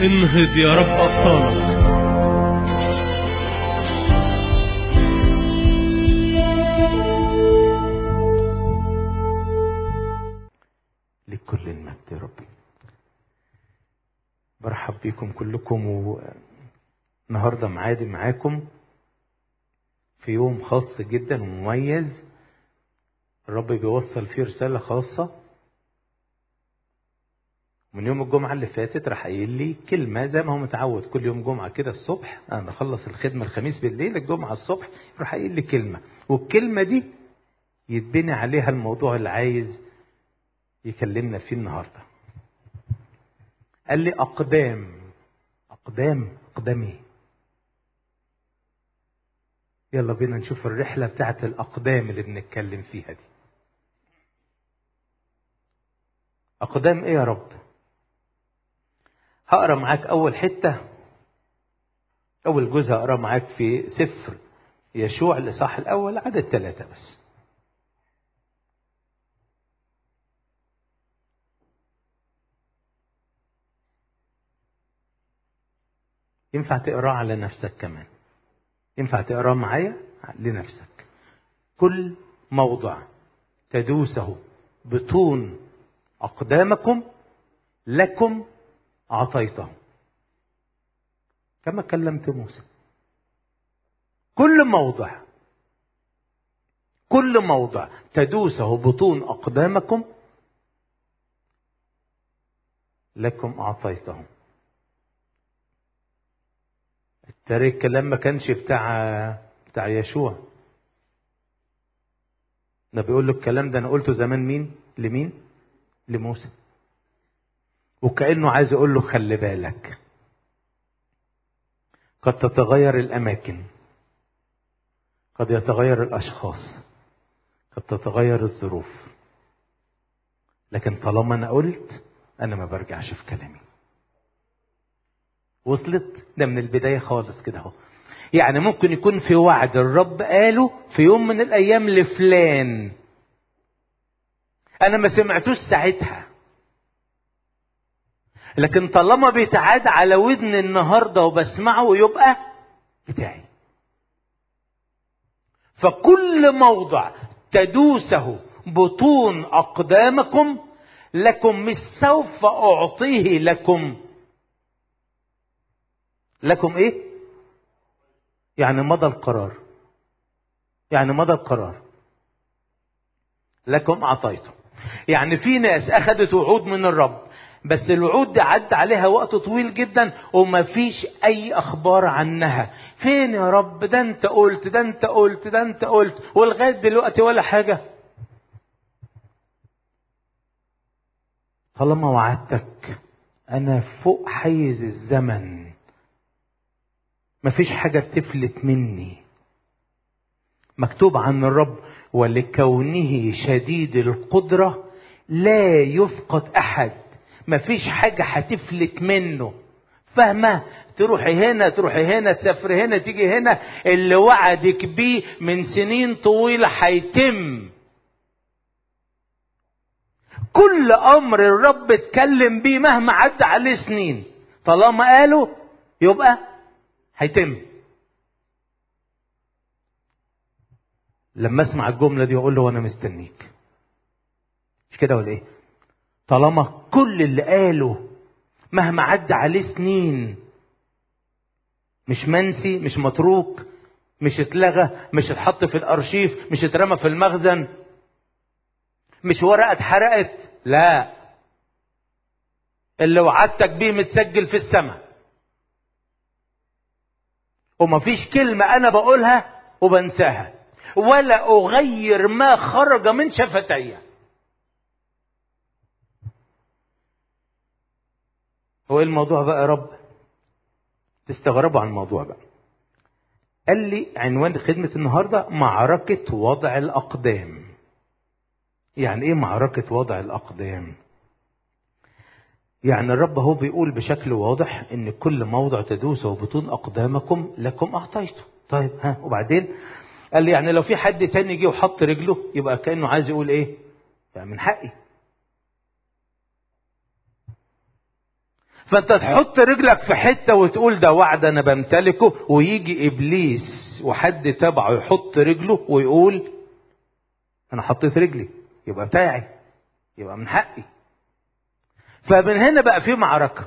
انهض يا رب أبطالك لكل المجد يا رب برحب بيكم كلكم والنهارده معادي معاكم في يوم خاص جدا ومميز الرب بيوصل فيه رسالة خاصة من يوم الجمعة اللي فاتت راح قايل لي كلمة زي ما هو متعود كل يوم جمعة كده الصبح أنا بخلص الخدمة الخميس بالليل الجمعة الصبح راح قايل لي كلمة والكلمة دي يتبني عليها الموضوع اللي عايز يكلمنا فيه النهاردة قال لي أقدام أقدام أقدام إيه؟ يلا بينا نشوف الرحلة بتاعت الأقدام اللي بنتكلم فيها دي أقدام إيه يا رب؟ هقرا معاك أول حتة أول جزء هقرا معاك في سفر يشوع الإصحاح الأول عدد ثلاثة بس ينفع تقراه على نفسك كمان ينفع تقراه معايا لنفسك كل موضع تدوسه بطون أقدامكم لكم أعطيته كما كلمت موسى كل موضع كل موضع تدوسه بطون أقدامكم لكم أعطيته ترى الكلام ما كانش بتاع بتاع يشوع ده بيقول له الكلام ده انا قلته زمان مين لمين لموسى وكانه عايز يقول له خلي بالك قد تتغير الاماكن قد يتغير الاشخاص قد تتغير الظروف لكن طالما انا قلت انا ما برجعش في كلامي وصلت ده من البدايه خالص كده اهو يعني ممكن يكون في وعد الرب قاله في يوم من الايام لفلان انا ما سمعتوش ساعتها لكن طالما بيتعاد على ودن النهارده وبسمعه يبقى بتاعي فكل موضع تدوسه بطون اقدامكم لكم مش سوف اعطيه لكم لكم ايه يعني مضى القرار يعني مضى القرار لكم اعطيته يعني في ناس اخذت وعود من الرب بس الوعود دي عدى عليها وقت طويل جدا وما فيش اي اخبار عنها فين يا رب ده انت قلت ده انت قلت ده انت قلت ولغايه دلوقتي ولا حاجه طالما وعدتك انا فوق حيز الزمن مفيش حاجة بتفلت مني مكتوب عن الرب ولكونه شديد القدرة لا يفقد أحد مفيش حاجة هتفلت منه فاهمة تروحي هنا تروحي هنا تسافري هنا تيجي هنا اللي وعدك بيه من سنين طويلة هيتم كل أمر الرب اتكلم بيه مهما عدى عليه سنين طالما قاله يبقى هيتم لما اسمع الجمله دي اقول له وانا مستنيك مش كده ولا ايه طالما كل اللي قاله مهما عدى عليه سنين مش منسي مش متروك مش اتلغى مش اتحط في الارشيف مش اترمى في المخزن مش ورقه اتحرقت لا اللي وعدتك بيه متسجل في السماء ومفيش كلمة أنا بقولها وبنساها ولا أغير ما خرج من شفتي هو إيه الموضوع بقى يا رب تستغربوا عن الموضوع بقى قال لي عنوان خدمة النهاردة معركة وضع الأقدام يعني إيه معركة وضع الأقدام يعني الرب هو بيقول بشكل واضح ان كل موضع تدوسه بطون اقدامكم لكم اعطيته طيب ها وبعدين قال لي يعني لو في حد تاني جه وحط رجله يبقى كانه عايز يقول ايه يعني من حقي فانت تحط رجلك في حتة وتقول ده وعد انا بمتلكه ويجي ابليس وحد تبعه يحط رجله ويقول انا حطيت رجلي يبقى بتاعي يبقى من حقي فمن هنا بقى في معركة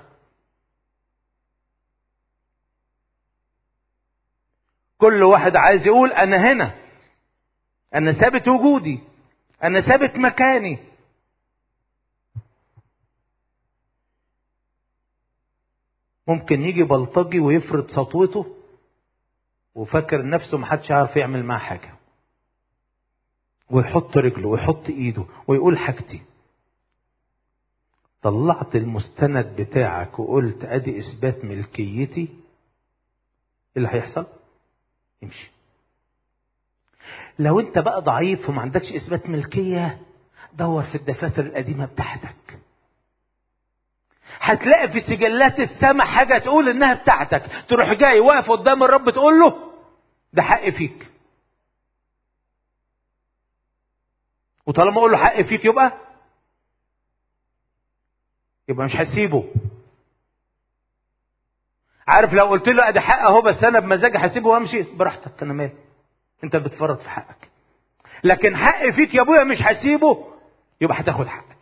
كل واحد عايز يقول انا هنا انا ثابت وجودي انا ثابت مكاني ممكن يجي بلطجي ويفرض سطوته وفاكر نفسه محدش عارف يعمل معاه حاجه ويحط رجله ويحط ايده ويقول حاجتي طلعت المستند بتاعك وقلت ادي اثبات ملكيتي ايه اللي هيحصل امشي لو انت بقى ضعيف وما عندكش اثبات ملكيه دور في الدفاتر القديمه بتاعتك هتلاقي في سجلات السماء حاجه تقول انها بتاعتك تروح جاي واقف قدام الرب تقول له ده حق فيك وطالما اقول له حق فيك يبقى يبقى مش هسيبه عارف لو قلت له ادي حق اهو بس انا بمزاجي هسيبه وامشي براحتك انا مالي انت بتفرط في حقك لكن حق فيك يا ابويا مش هسيبه يبقى هتاخد حقك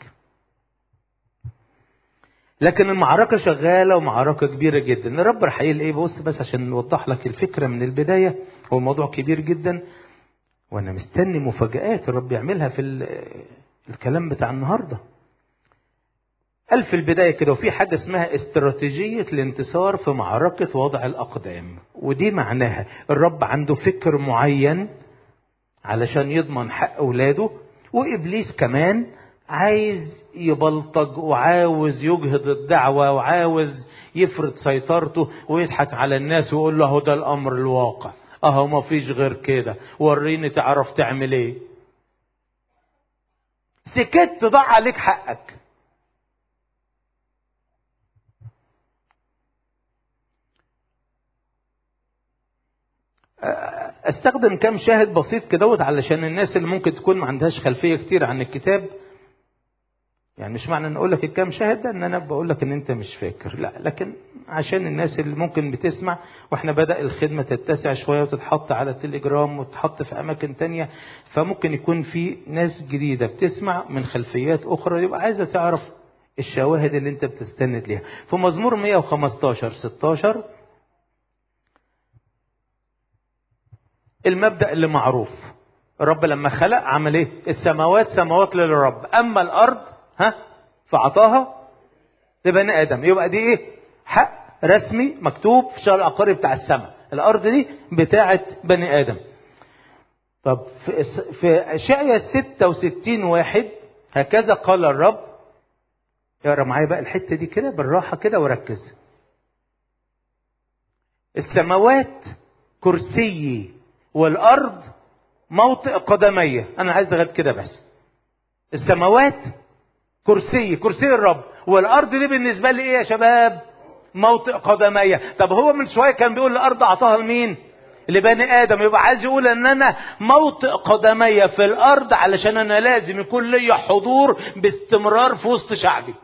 لكن المعركة شغالة ومعركة كبيرة جدا الرب راح قايل ايه بص بس عشان نوضح لك الفكرة من البداية هو الموضوع كبير جدا وانا مستني مفاجآت الرب يعملها في الكلام بتاع النهارده قال في البداية كده وفي حاجة اسمها استراتيجية الانتصار في معركة وضع الأقدام ودي معناها الرب عنده فكر معين علشان يضمن حق أولاده وإبليس كمان عايز يبلطج وعاوز يجهض الدعوة وعاوز يفرض سيطرته ويضحك على الناس ويقول له ده الأمر الواقع أهو ما فيش غير كده وريني تعرف تعمل ايه سكت ضاع عليك حقك استخدم كام شاهد بسيط كدهوت علشان الناس اللي ممكن تكون ما عندهاش خلفيه كتير عن الكتاب يعني مش معنى ان اقول لك الكام شاهد ده ان انا بقول لك ان انت مش فاكر لا لكن عشان الناس اللي ممكن بتسمع واحنا بدا الخدمه تتسع شويه وتتحط على التليجرام وتتحط في اماكن تانية فممكن يكون في ناس جديده بتسمع من خلفيات اخرى يبقى عايزه تعرف الشواهد اللي انت بتستند ليها في مزمور 115 16 المبدا اللي معروف الرب لما خلق عمل ايه السماوات سماوات للرب اما الارض ها فعطاها لبني ادم يبقى دي ايه حق رسمي مكتوب في الشهر العقاري بتاع السماء الارض دي بتاعه بني ادم طب في في اشعيا 66 واحد هكذا قال الرب اقرا معايا بقى الحته دي كده بالراحه كده وركز السماوات كرسيي والارض موطئ قدمي انا عايز لغايه كده بس السماوات كرسي كرسي الرب والارض دي بالنسبه لي ايه يا شباب موطئ قدمي طب هو من شويه كان بيقول الارض اعطاها لمين لبني ادم يبقى عايز يقول ان انا موطئ قدمي في الارض علشان انا لازم يكون لي حضور باستمرار في وسط شعبي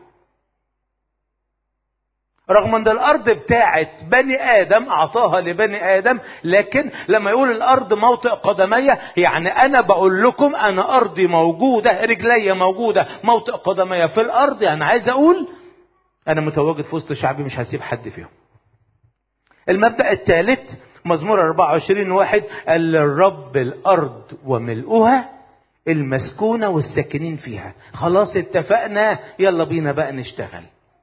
رغم ان الارض بتاعت بني ادم اعطاها لبني ادم لكن لما يقول الارض موطئ قدمي يعني انا بقول لكم انا ارضي موجوده رجلي موجوده موطئ قدمي في الارض يعني عايز اقول انا متواجد في وسط شعبي مش هسيب حد فيهم المبدا الثالث مزمور 24 واحد قال للرب الارض وملؤها المسكونه والساكنين فيها خلاص اتفقنا يلا بينا بقى نشتغل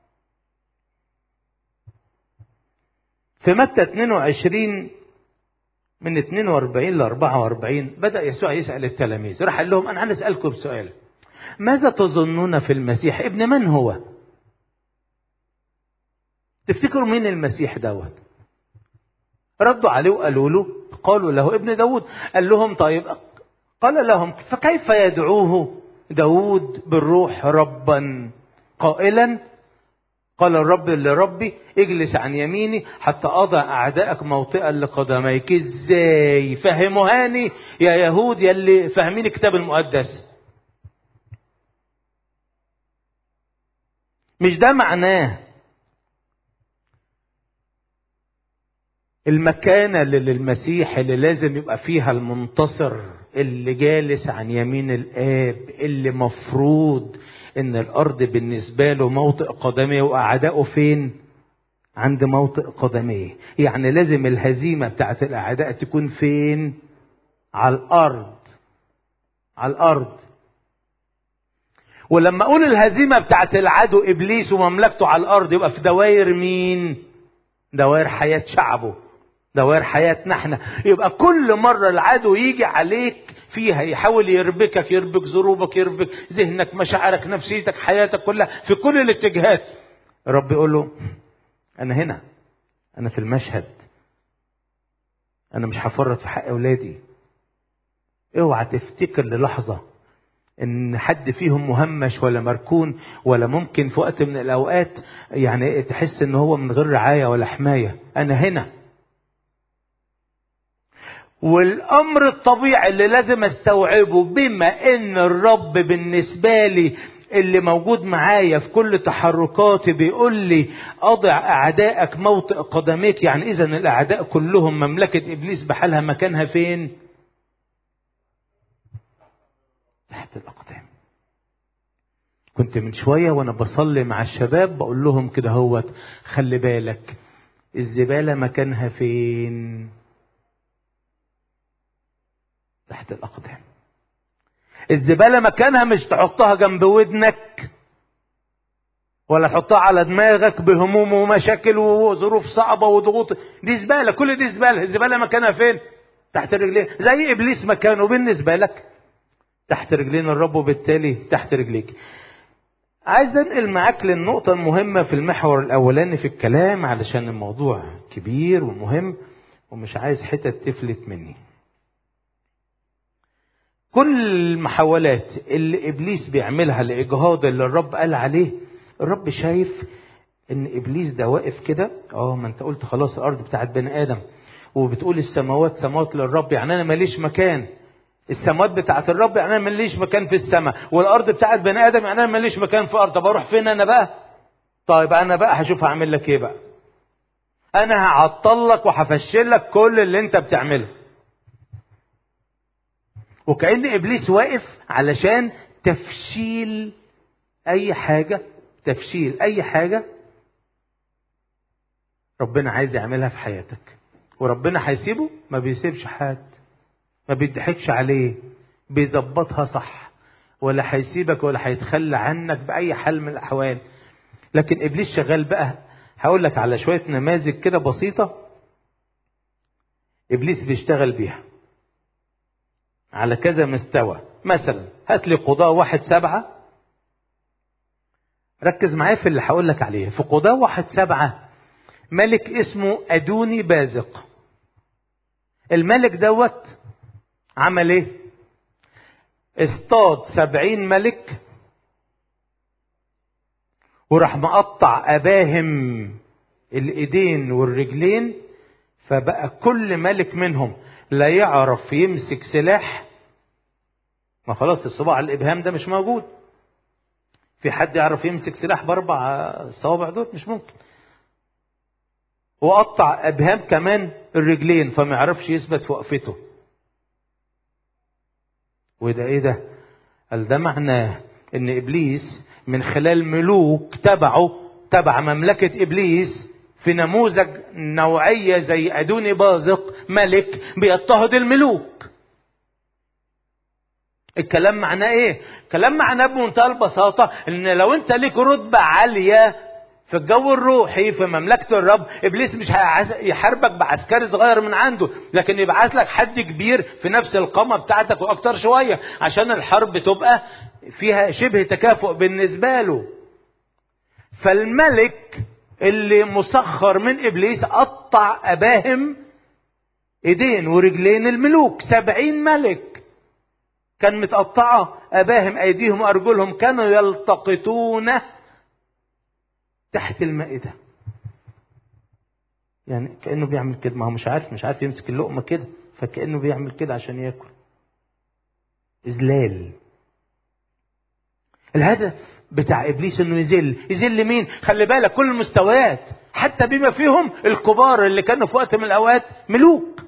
في متى 22 من 42 ل 44 بدأ يسوع يسأل التلاميذ راح قال لهم أنا عايز أسألكم سؤال ماذا تظنون في المسيح ابن من هو تفتكروا مين المسيح دوت ردوا عليه وقالوا له قالوا له ابن داود قال لهم طيب قال لهم فكيف يدعوه داود بالروح ربا قائلا قال الرب لربي اجلس عن يميني حتى اضع اعدائك موطئا لقدميك ازاي فهموهاني يا يهود يا اللي فاهمين الكتاب المقدس مش ده معناه المكانة اللي للمسيح اللي لازم يبقى فيها المنتصر اللي جالس عن يمين الآب اللي مفروض إن الأرض بالنسبة له موطئ قدميه وأعدائه فين؟ عند موطئ قدميه يعني لازم الهزيمة بتاعت الأعداء تكون فين؟ على الأرض على الأرض ولما أقول الهزيمة بتاعت العدو إبليس ومملكته على الأرض يبقى في دوائر مين؟ دوائر حياة شعبه دوائر حياتنا احنا يبقى كل مرة العدو يجي عليك فيها يحاول يربكك يربك ظروفك يربك ذهنك مشاعرك نفسيتك حياتك كلها في كل الاتجاهات رب يقول له انا هنا انا في المشهد انا مش هفرط في حق اولادي اوعى تفتكر للحظه ان حد فيهم مهمش ولا مركون ولا ممكن في وقت من الاوقات يعني تحس ان هو من غير رعايه ولا حمايه انا هنا والامر الطبيعي اللي لازم استوعبه بما ان الرب بالنسبه لي اللي موجود معايا في كل تحركاتي بيقول لي اضع اعدائك موطئ قدميك يعني اذا الاعداء كلهم مملكه ابليس بحالها مكانها فين تحت الاقدام كنت من شويه وانا بصلي مع الشباب بقول لهم كده هوت خلي بالك الزباله مكانها فين تحت الأقدام الزبالة مكانها مش تحطها جنب ودنك ولا تحطها على دماغك بهموم ومشاكل وظروف صعبة وضغوط دي زبالة كل دي زبالة الزبالة مكانها فين تحت رجلين زي إبليس مكانه بالنسبة لك تحت رجلين الرب وبالتالي تحت رجليك عايز انقل معاك للنقطة المهمة في المحور الأولاني في الكلام علشان الموضوع كبير ومهم ومش عايز حتت تفلت مني كل المحاولات اللي ابليس بيعملها لاجهاض اللي الرب قال عليه الرب شايف ان ابليس ده واقف كده اه ما انت قلت خلاص الارض بتاعت بني ادم وبتقول السماوات سماوات للرب يعني انا ماليش مكان السماوات بتاعت الرب يعني انا ماليش مكان في السماء والارض بتاعت بني ادم يعني انا ماليش مكان في الارض طب اروح فين انا بقى طيب انا بقى هشوف هعمل لك ايه بقى انا هعطل لك وهفشل لك كل اللي انت بتعمله وكأن إبليس واقف علشان تفشيل أي حاجة تفشيل أي حاجة ربنا عايز يعملها في حياتك وربنا هيسيبه ما بيسيبش حد ما بيضحكش عليه بيظبطها صح ولا هيسيبك ولا هيتخلى عنك بأي حال من الأحوال لكن إبليس شغال بقى هقول لك على شوية نماذج كده بسيطة إبليس بيشتغل بيها على كذا مستوى مثلا هات لي قضاء واحد سبعة ركز معايا في اللي هقول لك عليه في قضاء واحد سبعة ملك اسمه أدوني بازق الملك دوت عمل ايه اصطاد سبعين ملك وراح مقطع أباهم الإيدين والرجلين فبقى كل ملك منهم لا يعرف يمسك سلاح ما خلاص الصباع الابهام ده مش موجود في حد يعرف يمسك سلاح باربع صوابع دول مش ممكن وقطع ابهام كمان الرجلين فما يعرفش يثبت في وقفته وده ايه ده قال ده معناه ان ابليس من خلال ملوك تبعه تبع مملكة ابليس في نموذج نوعية زي أدوني بازق ملك بيضطهد الملوك الكلام معناه ايه الكلام معناه بمنتهى البساطة ان لو انت ليك رتبة عالية في الجو الروحي في مملكة الرب ابليس مش يحاربك بعسكري صغير من عنده لكن يبعث لك حد كبير في نفس القامة بتاعتك واكتر شوية عشان الحرب تبقى فيها شبه تكافؤ بالنسبة له فالملك اللي مسخر من ابليس قطع اباهم ايدين ورجلين الملوك سبعين ملك كان متقطعة اباهم ايديهم وارجلهم كانوا يلتقطون تحت المائدة يعني كأنه بيعمل كده ما هو مش عارف مش عارف يمسك اللقمة كده فكأنه بيعمل كده عشان ياكل إذلال الهدف بتاع ابليس انه يذل يذل مين خلي بالك كل المستويات حتى بما فيهم الكبار اللي كانوا في وقت من الاوقات ملوك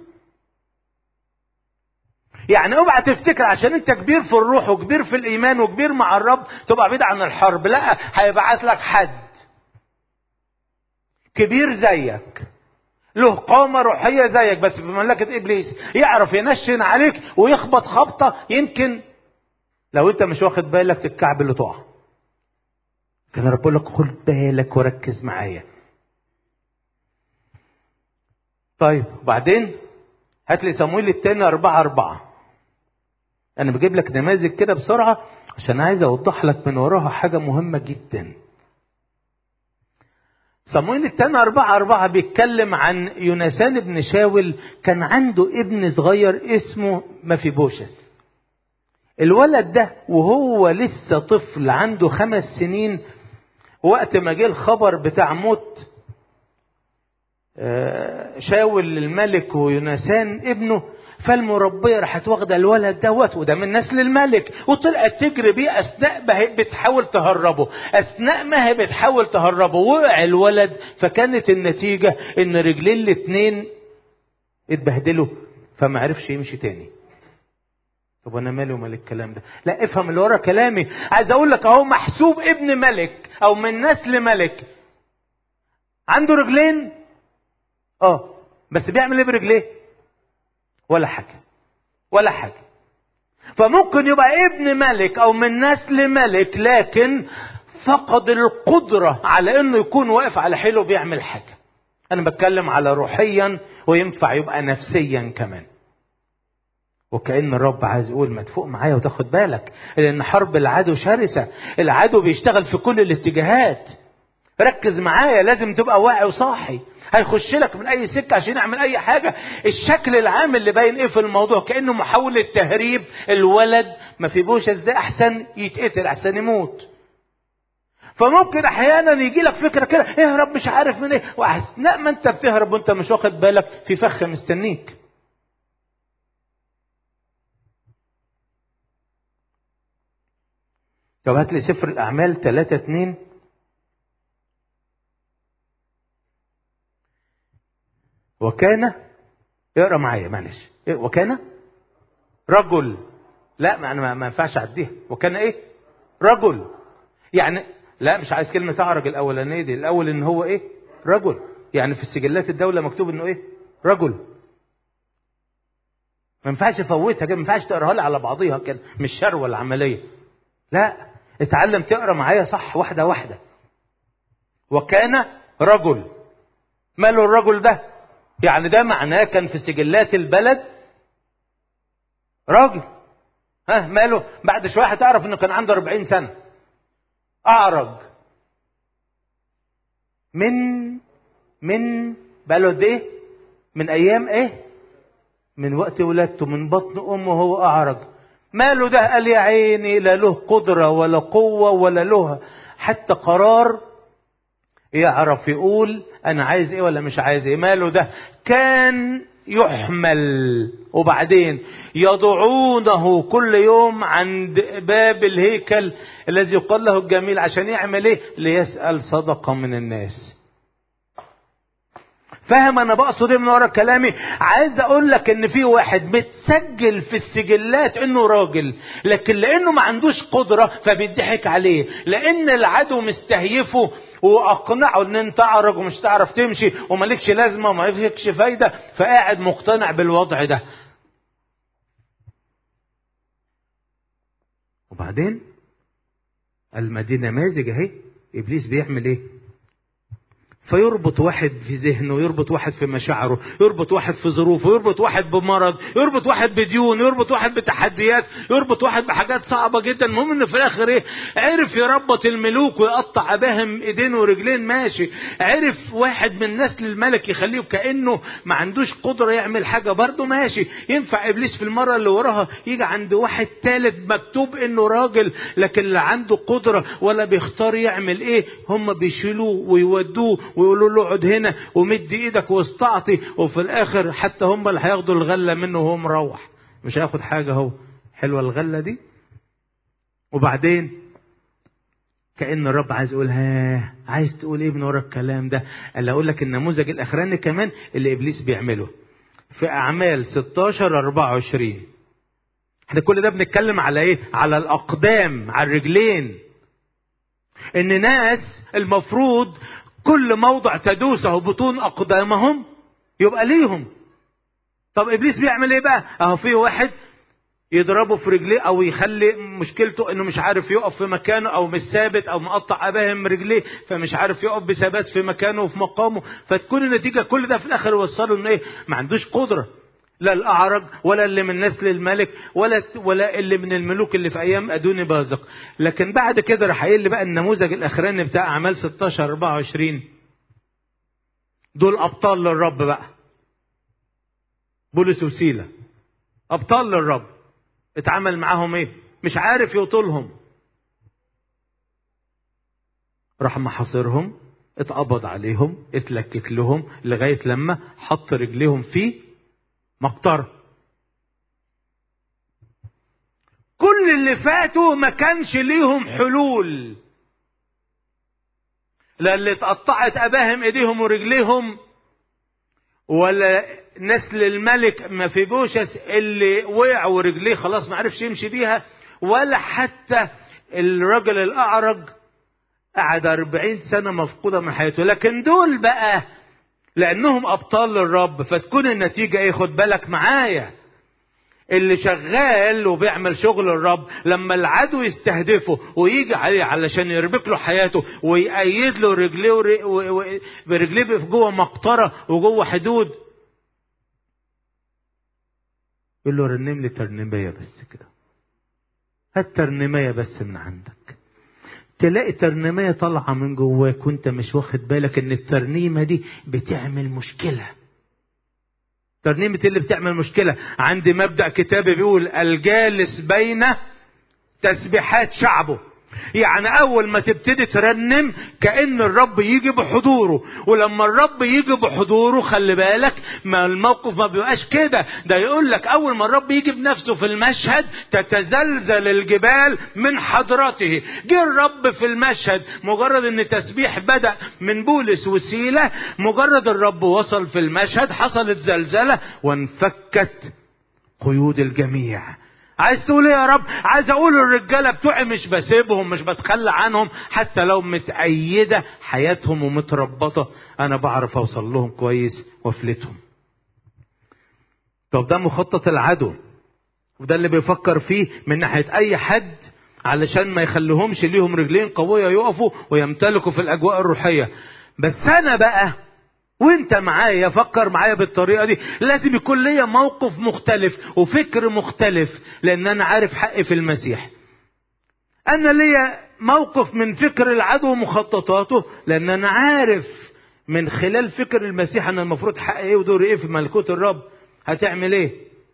يعني اوعى تفتكر عشان انت كبير في الروح وكبير في الايمان وكبير مع الرب تبقى بعيد عن الحرب لا هيبعت لك حد كبير زيك له قامة روحية زيك بس في مملكة إبليس يعرف ينشن عليك ويخبط خبطة يمكن لو أنت مش واخد بالك تتكعب اللي تقع كان رب يقول لك خد بالك وركز معايا طيب وبعدين هات لي صمويل التاني أربعة أربعة أنا بجيب لك نماذج كده بسرعة عشان عايز أوضح لك من وراها حاجة مهمة جدا صمويل التاني أربعة أربعة بيتكلم عن يونسان بن شاول كان عنده ابن صغير اسمه مفيبوشت الولد ده وهو لسه طفل عنده خمس سنين وقت ما جه الخبر بتاع موت شاول الملك ويونسان ابنه فالمربية راحت واخدة الولد دوت وده من نسل الملك وطلعت تجري بيه أثناء ما هي بتحاول تهربه أثناء ما هي بتحاول تهربه وقع الولد فكانت النتيجة إن رجلين الاتنين اتبهدلوا فما عرفش يمشي تاني طب انا مالي ومال الكلام ده لا افهم اللي ورا كلامي عايز اقول لك اهو محسوب ابن ملك او من نسل ملك عنده رجلين اه بس بيعمل ايه برجليه ولا حاجه ولا حاجه فممكن يبقى ابن ملك او من نسل ملك لكن فقد القدره على انه يكون واقف على حيله بيعمل حاجه انا بتكلم على روحيا وينفع يبقى نفسيا كمان وكأن الرب عايز يقول ما تفوق معايا وتاخد بالك لأن حرب العدو شرسة العدو بيشتغل في كل الاتجاهات ركز معايا لازم تبقى واعي وصاحي هيخش لك من اي سكه عشان يعمل اي حاجه الشكل العام اللي باين ايه في الموضوع كانه محاوله تهريب الولد ما في بوش ازاي احسن يتقتل احسن يموت فممكن احيانا يجي لك فكره كده اهرب مش عارف من ايه واثناء ما انت بتهرب وانت مش واخد بالك في فخ مستنيك طب هات لي سفر الأعمال 3 2 وكان اقرا معايا معلش إيه وكان رجل لا ما انا ما ينفعش اعديها وكان ايه رجل يعني لا مش عايز كلمه اعرج الاولانيه دي الاول ان هو ايه رجل يعني في السجلات الدوله مكتوب انه ايه رجل ما ينفعش افوتها كده ما ينفعش تقراها لي على بعضيها كده مش شروه العمليه لا اتعلم تقرا معايا صح واحده واحده وكان رجل ماله الرجل ده يعني ده معناه كان في سجلات البلد راجل ها ماله بعد شويه هتعرف انه كان عنده 40 سنه اعرج من من بلد ايه من ايام ايه من وقت ولادته من بطن امه هو اعرج ماله ده قال يا عيني لا له قدرة ولا قوة ولا له حتى قرار يعرف يقول أنا عايز إيه ولا مش عايز إيه ماله ده كان يحمل وبعدين يضعونه كل يوم عند باب الهيكل الذي يقال له الجميل عشان يعمل ايه ليسأل صدقة من الناس فاهم انا بقصد ايه من ورا كلامي عايز اقول لك ان في واحد متسجل في السجلات انه راجل لكن لانه ما عندوش قدره فبيضحك عليه لان العدو مستهيفه واقنعه ان انت اعرج ومش تعرف تمشي ومالكش لازمه وما فيكش فايده فقاعد مقتنع بالوضع ده وبعدين المدينه مازج اهي ابليس بيعمل ايه فيربط واحد في ذهنه يربط واحد في مشاعره يربط واحد في ظروفه يربط واحد بمرض يربط واحد بديون يربط واحد بتحديات يربط واحد بحاجات صعبة جدا المهم ان في الاخر ايه عرف يربط الملوك ويقطع بهم ايدين ورجلين ماشي عرف واحد من نسل الملك يخليه كأنه ما عندوش قدرة يعمل حاجة برضه ماشي ينفع ابليس في المرة اللي وراها يجي عند واحد تالت مكتوب انه راجل لكن لا عنده قدرة ولا بيختار يعمل ايه هم بيشيلوه ويودوه ويقولوا له اقعد هنا ومد ايدك واستعطي وفي الاخر حتى هم اللي هياخدوا الغله منه وهو مروح مش هياخد حاجه اهو حلوه الغله دي وبعدين كأن الرب عايز يقول ها عايز تقول ايه من ورا الكلام ده قال اقول لك النموذج الاخراني كمان اللي ابليس بيعمله في اعمال 16 24 احنا كل ده بنتكلم على ايه على الاقدام على الرجلين ان ناس المفروض كل موضع تدوسه بطون اقدامهم يبقى ليهم طب ابليس بيعمل ايه بقى اهو في واحد يضربه في رجليه او يخلي مشكلته انه مش عارف يقف في مكانه او مش ثابت او مقطع اباهم رجليه فمش عارف يقف بثبات في مكانه وفي مقامه فتكون النتيجه كل ده في الاخر يوصله انه ايه ما عندوش قدره لا الاعرج ولا اللي من نسل الملك ولا ولا اللي من الملوك اللي في ايام ادوني بازق لكن بعد كده راح قايل لي بقى النموذج الاخراني بتاع اعمال 16 24 دول ابطال للرب بقى بولس وسيله ابطال للرب اتعامل معاهم ايه مش عارف يطولهم راح محاصرهم اتقبض عليهم اتلكك لهم لغايه لما حط رجليهم في مقطره كل اللي فاتوا ما كانش ليهم حلول لا اللي اتقطعت اباهم ايديهم ورجليهم ولا نسل الملك ما في بوشس اللي وقع ورجليه خلاص ما عرفش يمشي بيها ولا حتى الرجل الاعرج قعد أربعين سنة مفقودة من حياته لكن دول بقى لأنهم أبطال للرب فتكون النتيجة إيه خد بالك معايا اللي شغال وبيعمل شغل الرب لما العدو يستهدفه ويجي عليه علشان يربك له حياته ويأيد له رجليه ورجليه برجليه في جوه مقطره وجوه حدود يقول له رنم لي ترنيمية بس كده هات ترنيمية بس من عندك تلاقي ترنيمية طالعة من جواك وانت مش واخد بالك ان الترنيمة دي بتعمل مشكلة ترنيمة اللي بتعمل مشكلة عندي مبدأ كتابي بيقول الجالس بين تسبيحات شعبه يعني اول ما تبتدي ترنم كان الرب يجي بحضوره ولما الرب يجي بحضوره خلي بالك ما الموقف ما بيبقاش كده ده يقول لك اول ما الرب يجي بنفسه في المشهد تتزلزل الجبال من حضرته جه الرب في المشهد مجرد ان تسبيح بدا من بولس وسيله مجرد الرب وصل في المشهد حصلت زلزله وانفكت قيود الجميع عايز تقول ايه يا رب عايز اقول الرجاله بتوعي مش بسيبهم مش بتخلى عنهم حتى لو متأيدة حياتهم ومتربطة انا بعرف اوصل لهم كويس وافلتهم طب ده مخطط العدو وده اللي بيفكر فيه من ناحية اي حد علشان ما يخليهمش ليهم رجلين قوية يقفوا ويمتلكوا في الاجواء الروحية بس انا بقى وانت معايا فكر معايا بالطريقه دي لازم يكون ليا موقف مختلف وفكر مختلف لان انا عارف حقي في المسيح انا ليا موقف من فكر العدو ومخططاته لان انا عارف من خلال فكر المسيح انا المفروض حقي ايه ودوري ايه في ملكوت الرب هتعمل ايه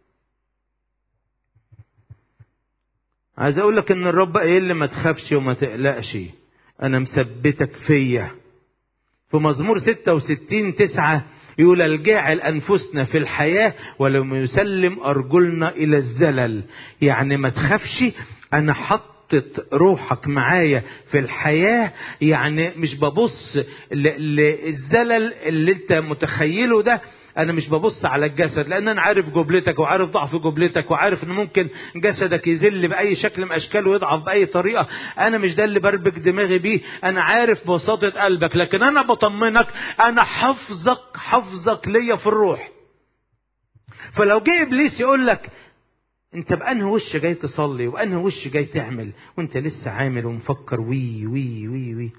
عايز اقول لك ان الرب ايه اللي ما تخافش وما تقلقش انا مثبتك فيا في مزمور 66 تسعة يقول الجاعل أنفسنا في الحياة ولم يسلم أرجلنا إلى الزلل يعني ما تخافش أنا حطت روحك معايا في الحياة يعني مش ببص للزلل اللي انت متخيله ده انا مش ببص على الجسد لان انا عارف جبلتك وعارف ضعف جبلتك وعارف ان ممكن جسدك يذل باي شكل من اشكال ويضعف باي طريقه انا مش ده اللي بربك دماغي بيه انا عارف بساطه قلبك لكن انا بطمنك انا حافظك حافظك ليا في الروح فلو جه ابليس يقول لك انت بانهي وش جاي تصلي وانهي وش جاي تعمل وانت لسه عامل ومفكر وي وي وي وي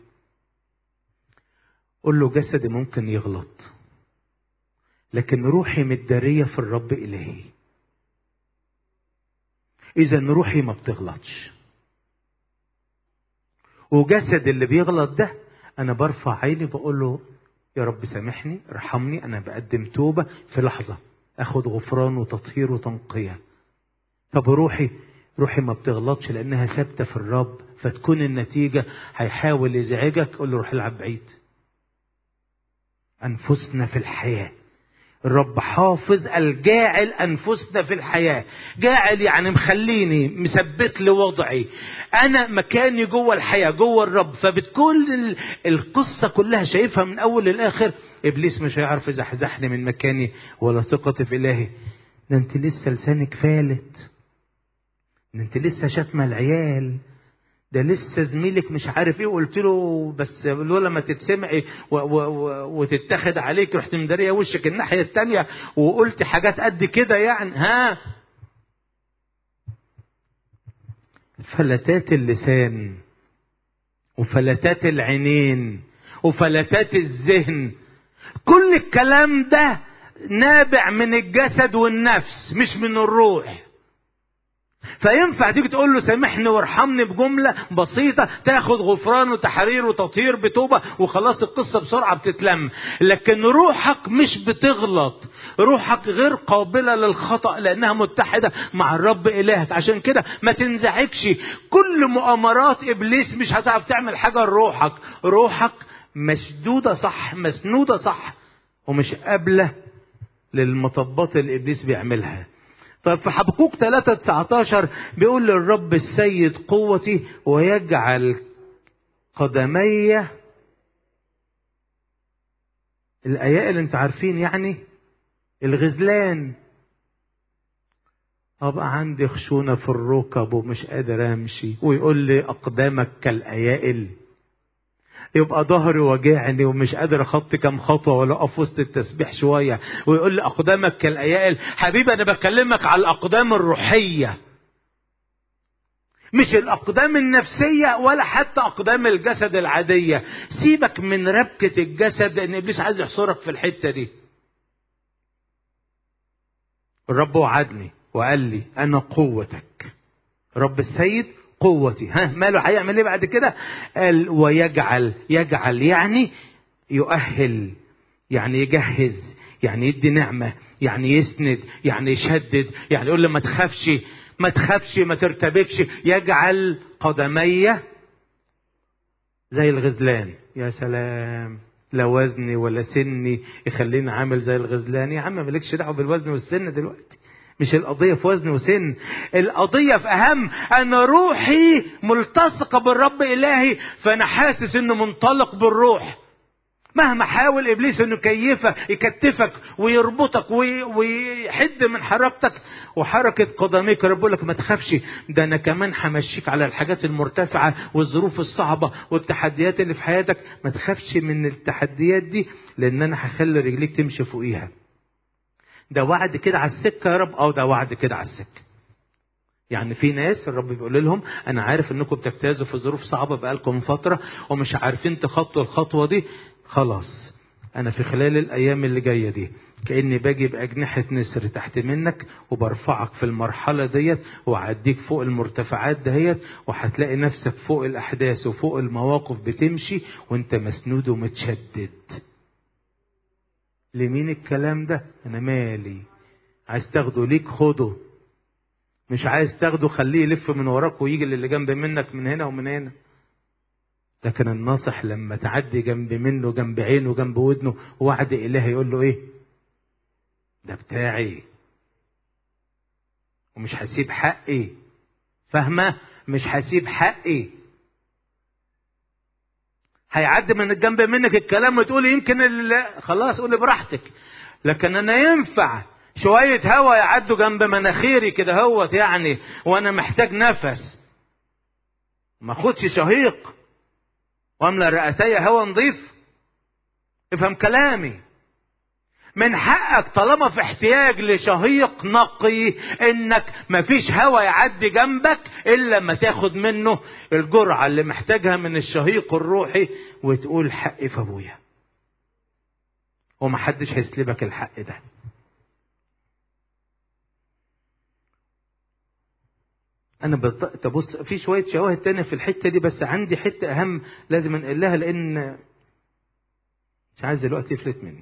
قول له جسدي ممكن يغلط لكن روحي متدارية في الرب إلهي إذا روحي ما بتغلطش وجسد اللي بيغلط ده أنا برفع عيني بقول له يا رب سامحني ارحمني أنا بقدم توبة في لحظة أخد غفران وتطهير وتنقية طب روحي روحي ما بتغلطش لأنها ثابتة في الرب فتكون النتيجة هيحاول يزعجك قول له روح العب بعيد أنفسنا في الحياة الرب حافظ الجاعل انفسنا في الحياه جاعل يعني مخليني مثبت لي وضعي انا مكاني جوه الحياه جوه الرب فبتكون ال- القصه كلها شايفها من اول للاخر ابليس مش هيعرف يزحزحني من مكاني ولا ثقتي في الهي ده انت لسه لسانك فالت ده انت لسه شاتمه العيال ده لسه زميلك مش عارف ايه وقلت له بس لولا ما تتسمعي و- و- و- وتتاخد عليك رحت مداريه وشك الناحيه التانيه وقلت حاجات قد كده يعني ها فلتات اللسان وفلتات العينين وفلتات الذهن كل الكلام ده نابع من الجسد والنفس مش من الروح فينفع تيجي تقول له سامحني وارحمني بجمله بسيطه تاخد غفران وتحرير وتطهير بتوبه وخلاص القصه بسرعه بتتلم لكن روحك مش بتغلط روحك غير قابله للخطا لانها متحده مع الرب الهك عشان كده ما تنزعجش كل مؤامرات ابليس مش هتعرف تعمل حاجه لروحك روحك مشدوده صح مسنوده صح ومش قابله للمطبات اللي ابليس بيعملها طيب في حبقوق 3 19 بيقول للرب السيد قوتي ويجعل قدمي الاياء اللي انتوا عارفين يعني الغزلان ابقى عندي خشونه في الركب ومش قادر امشي ويقول لي اقدامك كالايائل يبقى ظهري واجعني ومش قادر اخط كام خطوه ولا اقف وسط التسبيح شويه ويقول لي اقدامك كالايائل حبيبي انا بكلمك على الاقدام الروحيه مش الاقدام النفسيه ولا حتى اقدام الجسد العاديه سيبك من ربكه الجسد لان ابليس عايز يحصرك في الحته دي الرب وعدني وقال لي انا قوتك رب السيد قوتي ها ماله هيعمل ايه بعد كده قال ويجعل يجعل يعني يؤهل يعني يجهز يعني يدي نعمة يعني يسند يعني يشدد يعني يقول له ما تخافش ما تخافش ما ترتبكش يجعل قدمي زي الغزلان يا سلام لا وزني ولا سني يخليني عامل زي الغزلان يا عم مالكش دعوه بالوزن والسن دلوقتي مش القضية في وزن وسن القضية في أهم أنا روحي ملتصقة بالرب إلهي فأنا حاسس إنه منطلق بالروح مهما حاول ابليس انه يكيفك يكتفك ويربطك وي- ويحد من حركتك وحركه قدميك رب يقول لك ما تخافش ده انا كمان همشيك على الحاجات المرتفعه والظروف الصعبه والتحديات اللي في حياتك ما تخافش من التحديات دي لان انا هخلي رجليك تمشي فوقيها ده وعد كده على السكه يا رب او ده وعد كده على السكه يعني في ناس الرب بيقول لهم انا عارف انكم بتجتازوا في ظروف صعبه بقالكم فتره ومش عارفين تخطوا الخطوه دي خلاص انا في خلال الايام اللي جايه دي كاني باجي باجنحه نسر تحت منك وبرفعك في المرحله ديت واعديك فوق المرتفعات دهيت وهتلاقي نفسك فوق الاحداث وفوق المواقف بتمشي وانت مسنود ومتشدد لمين الكلام ده انا مالي عايز تاخده ليك خده مش عايز تاخده خليه يلف من وراك ويجي للي جنب منك من هنا ومن هنا لكن الناصح لما تعدي جنب منه جنب عينه جنب ودنه وعد إلهي يقول له ايه ده بتاعي ومش هسيب حقي فاهمة مش هسيب حقي هيعدي من الجنب منك الكلام وتقولي يمكن ال- خلاص قولي براحتك لكن انا ينفع شوية هوا يعدوا جنب مناخيري كده هوت يعني وانا محتاج نفس ما اخدش شهيق واملى رئتي هوا نظيف افهم كلامي من حقك طالما في احتياج لشهيق نقي انك مفيش هوا يعدي جنبك الا لما تاخد منه الجرعة اللي محتاجها من الشهيق الروحي وتقول حقي في ابويا ومحدش هيسلبك الحق ده انا بط... تبص في شويه شواهد تانية في الحته دي بس عندي حته اهم لازم انقلها لان مش عايز دلوقتي يفلت مني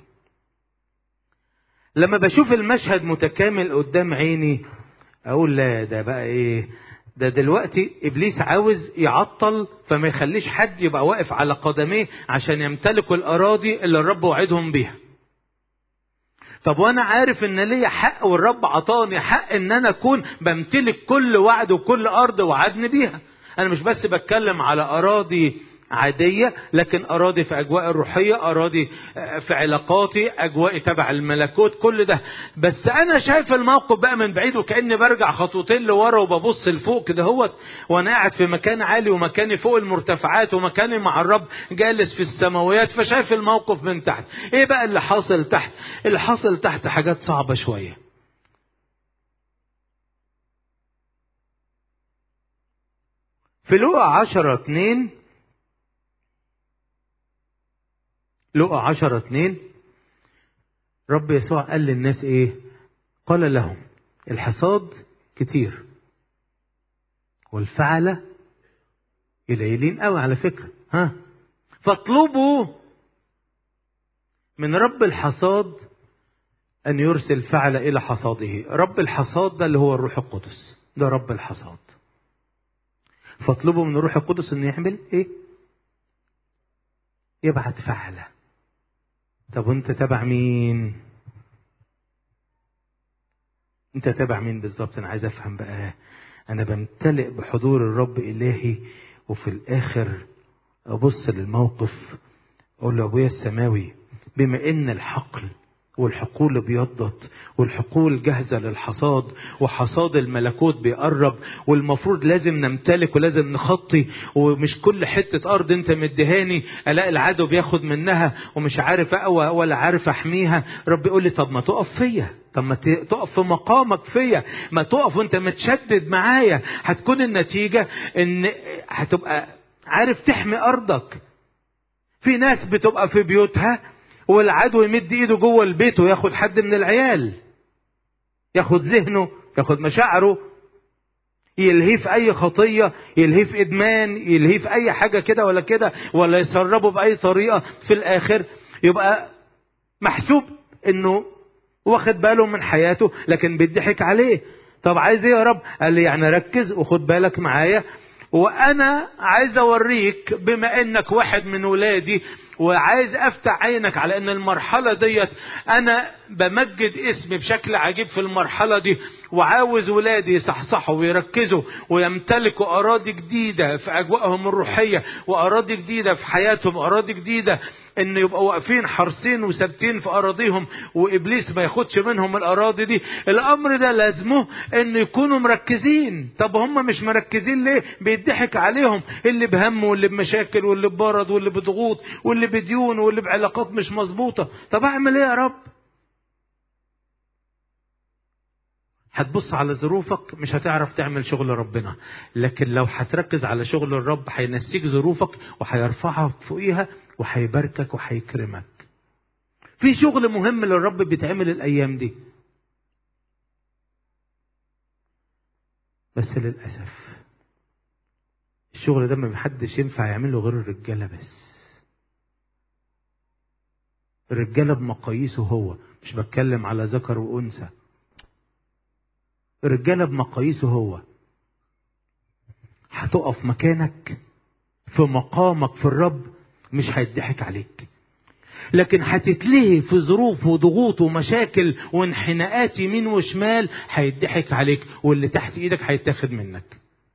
لما بشوف المشهد متكامل قدام عيني اقول لا ده بقى ايه ده دلوقتي ابليس عاوز يعطل فما يخليش حد يبقى واقف على قدميه عشان يمتلكوا الاراضي اللي الرب وعدهم بيها طب وانا عارف ان ليا حق والرب عطاني حق ان انا اكون بمتلك كل وعد وكل ارض وعدني بيها انا مش بس بتكلم على اراضي عادية لكن أراضي في أجواء الروحية أراضي في علاقاتي أجواء تبع الملكوت كل ده بس أنا شايف الموقف بقى من بعيد وكأني برجع خطوتين لورا وببص لفوق كده هوت وأنا قاعد في مكان عالي ومكاني فوق المرتفعات ومكاني مع الرب جالس في السماويات فشايف الموقف من تحت إيه بقى اللي حاصل تحت اللي حاصل تحت حاجات صعبة شوية في لقا عشرة اتنين لقى عشرة اتنين رب يسوع قال للناس ايه قال لهم الحصاد كتير والفعلة قليلين قوي على فكرة ها فاطلبوا من رب الحصاد أن يرسل فعل إلى حصاده رب الحصاد ده اللي هو الروح القدس ده رب الحصاد فاطلبوا من الروح القدس أن يعمل إيه يبعت فعلة طب وانت تبع مين انت تبع مين بالظبط انا عايز افهم بقى انا بمتلئ بحضور الرب الهي وفي الاخر ابص للموقف اقول له ابويا السماوي بما ان الحقل والحقول بيضت والحقول جاهزة للحصاد وحصاد الملكوت بيقرب والمفروض لازم نمتلك ولازم نخطي ومش كل حتة أرض أنت مدهاني ألاقي العدو بياخد منها ومش عارف أقوى ولا عارف أحميها رب يقول لي طب ما تقف فيا طب ما تقف في مقامك فيا ما تقف وانت متشدد معايا هتكون النتيجة ان هتبقى عارف تحمي أرضك في ناس بتبقى في بيوتها والعدو يمد ايده جوه البيت وياخد حد من العيال ياخد ذهنه ياخد مشاعره يلهيه في اي خطيه يلهيه في ادمان يلهيه في اي حاجه كده ولا كده ولا يسربه باي طريقه في الاخر يبقى محسوب انه واخد باله من حياته لكن بيضحك عليه طب عايز ايه يا رب قال لي يعني ركز وخد بالك معايا وانا عايز اوريك بما انك واحد من ولادي وعايز افتح عينك على ان المرحلة ديت انا بمجد اسمي بشكل عجيب في المرحلة دي وعاوز ولادي يصحصحوا ويركزوا ويمتلكوا اراضي جديدة في اجواءهم الروحية واراضي جديدة في حياتهم اراضي جديدة ان يبقوا واقفين حرصين وثابتين في اراضيهم وابليس ما ياخدش منهم الاراضي دي الامر ده لازمه ان يكونوا مركزين طب هم مش مركزين ليه بيضحك عليهم اللي بهم واللي بمشاكل واللي بمرض واللي بضغوط واللي بديون واللي بعلاقات مش مظبوطه طب اعمل ايه يا رب هتبص على ظروفك مش هتعرف تعمل شغل ربنا لكن لو هتركز على شغل الرب هينسيك ظروفك وهيرفعك فوقيها وهيباركك وهيكرمك في شغل مهم للرب بيتعمل الايام دي بس للاسف الشغل ده ما محدش ينفع يعمله غير الرجاله بس الرجاله بمقاييسه هو مش بتكلم على ذكر وانثى الرجاله بمقاييسه هو هتقف مكانك في مقامك في الرب مش هيضحك عليك لكن هتتلهي في ظروف وضغوط ومشاكل وانحناءات يمين وشمال هيضحك عليك واللي تحت ايدك هيتاخد منك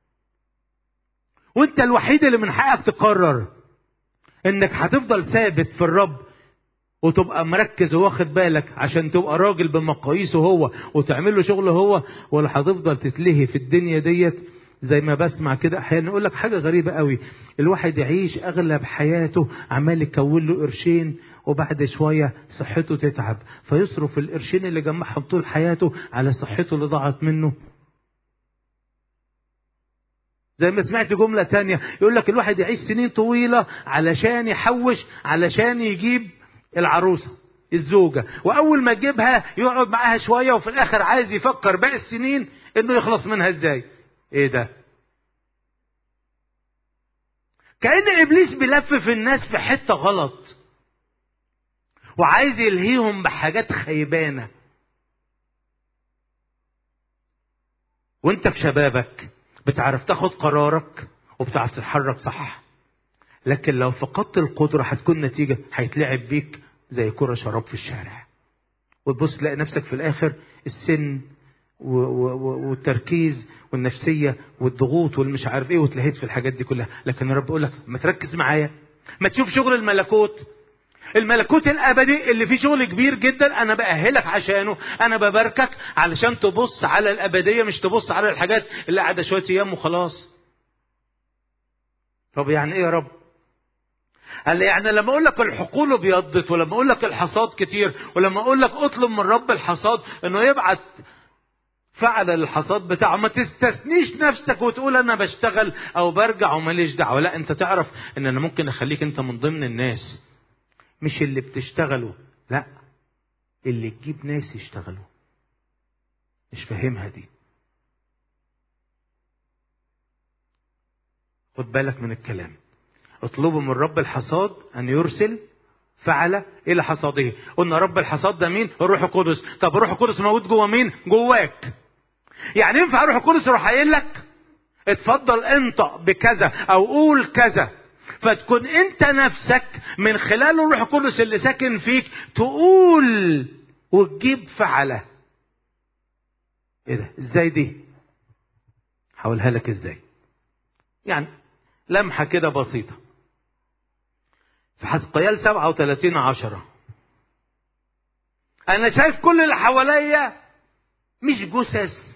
وانت الوحيد اللي من حقك تقرر انك هتفضل ثابت في الرب وتبقى مركز وواخد بالك عشان تبقى راجل بمقاييسه هو وتعمل له شغل هو ولا هتفضل تتلهي في الدنيا ديت زي ما بسمع كده احيانا يقول لك حاجه غريبه قوي الواحد يعيش اغلب حياته عمال يكون له قرشين وبعد شويه صحته تتعب فيصرف القرشين اللي جمعهم طول حياته على صحته اللي ضاعت منه زي ما سمعت جملة تانية يقول لك الواحد يعيش سنين طويلة علشان يحوش علشان يجيب العروسة الزوجة وأول ما يجيبها يقعد معاها شوية وفي الآخر عايز يفكر باقي السنين إنه يخلص منها إزاي إيه ده كأن إبليس بيلفف الناس في حتة غلط وعايز يلهيهم بحاجات خيبانة وانت في شبابك بتعرف تاخد قرارك وبتعرف تتحرك صح لكن لو فقدت القدرة هتكون نتيجة هيتلعب بيك زي كرة شراب في الشارع وتبص تلاقي نفسك في الاخر السن و- و- و- والتركيز والنفسيه والضغوط والمش عارف ايه وتلهيت في الحاجات دي كلها لكن الرب يقول لك ما تركز معايا ما تشوف شغل الملكوت الملكوت الابدي اللي فيه شغل كبير جدا انا باهلك عشانه انا بباركك علشان تبص على الابديه مش تبص على الحاجات اللي قاعده شويه ايام وخلاص طب يعني ايه يا رب قال لي يعني لما اقول لك الحقول ابيضت ولما اقول لك الحصاد كتير ولما اقول لك اطلب من رب الحصاد انه يبعت فعل للحصاد بتاعه ما تستثنيش نفسك وتقول انا بشتغل او برجع وماليش دعوه لا انت تعرف ان انا ممكن اخليك انت من ضمن الناس مش اللي بتشتغلوا لا اللي تجيب ناس يشتغلوا مش فاهمها دي خد بالك من الكلام اطلبوا من رب الحصاد ان يرسل فعل الى حصاده قلنا رب الحصاد ده مين الروح القدس طب الروح القدس موجود جوه مين جواك يعني ينفع الروح القدس يروح قايل لك اتفضل انطق بكذا او قول كذا فتكون انت نفسك من خلال الروح القدس اللي ساكن فيك تقول وتجيب فعله ايه ده ازاي دي هقولها لك ازاي يعني لمحة كده بسيطة في حزقيال 37 عشرة أنا شايف كل اللي حواليا مش جثث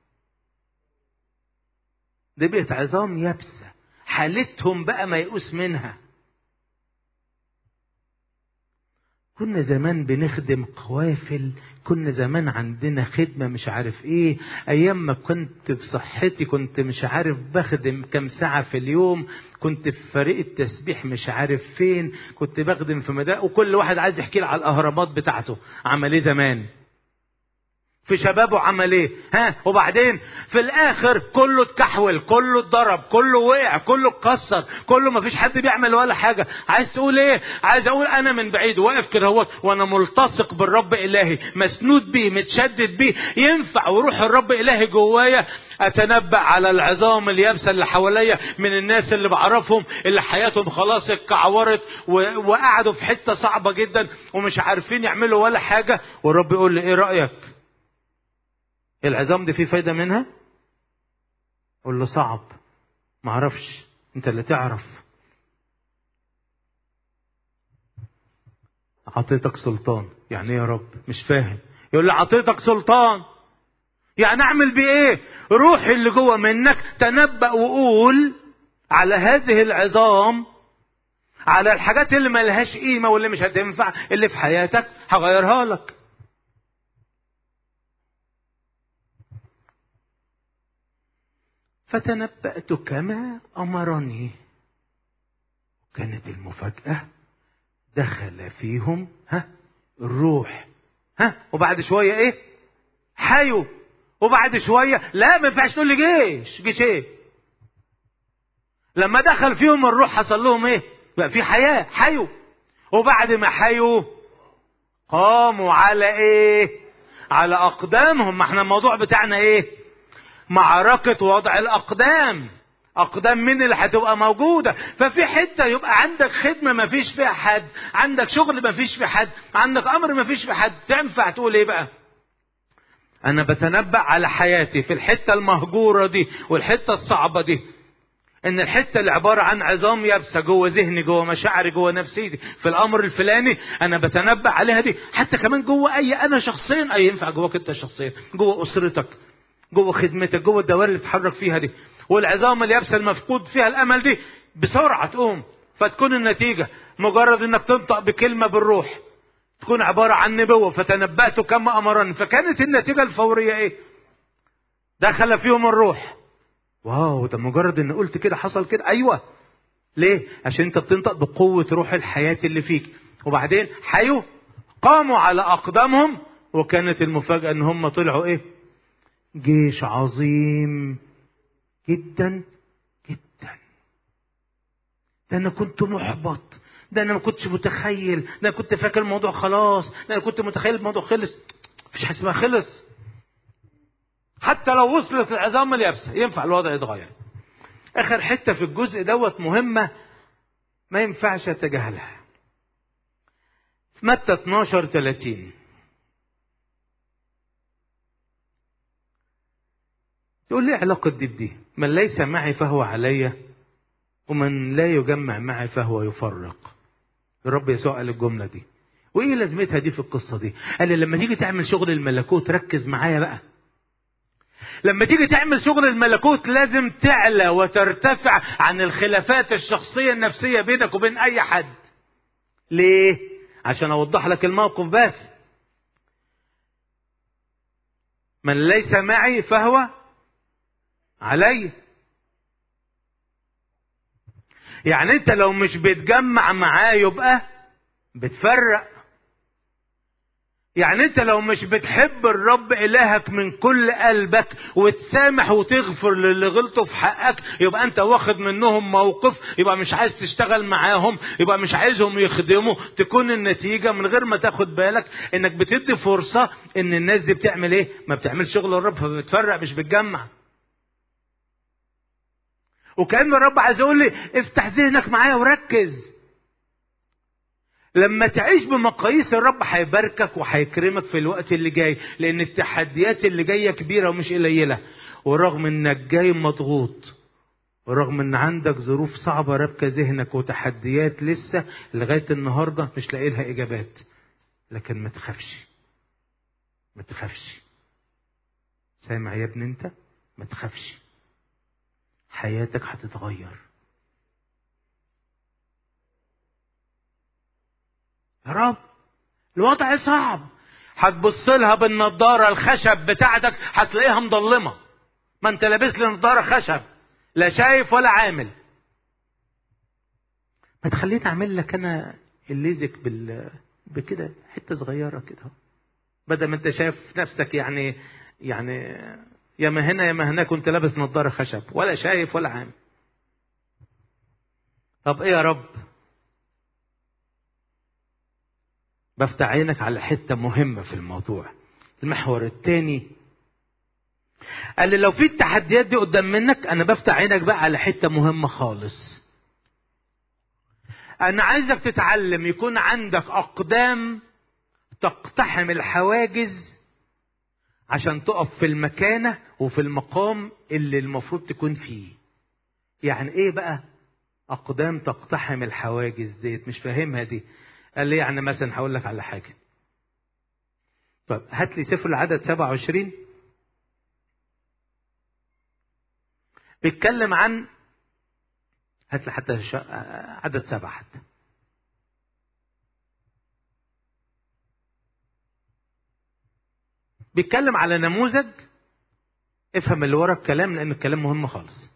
دي بقت عظام يابسة حالتهم بقى ميؤوس منها كنا زمان بنخدم قوافل كنا زمان عندنا خدمة مش عارف ايه ايام ما كنت بصحتي كنت مش عارف بخدم كم ساعة في اليوم كنت في فريق التسبيح مش عارف فين كنت بخدم في مدى وكل واحد عايز يحكي لي على الاهرامات بتاعته عمل ايه زمان في شبابه عمل ايه ها وبعدين في الاخر كله اتكحول كله اتضرب كله وقع كله اتكسر كله ما فيش حد بيعمل ولا حاجه عايز تقول ايه عايز اقول انا من بعيد واقف كده اهوت وانا ملتصق بالرب الهي مسنود بيه متشدد بيه ينفع وروح الرب الهي جوايا اتنبأ على العظام اليابسه اللي حواليا من الناس اللي بعرفهم اللي حياتهم خلاص اتكعورت و- وقعدوا في حته صعبه جدا ومش عارفين يعملوا ولا حاجه والرب يقول لي ايه رايك العظام دي فيه فايدة منها؟ قول له صعب معرفش انت اللي تعرف عطيتك سلطان يعني ايه يا رب مش فاهم يقول لي عطيتك سلطان يعني اعمل بيه ايه روح اللي جوه منك تنبأ وقول على هذه العظام على الحاجات اللي ملهاش قيمة واللي مش هتنفع اللي في حياتك هغيرها لك فتنبأت كما أمرني كانت المفاجأة دخل فيهم ها الروح ها وبعد شوية ايه حيوا وبعد شوية لا ما ينفعش تقول لي جيش جيش ايه لما دخل فيهم الروح حصل لهم ايه بقى في حياة حيوا وبعد ما حيوا قاموا على ايه على اقدامهم ما احنا الموضوع بتاعنا ايه معركة وضع الأقدام أقدام مين اللي هتبقى موجودة ففي حتة يبقى عندك خدمة ما فيش فيها حد عندك شغل ما فيش في حد عندك أمر ما فيش في حد تنفع تقول إيه بقى أنا بتنبأ على حياتي في الحتة المهجورة دي والحتة الصعبة دي ان الحته اللي عباره عن عظام يابسه جوه ذهني جوه مشاعري جوه نفسيتي في الامر الفلاني انا بتنبأ عليها دي حتى كمان جوه اي انا شخصيا اي ينفع جواك انت شخصيا جوه اسرتك جوه خدمتك جوه الدوائر اللي بتتحرك فيها دي والعظام اليابسه المفقود فيها الامل دي بسرعه تقوم فتكون النتيجه مجرد انك تنطق بكلمه بالروح تكون عباره عن نبوه فتنبأت كما امرني فكانت النتيجه الفوريه ايه دخل فيهم الروح واو ده مجرد ان قلت كده حصل كده ايوه ليه عشان انت بتنطق بقوه روح الحياه اللي فيك وبعدين حيوا قاموا على اقدامهم وكانت المفاجاه ان هم طلعوا ايه جيش عظيم جدا جدا ده انا كنت محبط ده انا ما كنتش متخيل ده انا كنت فاكر الموضوع خلاص ده انا كنت متخيل الموضوع خلص مفيش حاجه اسمها خلص حتى لو وصلت العظام اليابسه ينفع الوضع يتغير اخر حته في الجزء دوت مهمه ما ينفعش اتجاهلها في متى 12 30 يقول لي علاقة دي بدي من ليس معي فهو علي ومن لا يجمع معي فهو يفرق الرب يسوع قال الجملة دي وايه لازمتها دي في القصة دي قال لي لما تيجي تعمل شغل الملكوت ركز معايا بقى لما تيجي تعمل شغل الملكوت لازم تعلى وترتفع عن الخلافات الشخصية النفسية بينك وبين أي حد. ليه؟ عشان أوضح لك الموقف بس. من ليس معي فهو علي. يعني أنت لو مش بتجمع معاه يبقى بتفرق. يعني انت لو مش بتحب الرب الهك من كل قلبك وتسامح وتغفر للي غلطوا في حقك يبقى انت واخد منهم موقف يبقى مش عايز تشتغل معاهم يبقى مش عايزهم يخدموا تكون النتيجة من غير ما تاخد بالك انك بتدي فرصة ان الناس دي بتعمل ايه ما بتعملش شغل الرب فبتفرق مش بتجمع وكأن الرب عايز يقول لي افتح ذهنك معايا وركز لما تعيش بمقاييس الرب هيباركك وهيكرمك في الوقت اللي جاي لان التحديات اللي جايه كبيره ومش قليله ورغم انك جاي مضغوط ورغم ان عندك ظروف صعبه رابكه ذهنك وتحديات لسه لغايه النهارده مش لاقي لها اجابات لكن ما تخافش ما تخافش سامع يا ابني انت ما تخافش حياتك هتتغير يا رب الوضع صعب هتبص لها بالنضاره الخشب بتاعتك هتلاقيها مضلمه ما انت لابس لي نضاره خشب لا شايف ولا عامل ما تخليني اعمل لك انا الليزك بال بكده حته صغيره كده بدل ما انت شايف نفسك يعني يعني يا ما هنا يا ما هناك كنت لابس نضاره خشب ولا شايف ولا عامل طب ايه يا رب بفتح عينك على حتة مهمة في الموضوع المحور الثاني قال لي لو في التحديات دي قدام منك انا بفتح عينك بقى على حتة مهمة خالص انا عايزك تتعلم يكون عندك اقدام تقتحم الحواجز عشان تقف في المكانة وفي المقام اللي المفروض تكون فيه يعني ايه بقى اقدام تقتحم الحواجز ديت مش فاهمها دي قال لي يعني مثلا هقول لك على حاجه طب هات لي سفر العدد 27 بيتكلم عن هات لي حتى عدد سبعة حتى بيتكلم على نموذج افهم اللي ورا الكلام لان الكلام مهم خالص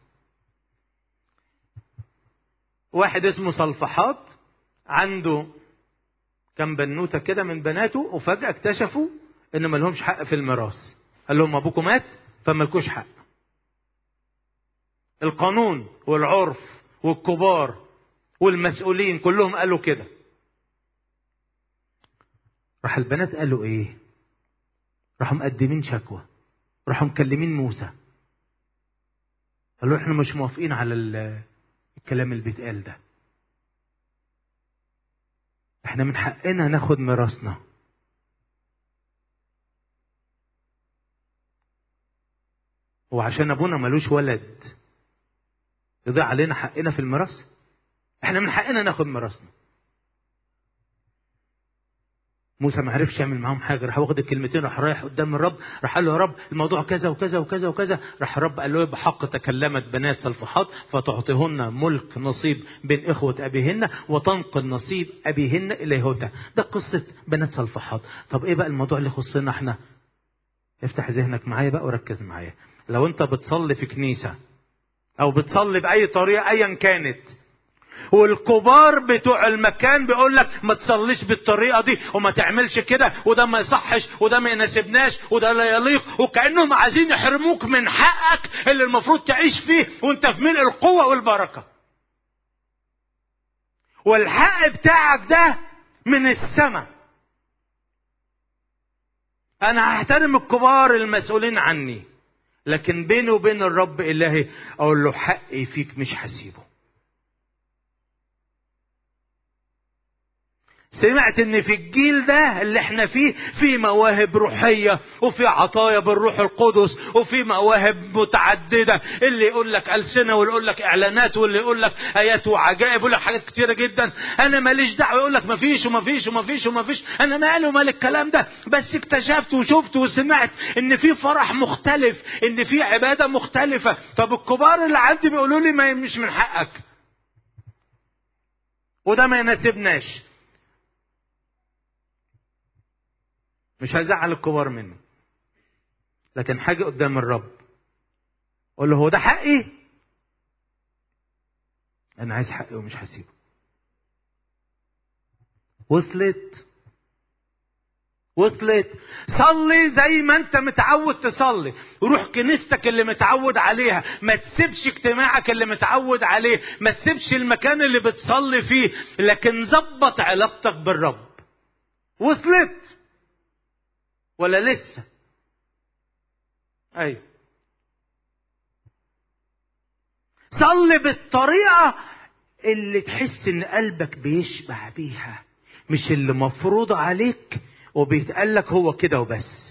واحد اسمه صلفحات عنده كان بنوتة كده من بناته وفجأة اكتشفوا ان ما لهمش حق في الميراث قال لهم ابوكم مات فمالكوش حق القانون والعرف والكبار والمسؤولين كلهم قالوا كده راح البنات قالوا ايه راحوا مقدمين شكوى راحوا مكلمين موسى قالوا احنا مش موافقين على الكلام اللي بيتقال ده احنا من حقنا ناخد ميراثنا وعشان ابونا ملوش ولد يضيع علينا حقنا في الميراث احنا من حقنا ناخد ميراثنا موسى ما عرفش يعمل معاهم حاجه راح واخد الكلمتين راح رايح قدام الرب راح قال له يا رب الموضوع كذا وكذا وكذا وكذا راح الرب قال له بحق تكلمت بنات صلفحات فتعطيهن ملك نصيب بين اخوه ابيهن وتنقل نصيب ابيهن الى يهوذا ده قصه بنات صلفحات طب ايه بقى الموضوع اللي يخصنا احنا افتح ذهنك معايا بقى وركز معايا لو انت بتصلي في كنيسه او بتصلي باي طريقه ايا كانت والكبار بتوع المكان بيقول لك ما تصليش بالطريقه دي وما تعملش كده وده ما يصحش وده ما يناسبناش وده لا يليق وكانهم عايزين يحرموك من حقك اللي المفروض تعيش فيه وانت في ملء القوه والبركه. والحق بتاعك ده من السماء. انا هحترم الكبار المسؤولين عني لكن بيني وبين الرب الهي اقول له حقي فيك مش هسيبه. سمعت ان في الجيل ده اللي احنا فيه في مواهب روحية وفي عطايا بالروح القدس وفي مواهب متعددة اللي يقول لك ألسنة واللي يقول لك اعلانات واللي يقول لك ايات وعجائب يقول لك حاجات كتيرة جدا انا ماليش دعوة يقول لك مفيش ومفيش ومفيش ومفيش انا مالي ومال الكلام ده بس اكتشفت وشفت وسمعت ان في فرح مختلف ان في عبادة مختلفة طب الكبار اللي عندي بيقولوا لي ما مش من حقك وده ما يناسبناش مش هزعل الكبار منه لكن حاجة قدام الرب قول له هو ده حقي انا عايز حقي ومش هسيبه وصلت وصلت صلي زي ما انت متعود تصلي روح كنيستك اللي متعود عليها ما تسيبش اجتماعك اللي متعود عليه ما تسيبش المكان اللي بتصلي فيه لكن ظبط علاقتك بالرب وصلت ولا لسه ايوه صلي بالطريقه اللي تحس ان قلبك بيشبع بيها مش اللي مفروض عليك وبيتقال لك هو كده وبس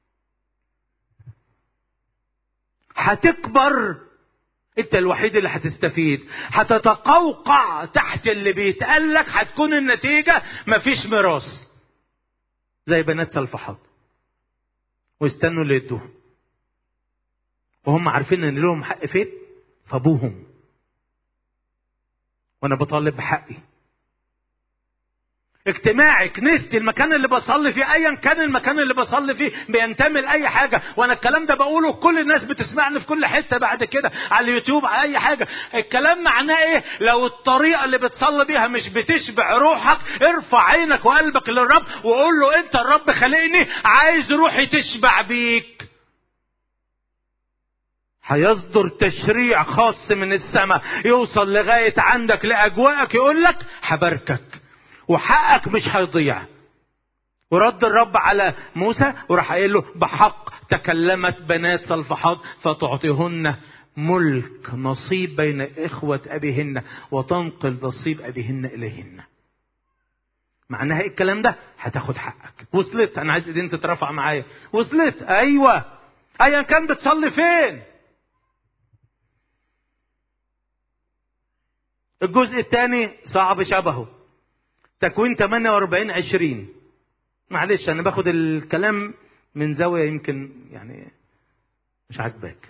هتكبر انت الوحيد اللي هتستفيد هتتقوقع تحت اللي بيتقال لك هتكون النتيجة مفيش ميراث زي بنات سلفحات واستنوا اللي يدوهم وهم عارفين ان لهم حق فين فابوهم وانا بطالب بحقي اجتماعي كنيستي المكان اللي بصلي فيه ايا كان المكان اللي بصلي فيه بينتمي لاي حاجه وانا الكلام ده بقوله كل الناس بتسمعني في كل حته بعد كده على اليوتيوب على اي حاجه الكلام معناه ايه لو الطريقه اللي بتصلي بيها مش بتشبع روحك ارفع عينك وقلبك للرب وقول له انت الرب خلقني عايز روحي تشبع بيك هيصدر تشريع خاص من السماء يوصل لغايه عندك لاجواءك يقول لك هباركك وحقك مش هيضيع ورد الرب على موسى وراح قايل له بحق تكلمت بنات صلفحات فتعطيهن ملك نصيب بين إخوة أبيهن وتنقل نصيب أبيهن إليهن معناها ايه الكلام ده هتاخد حقك وصلت انا عايز ايدين تترفع معايا وصلت ايوه ايا كان بتصلي فين الجزء الثاني صعب شبهه تكوين 48 20 معلش انا باخد الكلام من زاويه يمكن يعني مش عاجباك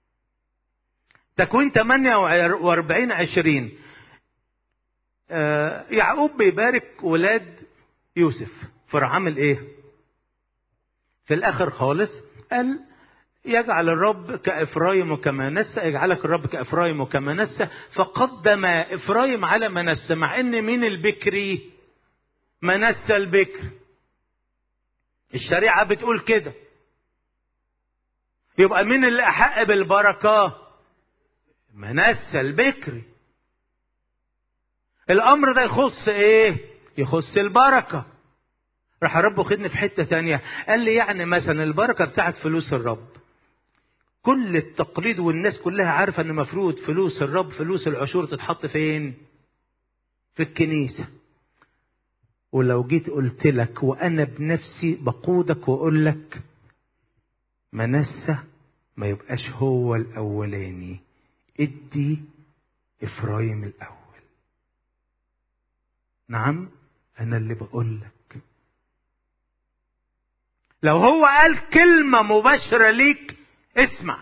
تكوين 48 20 آه يعقوب بيبارك ولاد يوسف فرعمل ايه في الاخر خالص قال يجعل الرب كإفرايم وكمنسة يجعلك الرب كإفرايم وكمنسة فقدم إفرايم على منسة مع إن مين البكري منسى البكر الشريعة بتقول كده يبقى مين اللي أحق بالبركة منسى البكري الأمر ده يخص إيه يخص البركة راح الرب خدني في حتة تانية قال لي يعني مثلا البركة بتاعت فلوس الرب كل التقليد والناس كلها عارفة ان مفروض فلوس الرب فلوس العشور تتحط فين في الكنيسة ولو جيت قلت لك وانا بنفسي بقودك واقول لك منسة ما يبقاش هو الاولاني ادي افرايم الاول نعم انا اللي بقول لك لو هو قال كلمة مباشرة ليك اسمع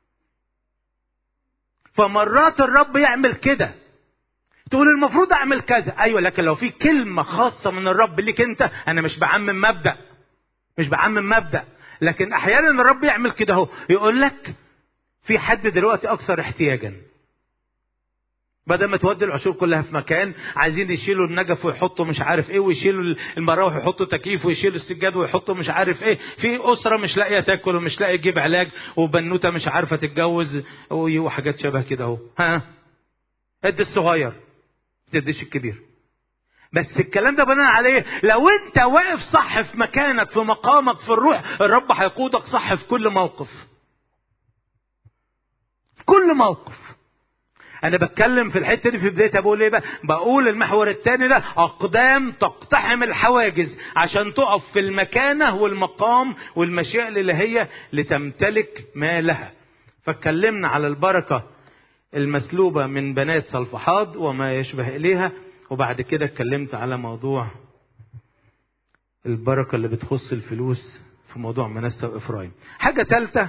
فمرات الرب يعمل كده تقول المفروض اعمل كذا ايوه لكن لو في كلمه خاصه من الرب ليك انت انا مش بعمم مبدا مش بعمم مبدا لكن احيانا الرب يعمل كده اهو يقول لك في حد دلوقتي اكثر احتياجا بدل ما تودي العشور كلها في مكان عايزين يشيلوا النجف ويحطوا مش عارف ايه ويشيلوا المراوح ويحطوا تكييف ويشيلوا السجاد ويحطوا مش عارف ايه في اسره مش لاقيه تاكل ومش لاقيه تجيب علاج وبنوته مش عارفه تتجوز وحاجات شبه كده اهو ها ادي الصغير ما تديش الكبير بس الكلام ده بناء عليه لو انت واقف صح في مكانك في مقامك في الروح الرب هيقودك صح في كل موقف في كل موقف انا بتكلم في الحته دي في بدايتها بقول ايه بقى بقول المحور الثاني ده اقدام تقتحم الحواجز عشان تقف في المكانه والمقام والمشيئه الالهيه لتمتلك ما لها فاتكلمنا على البركه المسلوبه من بنات صلفحاد وما يشبه اليها وبعد كده اتكلمت على موضوع البركه اللي بتخص الفلوس في موضوع منسى وافرايم حاجه ثالثه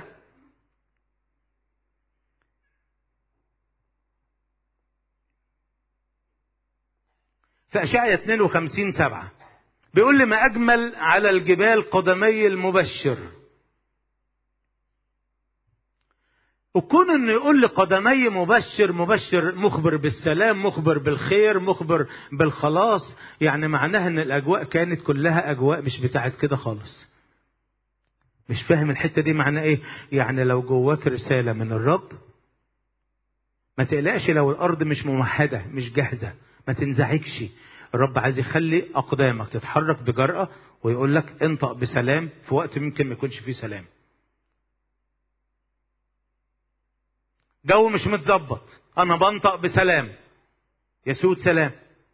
في أشعية 52 سبعة بيقول لي ما أجمل على الجبال قدمي المبشر وكون انه يقول لي قدمي مبشر مبشر مخبر بالسلام مخبر بالخير مخبر بالخلاص يعني معناها ان الاجواء كانت كلها اجواء مش بتاعت كده خالص مش فاهم الحته دي معناه ايه يعني لو جواك رساله من الرب ما تقلقش لو الارض مش ممهده مش جاهزه ما تنزعجش الرب عايز يخلي اقدامك تتحرك بجرأة ويقول لك انطق بسلام في وقت ممكن ما يكونش فيه سلام جو مش متظبط انا بنطق بسلام يسود سلام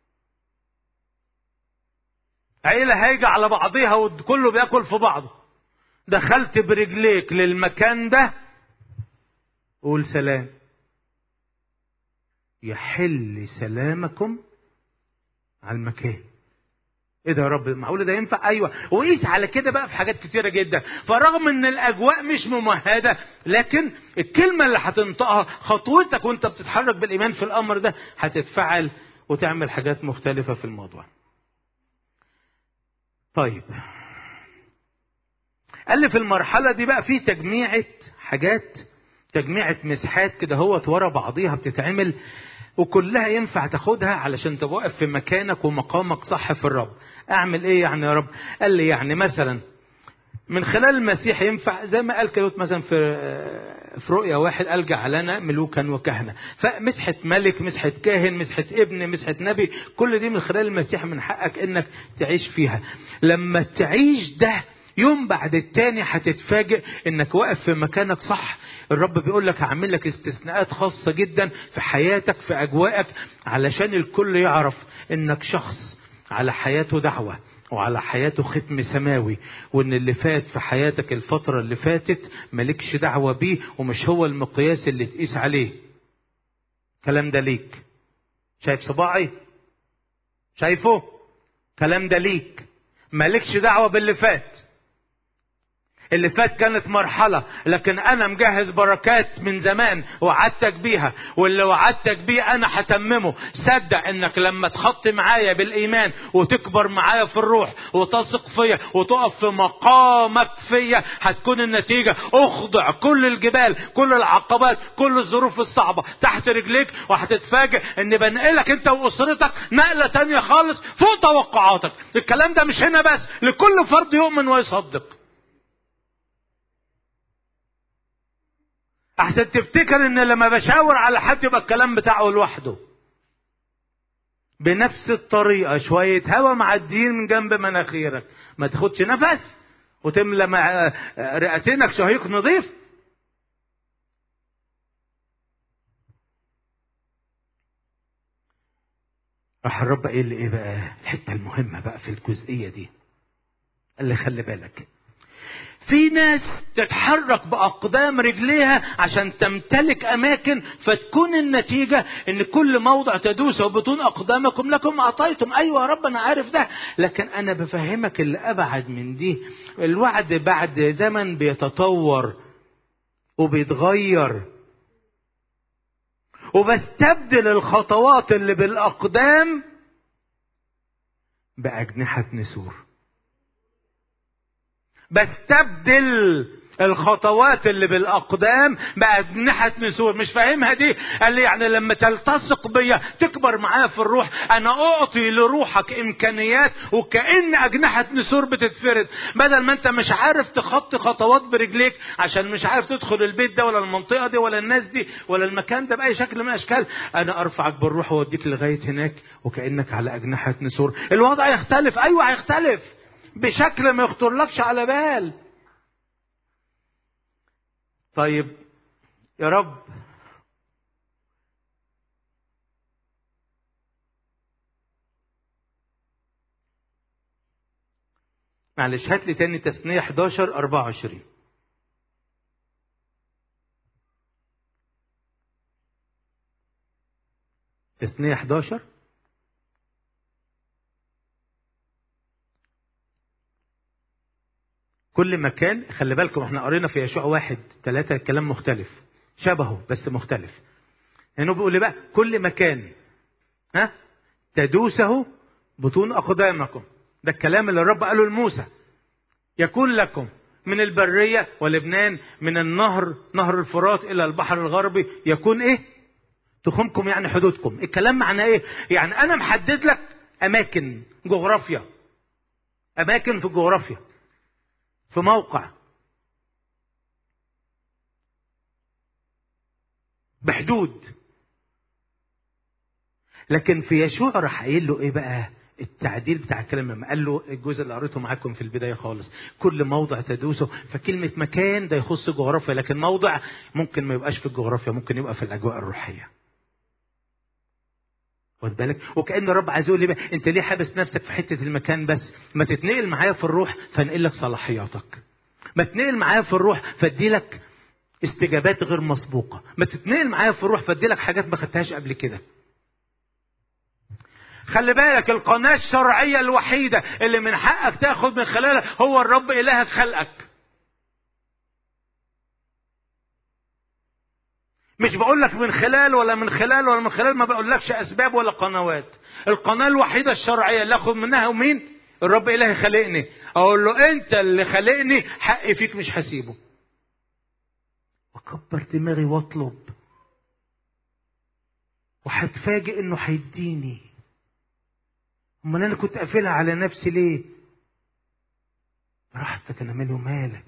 عيلة هايجة على بعضيها وكله بياكل في بعضه دخلت برجليك للمكان ده قول سلام يحل سلامكم على المكان ايه ده يا رب معقول ده ينفع ايوه وقيس على كده بقى في حاجات كتيره جدا فرغم ان الاجواء مش ممهده لكن الكلمه اللي هتنطقها خطوتك وانت بتتحرك بالايمان في الامر ده هتتفعل وتعمل حاجات مختلفه في الموضوع طيب قال لي في المرحله دي بقى في تجميعه حاجات تجميعة مسحات كده هوت ورا بعضيها بتتعمل وكلها ينفع تاخدها علشان تبقى واقف في مكانك ومقامك صح في الرب اعمل ايه يعني يا رب قال لي يعني مثلا من خلال المسيح ينفع زي ما قال كده مثلا في في رؤيا واحد قال جعلنا ملوكا وكهنة فمسحة ملك مسحة كاهن مسحة ابن مسحة نبي كل دي من خلال المسيح من حقك انك تعيش فيها لما تعيش ده يوم بعد التاني هتتفاجئ انك واقف في مكانك صح الرب بيقول لك هعمل لك استثناءات خاصة جدا في حياتك في اجواءك علشان الكل يعرف انك شخص على حياته دعوة وعلى حياته ختم سماوي وان اللي فات في حياتك الفترة اللي فاتت مالكش دعوة بيه ومش هو المقياس اللي تقيس عليه كلام ده ليك شايف صباعي شايفه كلام ده ليك مالكش دعوة باللي فات اللي فات كانت مرحلة لكن أنا مجهز بركات من زمان وعدتك بيها واللي وعدتك بيه أنا هتممه صدق إنك لما تخط معايا بالإيمان وتكبر معايا في الروح وتثق فيا وتقف في مقامك فيا هتكون النتيجة أخضع كل الجبال كل العقبات كل الظروف الصعبة تحت رجليك وهتتفاجئ إن بنقلك أنت وأسرتك نقلة تانية خالص فوق توقعاتك الكلام ده مش هنا بس لكل فرد يؤمن ويصدق احسن تفتكر ان لما بشاور على حد يبقى الكلام بتاعه لوحده بنفس الطريقة شوية هوا معديين من جنب مناخيرك ما تاخدش نفس وتملى مع رئتينك شهيق نظيف راح الرب قايل لي ايه بقى الحته المهمه بقى في الجزئيه دي قال لي خلي بالك في ناس تتحرك باقدام رجليها عشان تمتلك اماكن فتكون النتيجه ان كل موضع تدوسه وبطون اقدامكم لكم اعطيتم ايوه يا رب انا عارف ده لكن انا بفهمك اللي ابعد من دي الوعد بعد زمن بيتطور وبيتغير وبستبدل الخطوات اللي بالاقدام باجنحه نسور بستبدل الخطوات اللي بالاقدام باجنحه نسور مش فاهمها دي قال لي يعني لما تلتصق بيا تكبر معايا في الروح انا اعطي لروحك امكانيات وكان اجنحه نسور بتتفرد بدل ما انت مش عارف تخطي خطوات برجليك عشان مش عارف تدخل البيت ده ولا المنطقه دي ولا الناس دي ولا المكان ده باي شكل من الاشكال انا ارفعك بالروح واوديك لغايه هناك وكانك على اجنحه نسور الوضع يختلف ايوه هيختلف بشكل ما يخطرلكش على بال طيب يا رب معلش هات لي تاني تثنية 11 24 تثنية 11 كل مكان خلي بالكم احنا قرينا في يشوع واحد ثلاثة كلام مختلف شبهه بس مختلف هنا بيقول لي بقى كل مكان ها تدوسه بطون أقدامكم ده الكلام اللي الرب قاله لموسى يكون لكم من البرية ولبنان من النهر نهر الفرات إلى البحر الغربي يكون إيه تخمكم يعني حدودكم الكلام معناه إيه يعني أنا محدد لك أماكن جغرافيا أماكن في الجغرافيا في موقع بحدود لكن في يشوع راح قايل له ايه بقى التعديل بتاع الكلام لما قال له الجزء اللي قريته معاكم في البدايه خالص كل موضع تدوسه فكلمه مكان ده يخص جغرافيا لكن موضع ممكن ما يبقاش في الجغرافيا ممكن يبقى في الاجواء الروحيه واخد بالك وكان الرب عايز يقول لي بقى انت ليه حابس نفسك في حته المكان بس ما تتنقل معايا في الروح فانقل لك صلاحياتك ما تنقل معايا في الروح فادي لك استجابات غير مسبوقه ما تتنقل معايا في الروح فادي لك حاجات ما خدتهاش قبل كده خلي بالك القناة الشرعية الوحيدة اللي من حقك تاخد من خلالها هو الرب إلهك خلقك. مش بقول لك من خلال ولا من خلال ولا من خلال ما بقولكش أسباب ولا قنوات. القناة الوحيدة الشرعية اللي آخد منها ومين؟ الرب إلهي خلقني. أقول له أنت اللي خلقني حقي فيك مش هسيبه. وأكبر دماغي وأطلب. وهتفاجئ إنه هيديني. امال انا كنت قافلها على نفسي ليه براحتك انا مالي ومالك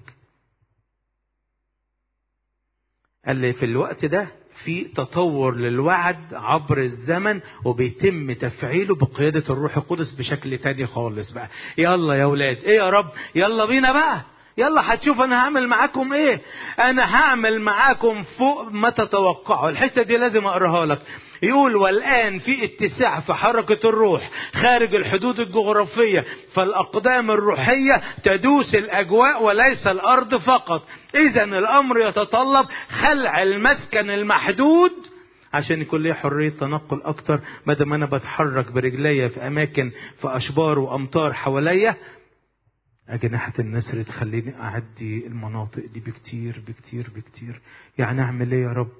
قال لي في الوقت ده في تطور للوعد عبر الزمن وبيتم تفعيله بقيادة الروح القدس بشكل تاني خالص بقى يلا يا ولاد ايه يا رب يلا بينا بقى يلا هتشوف انا هعمل معاكم ايه انا هعمل معاكم فوق ما تتوقعوا الحته دي لازم اقراها لك يقول والان في اتساع في حركه الروح خارج الحدود الجغرافيه فالاقدام الروحيه تدوس الاجواء وليس الارض فقط اذا الامر يتطلب خلع المسكن المحدود عشان يكون لي حرية تنقل أكتر بدل ما أنا بتحرك برجليا في أماكن في أشبار وأمطار حواليا أجنحة النسر تخليني أعدي المناطق دي بكتير بكتير بكتير يعني أعمل إيه يا رب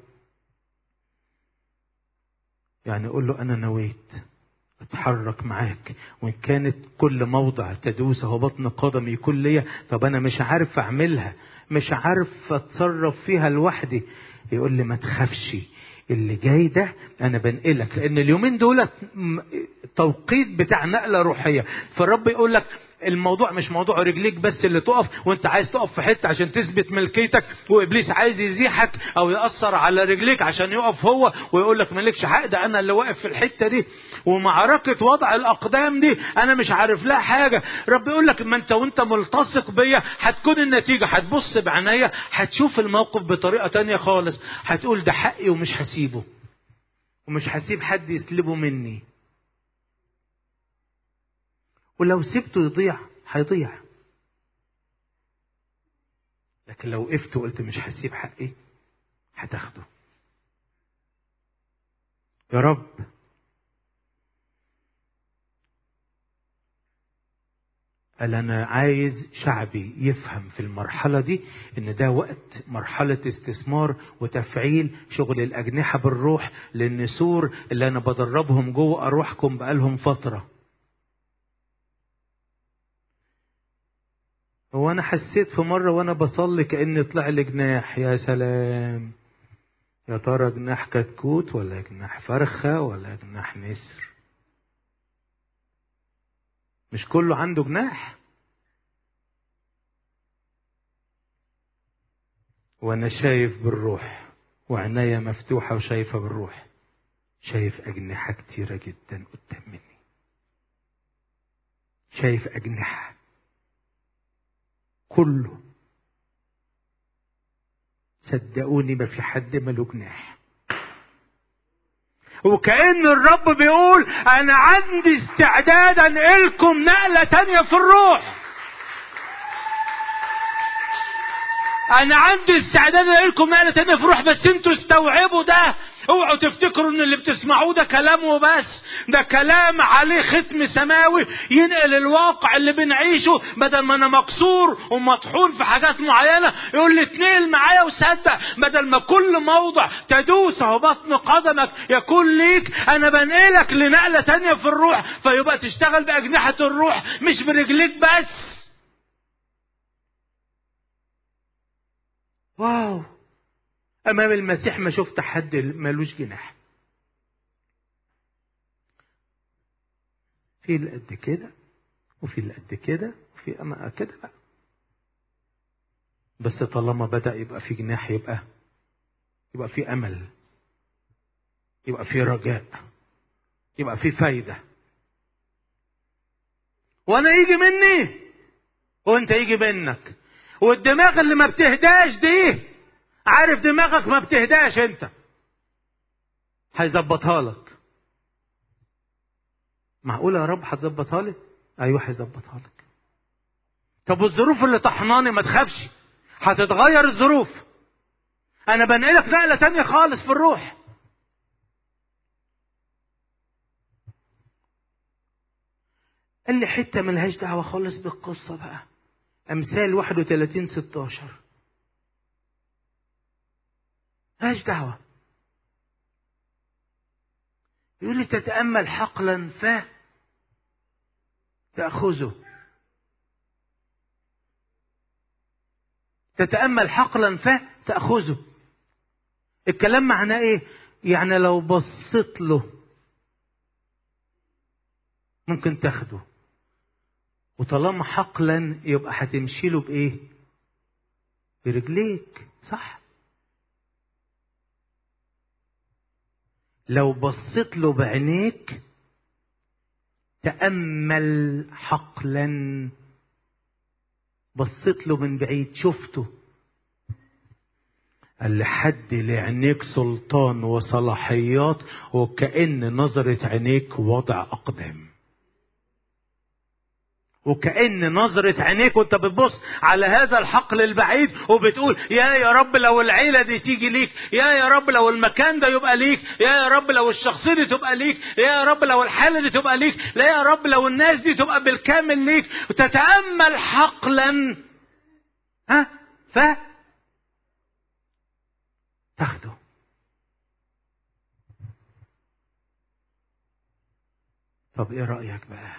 يعني أقول له أنا نويت أتحرك معاك وإن كانت كل موضع تدوسه بطن قدمي يكون ليا طب أنا مش عارف أعملها مش عارف أتصرف فيها لوحدي يقول لي ما تخافش اللي جاي ده انا بنقلك لان اليومين دول توقيت بتاع نقله روحيه فالرب يقول لك الموضوع مش موضوع رجليك بس اللي تقف وانت عايز تقف في حته عشان تثبت ملكيتك وابليس عايز يزيحك او ياثر على رجليك عشان يقف هو ويقول لك مالكش حق ده انا اللي واقف في الحته دي ومعركه وضع الاقدام دي انا مش عارف لها حاجه رب يقول لك ما انت وانت ملتصق بيا هتكون النتيجه هتبص بعينيا هتشوف الموقف بطريقه تانية خالص هتقول ده حقي ومش هسيبه ومش هسيب حد يسلبه مني ولو سبته يضيع هيضيع لكن لو وقفت وقلت مش هسيب حقي هتاخده يا رب قال انا عايز شعبي يفهم في المرحله دي ان ده وقت مرحله استثمار وتفعيل شغل الاجنحه بالروح للنسور اللي انا بدربهم جوه ارواحكم بقالهم فتره هو انا حسيت في مره وانا بصلي كاني طلع لي جناح يا سلام يا ترى جناح كتكوت ولا جناح فرخه ولا جناح نسر مش كله عنده جناح وانا شايف بالروح وعناية مفتوحة وشايفة بالروح شايف أجنحة كتيرة جدا قدام مني شايف أجنحة كله صدقوني ما في حد ماله جناح وكأن الرب بيقول أنا عندي استعداد أنقلكم نقلة تانية في الروح انا عندي استعداد اقول لكم نقله تانية في روح بس انتوا استوعبوا ده اوعوا تفتكروا ان اللي بتسمعوه ده كلام وبس ده كلام عليه ختم سماوي ينقل الواقع اللي بنعيشه بدل ما انا مكسور ومطحون في حاجات معينه يقول لي اتنقل معايا وصدق بدل ما كل موضع تدوسه بطن قدمك يكون ليك انا بنقلك لنقله تانية في الروح فيبقى تشتغل باجنحه الروح مش برجليك بس واو امام المسيح ما شفت حد مالوش جناح في اللي قد كده وفي اللي قد كده وفي اما كده بقى بس طالما بدا يبقى في جناح يبقى يبقى في امل يبقى في رجاء يبقى في فايده وانا يجي مني وانت يجي منك والدماغ اللي ما بتهداش دي عارف دماغك ما بتهداش انت هيظبطها لك معقولة يا رب هتظبطها لي؟ ايوه هيظبطها لك طب والظروف اللي طحناني ما تخافش هتتغير الظروف انا بنقلك نقلة تانية خالص في الروح قال لي حتة ملهاش دعوة خالص بالقصة بقى أمثال 31 16 ملهاش دعوة يقول لي تتأمل حقلا ف تأخذه تتأمل حقلا ف تأخذه الكلام معناه ايه يعني لو بصيت له ممكن تاخده وطالما حقلا يبقى هتمشي له بايه برجليك صح لو بصيت له بعينيك تأمل حقلا بصيت له من بعيد شفته قال لحد لعينيك سلطان وصلاحيات وكأن نظرة عينيك وضع أقدام وكأن نظرة عينيك وانت بتبص على هذا الحقل البعيد وبتقول يا يا رب لو العيلة دي تيجي ليك يا يا رب لو المكان ده يبقى ليك يا يا رب لو الشخصية دي تبقى ليك يا يا رب لو الحالة دي تبقى ليك لا يا رب لو الناس دي تبقى بالكامل ليك وتتأمل حقلا ها ف تاخده طب ايه رأيك بقى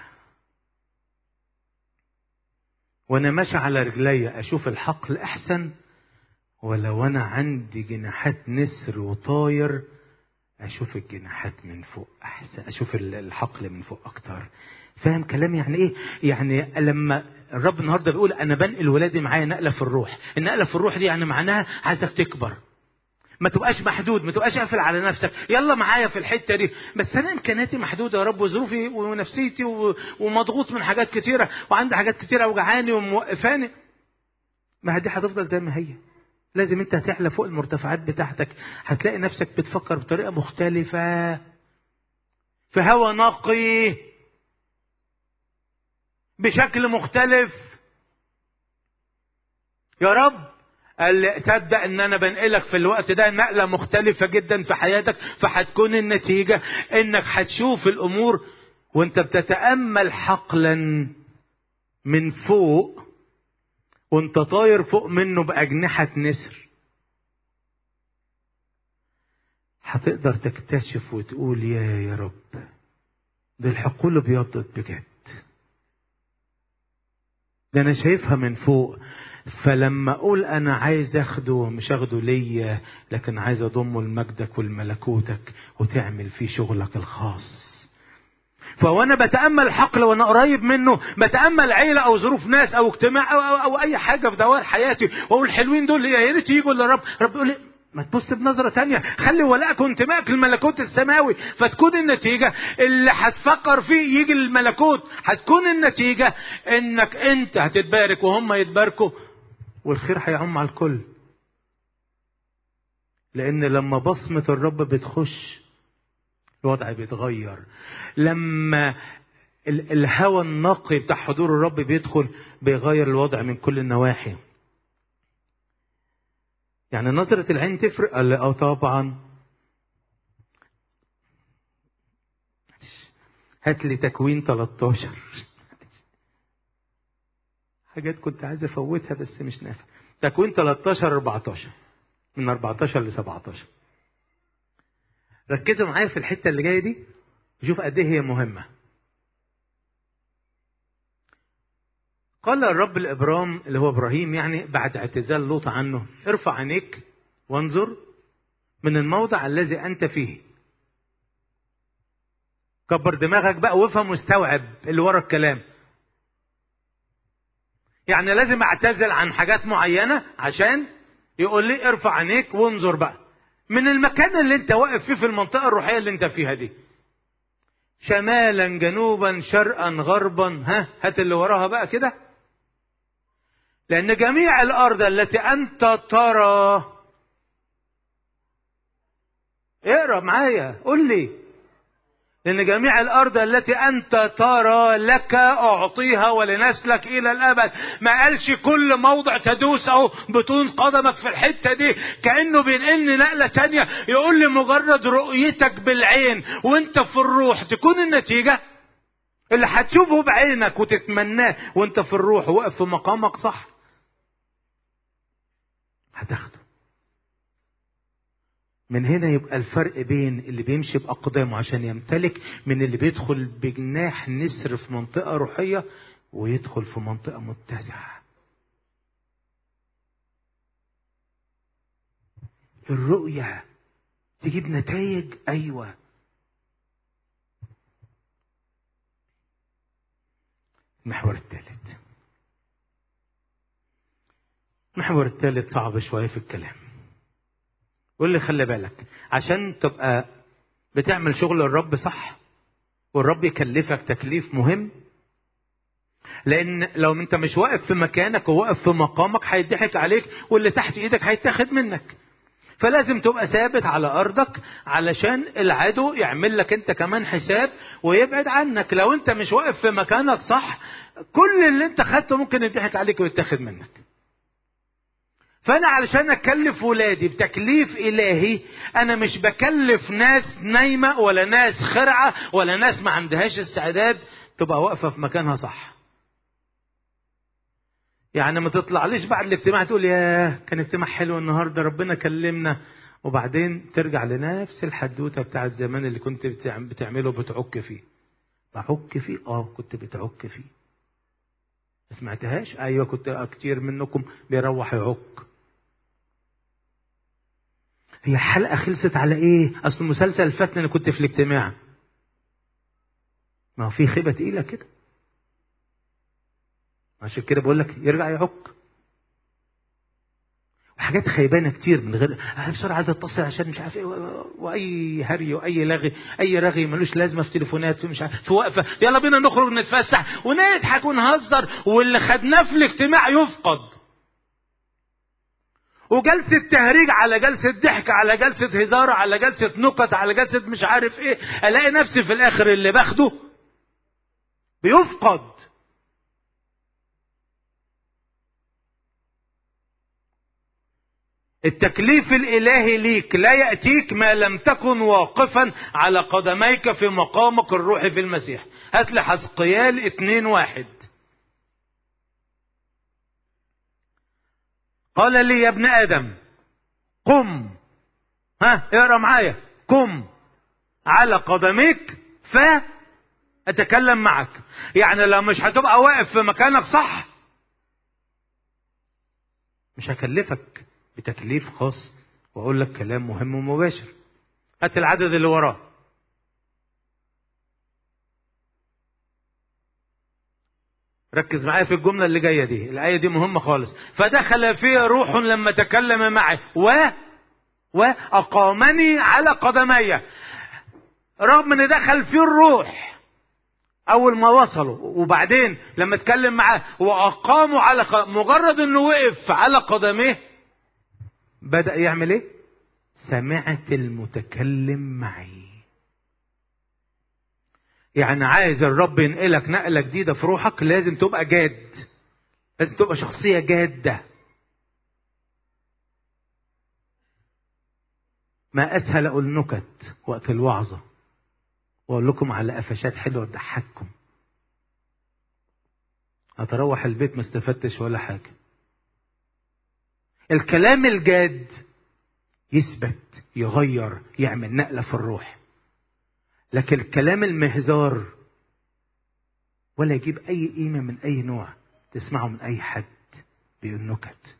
وانا ماشي على رجلي اشوف الحقل احسن ولا وانا عندي جناحات نسر وطاير اشوف الجناحات من فوق احسن اشوف الحقل من فوق اكتر فاهم كلامي يعني ايه يعني لما الرب النهارده بيقول انا بنقل ولادي معايا نقله في الروح النقله في الروح دي يعني معناها عايزك تكبر ما تبقاش محدود ما تبقاش قافل على نفسك يلا معايا في الحته دي بس انا امكانياتي محدوده يا رب وظروفي ونفسيتي ومضغوط من حاجات كتيره وعندي حاجات كتيره اوجعاني وموقفاني ما دي هتفضل زي ما هي لازم انت هتعلى فوق المرتفعات بتاعتك هتلاقي نفسك بتفكر بطريقه مختلفه في هوا نقي بشكل مختلف يا رب قال لي صدق ان انا بنقلك في الوقت ده نقلة مختلفة جدا في حياتك فهتكون النتيجة انك هتشوف الامور وانت بتتأمل حقلا من فوق وانت طاير فوق منه بأجنحة نسر هتقدر تكتشف وتقول يا يا رب دي الحقول ابيضت بجد ده انا شايفها من فوق فلما اقول انا عايز اخده مش اخده ليا لكن عايز اضمه لمجدك ولملكوتك وتعمل فيه شغلك الخاص فوانا بتامل حقل وانا قريب منه بتامل عيله او ظروف ناس او اجتماع أو, أو, او اي حاجه في دوائر حياتي واقول الحلوين دول يا ريت يجوا للرب رب يقول لي ما تبص بنظرة تانية خلي ولائك وانتمائك للملكوت السماوي فتكون النتيجة اللي هتفكر فيه يجي الملكوت هتكون النتيجة انك انت هتتبارك وهم يتباركوا والخير هيعم على الكل لان لما بصمة الرب بتخش الوضع بيتغير لما الهوى النقي بتاع حضور الرب بيدخل بيغير الوضع من كل النواحي يعني نظرة العين تفرق قال لي اه طبعا هات لي تكوين 13 حاجات كنت عايز افوتها بس مش نافع تكوين 13 14 من 14 ل 17 ركزوا معايا في الحته اللي جايه دي شوف قد ايه هي مهمه قال الرب لابرام اللي هو ابراهيم يعني بعد اعتزال لوط عنه ارفع عينيك وانظر من الموضع الذي انت فيه كبر دماغك بقى وافهم واستوعب اللي ورا الكلام يعني لازم اعتزل عن حاجات معينه عشان يقول لي ارفع عينيك وانظر بقى من المكان اللي انت واقف فيه في المنطقه الروحيه اللي انت فيها دي شمالا جنوبا شرقا غربا ها هات اللي وراها بقى كده لان جميع الارض التي انت ترى اقرا معايا قول لي لأن جميع الأرض التي أنت ترى لك أعطيها ولنسلك إلى الأبد ما قالش كل موضع تدوس أو بطون قدمك في الحتة دي كأنه بينقلني نقلة تانية يقول لي مجرد رؤيتك بالعين وانت في الروح تكون النتيجة اللي هتشوفه بعينك وتتمناه وانت في الروح واقف في مقامك صح هتاخده من هنا يبقى الفرق بين اللي بيمشي بأقدامه عشان يمتلك من اللي بيدخل بجناح نسر في منطقة روحية ويدخل في منطقة متسعة الرؤية تجيب نتائج أيوة المحور الثالث المحور الثالث صعب شوية في الكلام قول لي خلي بالك عشان تبقى بتعمل شغل الرب صح والرب يكلفك تكليف مهم لان لو انت مش واقف في مكانك وواقف في مقامك هيضحك عليك واللي تحت ايدك هيتاخد منك فلازم تبقى ثابت على ارضك علشان العدو يعمل لك انت كمان حساب ويبعد عنك لو انت مش واقف في مكانك صح كل اللي انت خدته ممكن يضحك عليك ويتاخد منك فانا علشان اكلف ولادي بتكليف الهي انا مش بكلف ناس نايمه ولا ناس خرعه ولا ناس ما عندهاش استعداد تبقى واقفه في مكانها صح يعني ما تطلعليش بعد الاجتماع تقول يا كان اجتماع حلو النهارده ربنا كلمنا وبعدين ترجع لنفس الحدوته بتاعت زمان اللي كنت بتعمله بتعك فيه بعك فيه اه كنت بتعك فيه ما سمعتهاش ايوه كنت كتير منكم بيروح يعك هي حلقة خلصت على ايه؟ اصل المسلسل فاتني انا كنت في الاجتماع. ما هو في خيبة تقيلة كده. عشان كده بقول لك يرجع يعك. وحاجات خيبانة كتير من غير أنا بسرعة عايز اتصل عشان مش عارف ايه واي هري واي لغي اي رغي ملوش لازمة في تليفونات في مش عارف في وقفة يلا بينا نخرج نتفسح ونضحك ونهزر واللي خدناه في الاجتماع يفقد. وجلسة تهريج على جلسة ضحك على جلسة هزار على جلسة نكت على جلسة مش عارف ايه الاقي نفسي في الاخر اللي باخده بيفقد التكليف الالهي ليك لا ياتيك ما لم تكن واقفا على قدميك في مقامك الروحي في المسيح هات لي حزقيال اتنين واحد قال لي يا ابن ادم قم ها اقرا معايا قم على قدميك فاتكلم معك يعني لو مش هتبقى واقف في مكانك صح مش هكلفك بتكليف خاص واقول لك كلام مهم ومباشر هات العدد اللي وراه ركز معايا في الجملة اللي جاية دي الآية دي مهمة خالص فدخل في روح لما تكلم معي و وأقامني على قدمي رغم ان دخل فيه الروح اول ما وصلوا وبعدين لما اتكلم معاه واقاموا على ق... مجرد انه وقف على قدميه بدا يعمل ايه سمعت المتكلم معي يعني عايز الرب ينقلك نقله جديده في روحك لازم تبقى جاد لازم تبقى شخصيه جاده ما اسهل اقول نكت وقت الوعظه واقول لكم على قفشات حلوه تضحككم هتروح البيت ما استفدتش ولا حاجه الكلام الجاد يثبت يغير يعمل نقله في الروح لكن الكلام المهزار ولا يجيب اي قيمه من اي نوع تسمعه من اي حد بيقول نكت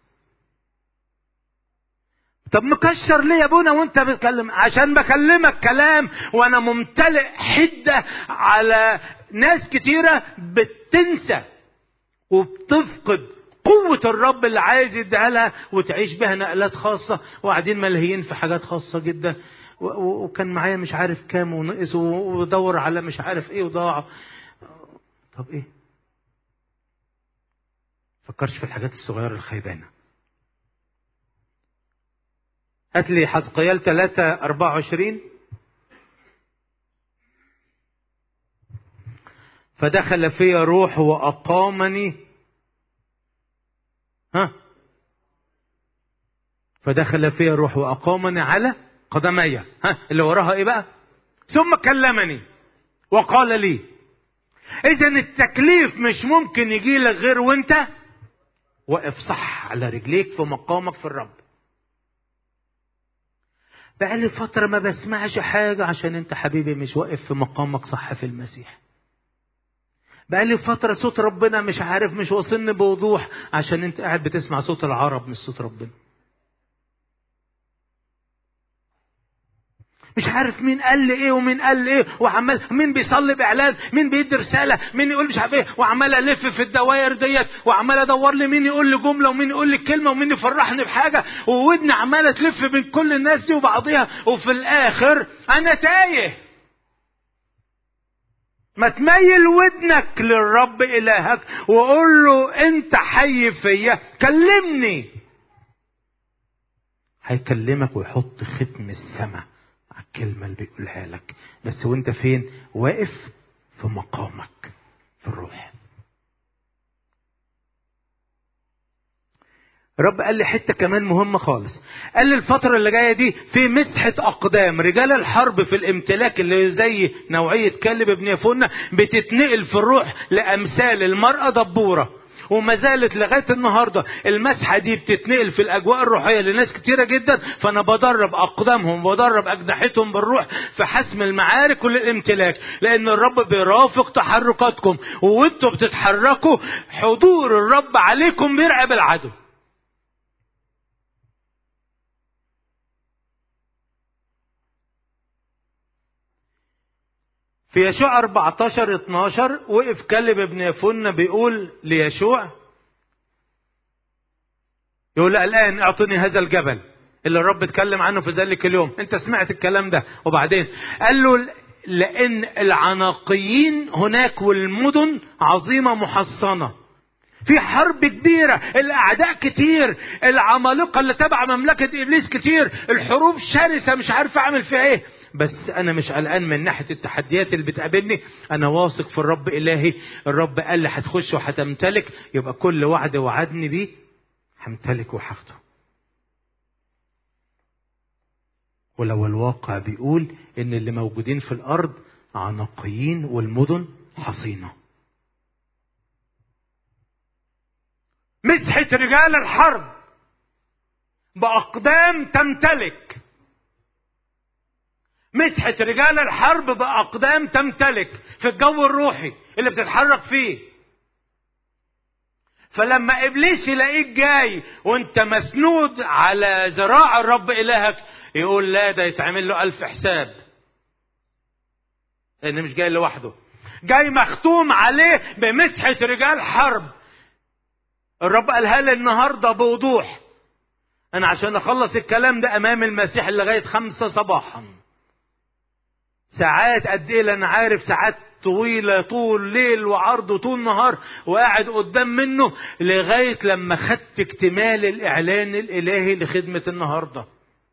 طب مكشر ليه يا ابونا وانت بتكلم عشان بكلمك كلام وانا ممتلئ حده على ناس كتيره بتنسى وبتفقد قوة الرب اللي عايز يديها لها وتعيش بها نقلات خاصة وقاعدين ملهيين في حاجات خاصة جدا وكان معايا مش عارف كام ونقص ودور على مش عارف ايه وضاع طب ايه فكرش في الحاجات الصغيرة الخيبانة هات لي حزقيال 3 24 فدخل في روح وأقامني ها فدخل في روح وأقامني على قدمي ها اللي وراها ايه بقى ثم كلمني وقال لي اذا التكليف مش ممكن يجي لك غير وانت واقف صح على رجليك في مقامك في الرب بقالي فترة ما بسمعش حاجة عشان انت حبيبي مش واقف في مقامك صح في المسيح بقالي فترة صوت ربنا مش عارف مش واصلني بوضوح عشان انت قاعد بتسمع صوت العرب مش صوت ربنا مش عارف مين قال لي ايه ومين قال لي ايه وعمال مين بيصلي باعلان مين بيدي رساله مين يقول مش عارف ايه وعمال الف في الدواير ديت وعمال ادور لي مين يقول لي جمله ومين يقول لي كلمه ومين يفرحني بحاجه وودني عماله تلف بين كل الناس دي وبعضيها وفي الاخر انا تايه ما تميل ودنك للرب الهك وقول له انت حي فيا كلمني هيكلمك ويحط ختم السماء على الكلمة اللي بيقولها لك بس وانت فين واقف في مقامك في الروح رب قال لي حتة كمان مهمة خالص قال لي الفترة اللي جاية دي في مسحة أقدام رجال الحرب في الامتلاك اللي زي نوعية كلب ابن يفونة بتتنقل في الروح لأمثال المرأة دبورة وما زالت لغايه النهارده المسحه دي بتتنقل في الاجواء الروحيه لناس كتيره جدا فانا بدرب اقدامهم بدرب اجنحتهم بالروح في حسم المعارك والامتلاك لان الرب بيرافق تحركاتكم وانتوا بتتحركوا حضور الرب عليكم بيرعب العدو في يشوع 14 12 وقف كلب ابن يفن بيقول ليشوع يقول الآن اعطني هذا الجبل اللي الرب اتكلم عنه في ذلك اليوم انت سمعت الكلام ده وبعدين قال له لأن العناقيين هناك والمدن عظيمة محصنة في حرب كبيرة الأعداء كتير العمالقة اللي تبع مملكة إبليس كتير الحروب شرسة مش عارف أعمل فيها إيه بس أنا مش قلقان من ناحية التحديات اللي بتقابلني أنا واثق في الرب إلهي الرب قال لي هتخش وهتمتلك يبقى كل وعد وعدني بيه همتلك وهاخده ولو الواقع بيقول إن اللي موجودين في الأرض عناقيين والمدن حصينه مسحة رجال الحرب بأقدام تمتلك مسحة رجال الحرب بأقدام تمتلك في الجو الروحي اللي بتتحرك فيه فلما إبليس يلاقيك جاي وانت مسنود على ذراع الرب إلهك يقول لا ده يتعمل له ألف حساب لأن مش جاي لوحده جاي مختوم عليه بمسحة رجال حرب الرب قالها لي النهارده بوضوح انا عشان اخلص الكلام ده امام المسيح لغايه خمسة صباحا ساعات قد ايه انا عارف ساعات طويلة طول ليل وعرض وطول نهار وقاعد قدام منه لغاية لما خدت اكتمال الإعلان الإلهي لخدمة النهاردة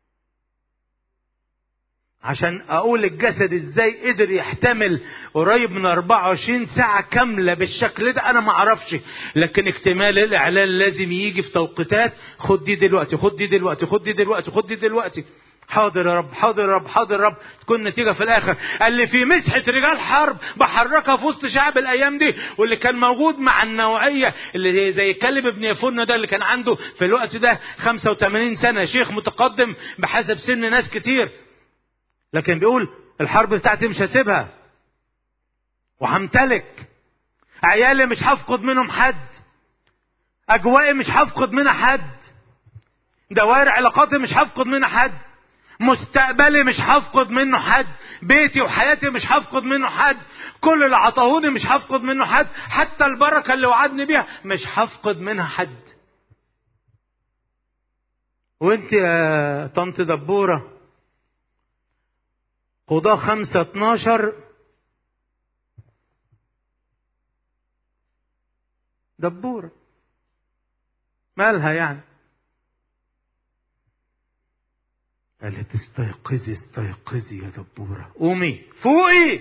عشان اقول الجسد ازاي قدر يحتمل قريب من 24 ساعة كاملة بالشكل ده انا ما اعرفش لكن اكتمال الاعلان لازم يجي في توقيتات خد دي دلوقتي خد دي دلوقتي خد دي دلوقتي خد دي دلوقتي حاضر يا رب حاضر يا رب حاضر يا رب تكون النتيجة في الآخر قال لي في مسحة رجال حرب بحركها في وسط شعب الأيام دي واللي كان موجود مع النوعية اللي هي زي كلب ابن يفن ده اللي كان عنده في الوقت ده 85 سنة شيخ متقدم بحسب سن ناس كتير لكن بيقول الحرب بتاعتي مش هسيبها وهمتلك عيالي مش هفقد منهم حد اجوائي مش هفقد منها حد دوائر علاقاتي مش هفقد منها حد مستقبلي مش هفقد منه حد بيتي وحياتي مش هفقد منه حد كل اللي عطاهوني مش هفقد منه حد حتى البركة اللي وعدني بيها مش هفقد منها حد وانت يا طنط دبورة قضاء خمسة اتناشر دبورة مالها يعني قالت استيقظي استيقظي يا دبورة قومي فوقي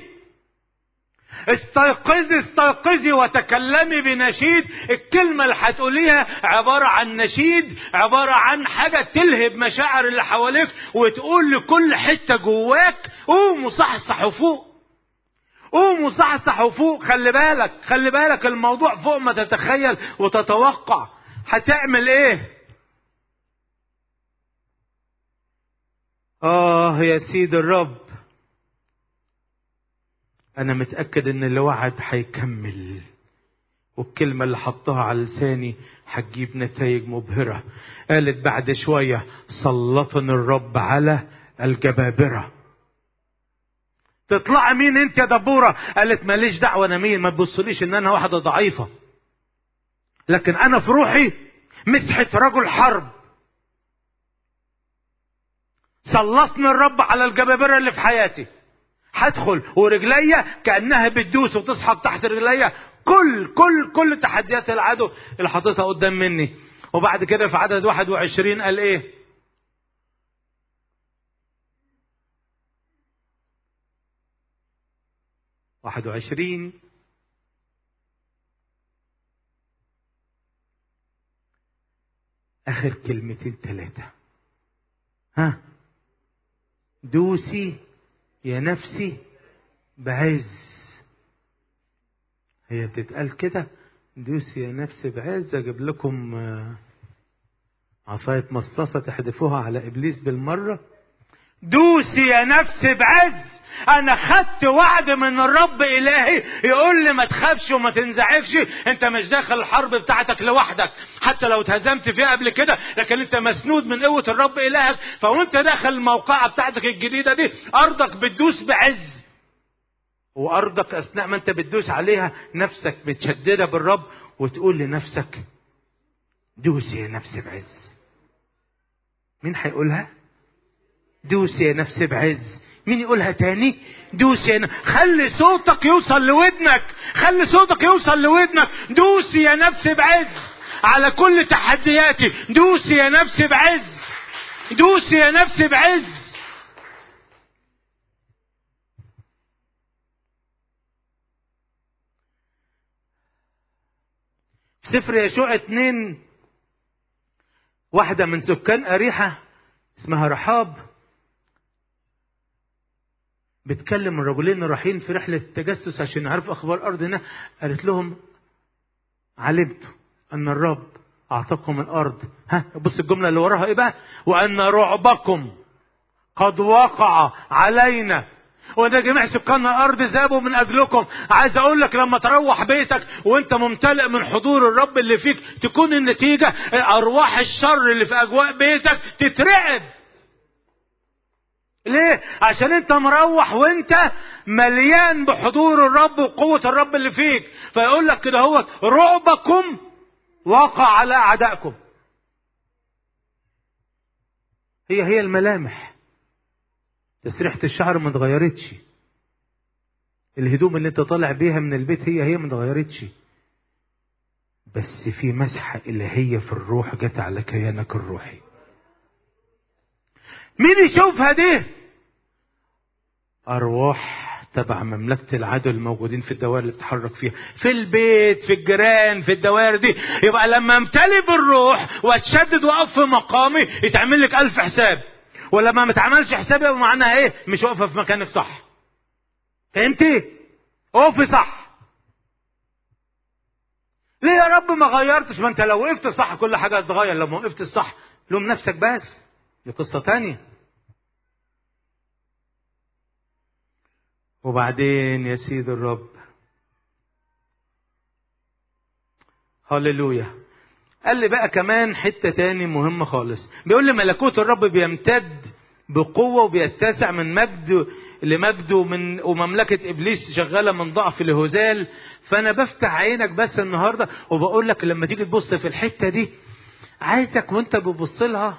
استيقظي استيقظي وتكلمي بنشيد الكلمة اللي هتقوليها عبارة عن نشيد عبارة عن حاجة تلهب مشاعر اللي حواليك وتقول لكل حتة جواك قوم وصحصح وفوق قوم وصحصح وفوق خلي بالك خلي بالك الموضوع فوق ما تتخيل وتتوقع هتعمل ايه اه يا سيد الرب انا متاكد ان اللي وعد هيكمل والكلمه اللي حطها على لساني هتجيب نتائج مبهره قالت بعد شويه سلطني الرب على الجبابره تطلع مين انت يا دبوره قالت ماليش دعوه انا مين ما تبصليش ان انا واحده ضعيفه لكن انا في روحي مسحه رجل حرب سلطني الرب على الجبابره اللي في حياتي هدخل ورجليا كانها بتدوس وتسحب تحت رجليا كل كل كل تحديات العدو اللي حاططها قدام مني وبعد كده في عدد 21 قال ايه واحد وعشرين آخر كلمتين ثلاثة ها دوسي يا نفسي بعز هي بتتقال كده دوسي يا نفسي بعز اجيب لكم عصاية مصاصة تحدفوها على ابليس بالمرة دوسي يا نفسي بعز انا خدت وعد من الرب الهي يقول لي ما تخافش وما تنزعجش انت مش داخل الحرب بتاعتك لوحدك حتى لو اتهزمت فيها قبل كده لكن انت مسنود من قوه الرب الهك فوانت داخل الموقعه بتاعتك الجديده دي ارضك بتدوس بعز وارضك اثناء ما انت بتدوس عليها نفسك متشدده بالرب وتقول لنفسك دوس يا نفسي بعز مين هيقولها دوس يا نفسي بعز مين يقولها تاني دوس يا نفسي خلي صوتك يوصل لودنك خلي صوتك يوصل لودنك دوس يا نفسي بعز على كل تحدياتي دوس يا نفسي بعز دوس يا نفسي بعز سفر يشوع اتنين واحدة من سكان أريحة اسمها رحاب بتكلم الرجلين رايحين في رحلة تجسس عشان يعرفوا أخبار أرضنا قالت لهم علمت أن الرب أعطاكم الأرض ها بص الجملة اللي وراها إيه بقى وأن رعبكم قد وقع علينا وده جميع سكان الارض ذابوا من اجلكم عايز اقول لك لما تروح بيتك وانت ممتلئ من حضور الرب اللي فيك تكون النتيجه ارواح الشر اللي في اجواء بيتك تترعب ليه عشان انت مروح وانت مليان بحضور الرب وقوه الرب اللي فيك فيقول لك كده هو رعبكم وقع على اعدائكم هي هي الملامح تسريحة الشعر ما اتغيرتش الهدوم اللي انت طالع بيها من البيت هي هي ما اتغيرتش بس في مسحة إلهية في الروح جت على كيانك الروحي مين يشوفها دي أرواح تبع مملكة العدو الموجودين في الدوائر اللي بتتحرك فيها في البيت في الجيران في الدوائر دي يبقى لما امتلي بالروح واتشدد واقف في مقامي يتعمل لك ألف حساب ولما ما تعملش حساب يبقى معناها ايه مش واقفه في مكانك صح فهمتي اقفي صح ليه يا رب ما غيرتش ما انت لو وقفت صح كل حاجه هتتغير لو ما وقفتش صح لوم نفسك بس دي قصه تانية وبعدين يا سيد الرب هللويا قال لي بقى كمان حتة تاني مهمة خالص بيقول لي ملكوت الرب بيمتد بقوة وبيتسع من مجد لمجد ومن ومملكة إبليس شغالة من ضعف لهزال فأنا بفتح عينك بس النهاردة وبقول لك لما تيجي تبص في الحتة دي عايزك وانت بتبص لها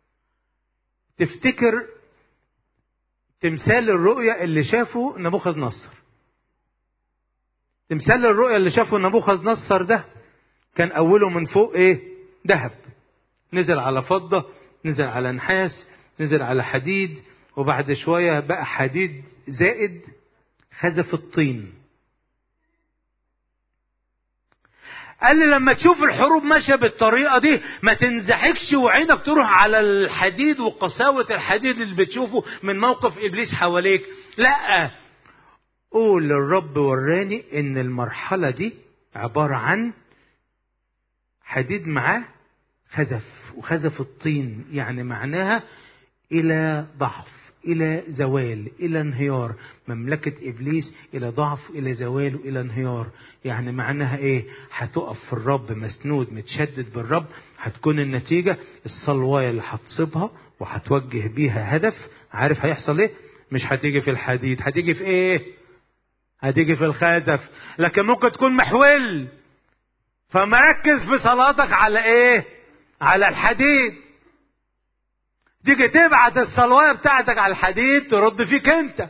تفتكر تمثال الرؤية اللي شافه نبوخذ نصر تمثال الرؤية اللي شافه نبوخذ نصر ده كان أوله من فوق إيه ذهب نزل على فضة نزل على نحاس نزل على حديد وبعد شوية بقى حديد زائد خزف الطين قال لي لما تشوف الحروب ماشيه بالطريقه دي ما تنزعجش وعينك تروح على الحديد وقساوه الحديد اللي بتشوفه من موقف ابليس حواليك لا قول للرب وراني ان المرحله دي عباره عن حديد معاه خزف وخزف الطين يعني معناها الى ضعف الى زوال الى انهيار مملكه ابليس الى ضعف الى زوال والى انهيار يعني معناها ايه هتقف في الرب مسنود متشدد بالرب هتكون النتيجه الصلوايه اللي هتصيبها وهتوجه بيها هدف عارف هيحصل ايه مش هتيجي في الحديد هتيجي في ايه هتيجي في الخزف لكن ممكن تكون محول فمركز في صلاتك على ايه على الحديد تيجي تبعت الصلوايه بتاعتك على الحديد ترد فيك انت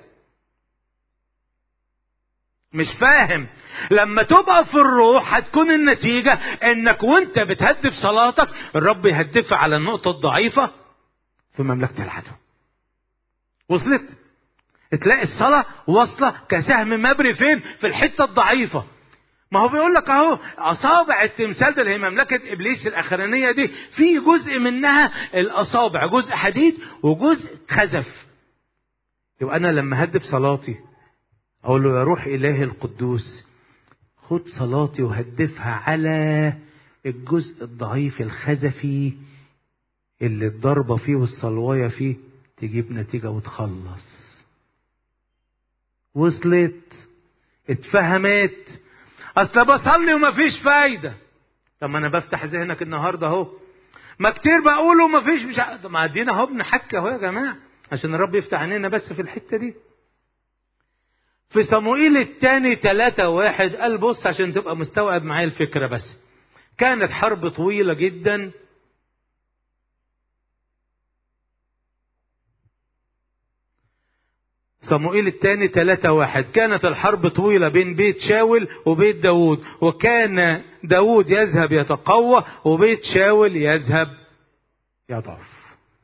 مش فاهم لما تبقى في الروح هتكون النتيجة انك وانت بتهدف صلاتك الرب يهدفها على النقطة الضعيفة في مملكة العدو وصلت تلاقي الصلاة واصلة كسهم مبري فين في الحتة الضعيفة ما هو بيقول لك اهو اصابع التمثال ده اللي هي مملكه ابليس الاخرانيه دي في جزء منها الاصابع جزء حديد وجزء خزف يبقى انا لما هدف صلاتي اقول له يا روح الهي القدوس خد صلاتي وهدفها على الجزء الضعيف الخزفي اللي الضربه فيه والصلوايه فيه تجيب نتيجه وتخلص وصلت اتفهمت اصل بصلي ومفيش فايده طب ما انا بفتح ذهنك النهارده اهو ما كتير بقوله ومفيش مش ع... ما ادينا اهو بنحكي اهو يا جماعه عشان الرب يفتح عينينا بس في الحته دي في صموئيل الثاني ثلاثة واحد قال بص عشان تبقى مستوعب معايا الفكرة بس كانت حرب طويلة جدا صموئيل الثاني ثلاثة واحد كانت الحرب طويلة بين بيت شاول وبيت داود وكان داود يذهب يتقوى وبيت شاول يذهب يضعف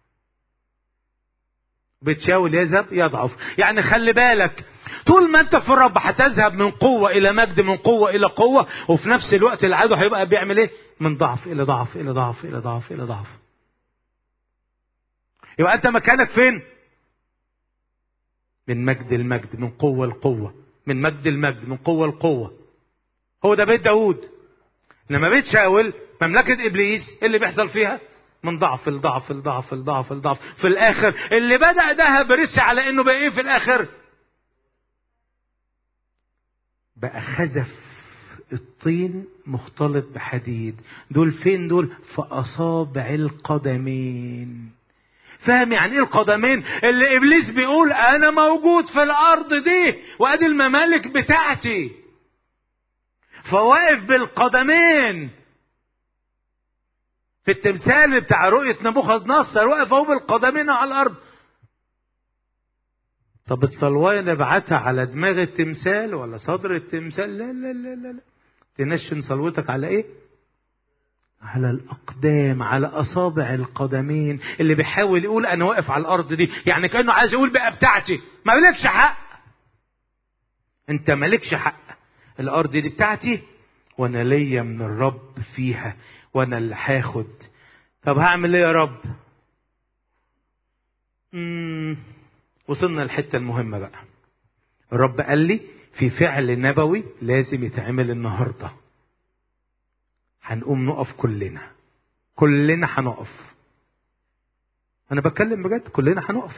بيت شاول يذهب يضعف يعني خلي بالك طول ما انت في الرب هتذهب من قوة إلى مجد من قوة إلى قوة وفي نفس الوقت العدو هيبقى بيعمل إيه؟ من ضعف إلى ضعف إلى ضعف إلى ضعف إلى ضعف. يبقى أنت مكانك فين؟ من مجد المجد من قوة لقوة من مجد المجد من قوة لقوة هو ده بيت داود لما بيت شاول مملكة إبليس إيه اللي بيحصل فيها من ضعف لضعف لضعف لضعف لضعف في الآخر اللي بدأ ده برس على إنه بقى إيه في الآخر بقى خزف الطين مختلط بحديد دول فين دول في أصابع القدمين فاهم يعني ايه القدمين اللي ابليس بيقول انا موجود في الارض دي وادي الممالك بتاعتي فواقف بالقدمين في التمثال بتاع رؤية نبوخذ نصر واقف اهو بالقدمين على الارض طب الصلواية نبعتها على دماغ التمثال ولا صدر التمثال لا لا لا لا, لا. تنشن صلوتك على ايه على الأقدام على أصابع القدمين اللي بيحاول يقول أنا واقف على الأرض دي يعني كأنه عايز يقول بقى بتاعتي ما مالكش حق أنت مالكش حق الأرض دي بتاعتي وأنا ليا من الرب فيها وأنا اللي هاخد طب هعمل إيه يا رب مم. وصلنا الحتة المهمة بقى الرب قال لي في فعل نبوي لازم يتعمل النهاردة هنقوم نقف كلنا كلنا هنقف انا بتكلم بجد كلنا هنقف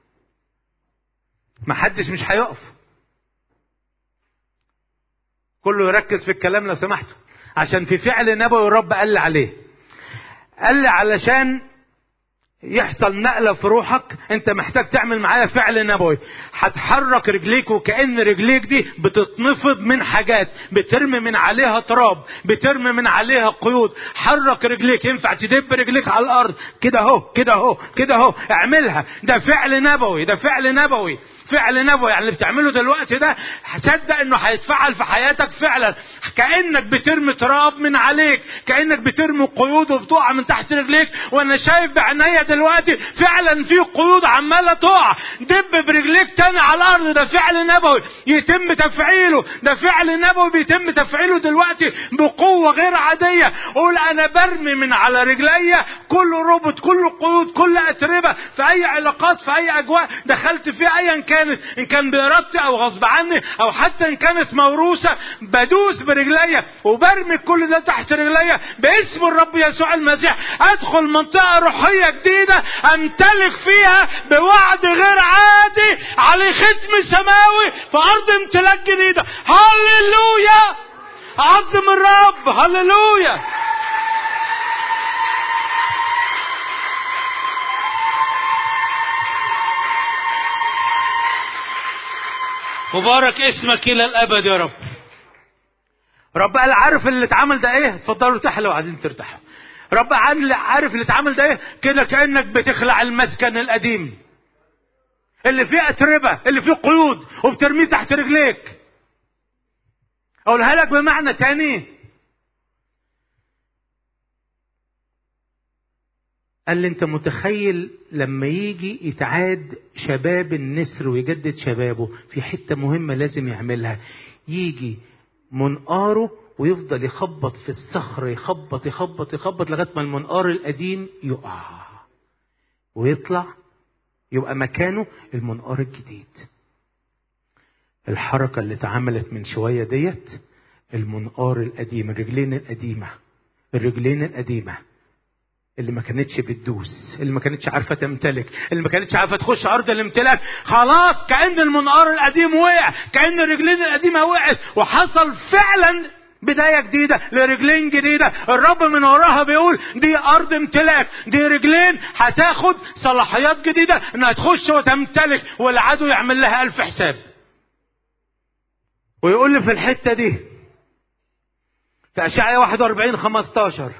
محدش مش هيقف كله يركز في الكلام لو سمحتوا عشان في فعل نبوي الرب قال لي عليه قال لي علشان يحصل نقلة في روحك انت محتاج تعمل معايا فعل نبوي هتحرك رجليك وكأن رجليك دي بتتنفض من حاجات بترمي من عليها تراب بترمي من عليها قيود حرك رجليك ينفع تدب رجليك على الارض كده اهو كده اهو كده اهو اعملها ده فعل نبوي ده فعل نبوي فعل نبوي يعني اللي بتعمله دلوقتي ده هصدق انه هيتفعل في حياتك فعلا كانك بترمي تراب من عليك كانك بترمي قيود وبتقع من تحت رجليك وانا شايف بعينيا دلوقتي فعلا في قيود عماله تقع دب برجليك تاني على الارض ده فعل نبوي يتم تفعيله ده فعل نبوي بيتم تفعيله دلوقتي بقوه غير عاديه قول انا برمي من على رجليا كل ربط كل قيود كل اتربه في اي علاقات في اي اجواء دخلت فيها ايا كانت ان كان بارادتي او غصب عني او حتى ان كانت موروثه بدوس برجليا وبرمي كل ده تحت رجليا باسم الرب يسوع المسيح ادخل منطقه روحيه جديده امتلك فيها بوعد غير عادي على ختم سماوي في ارض امتلاك جديده هللويا عظم الرب هللويا مبارك اسمك الى الابد يا رب رب قال عارف اللي اتعمل ده ايه اتفضلوا ارتاحوا لو عايزين ترتاحوا رب قال عارف اللي اتعمل ده ايه كده كانك بتخلع المسكن القديم اللي فيه اتربه اللي فيه قيود وبترميه تحت رجليك اقولها لك بمعنى تاني قال لي انت متخيل لما يجي يتعاد شباب النسر ويجدد شبابه في حتة مهمة لازم يعملها يجي منقاره ويفضل يخبط في الصخر يخبط يخبط يخبط لغاية ما المنقار القديم يقع ويطلع يبقى مكانه المنقار الجديد الحركة اللي اتعملت من شوية ديت المنقار القديم الرجلين القديمة الرجلين القديمة اللي ما كانتش بتدوس اللي ما كانتش عارفه تمتلك اللي ما كانتش عارفه تخش ارض الامتلاك خلاص كان المنقار القديم وقع كان الرجلين القديمه وقعت وحصل فعلا بدايه جديده لرجلين جديده الرب من وراها بيقول دي ارض امتلاك دي رجلين هتاخد صلاحيات جديده انها تخش وتمتلك والعدو يعمل لها الف حساب ويقول لي في الحته دي في اشعياء 41 15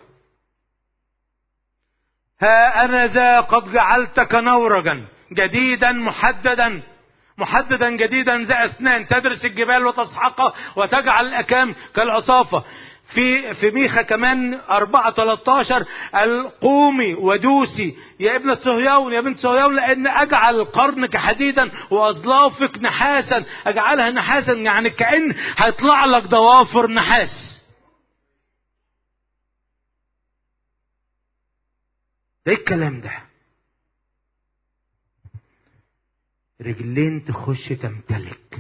ها أنا ذا قد جعلتك نورجا جديدا محددا محددا جديدا ذا أسنان تدرس الجبال وتسحقها وتجعل الأكام كالعصافة في في ميخا كمان 4 13 القومي ودوسي يا ابنة صهيون يا بنت صهيون لأن أجعل قرنك حديدا وأظلافك نحاسا أجعلها نحاسا يعني كأن هيطلع لك ضوافر نحاس ايه الكلام ده رجلين تخش تمتلك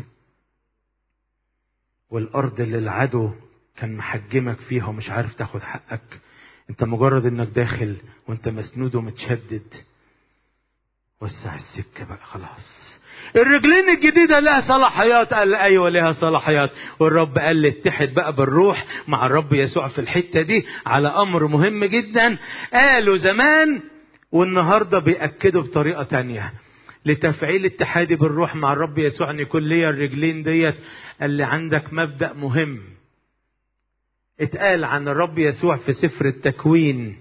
والارض اللي العدو كان محجمك فيها ومش عارف تاخد حقك انت مجرد انك داخل وانت مسنود ومتشدد وسع السكة بقى خلاص الرجلين الجديدة لها صلاحيات قال ايوه لها صلاحيات والرب قال لي اتحد بقى بالروح مع الرب يسوع في الحتة دي على امر مهم جدا قالوا زمان والنهاردة بيأكدوا بطريقة تانية لتفعيل اتحادي بالروح مع الرب يسوع ان يكون ليا الرجلين ديت قال لي عندك مبدأ مهم اتقال عن الرب يسوع في سفر التكوين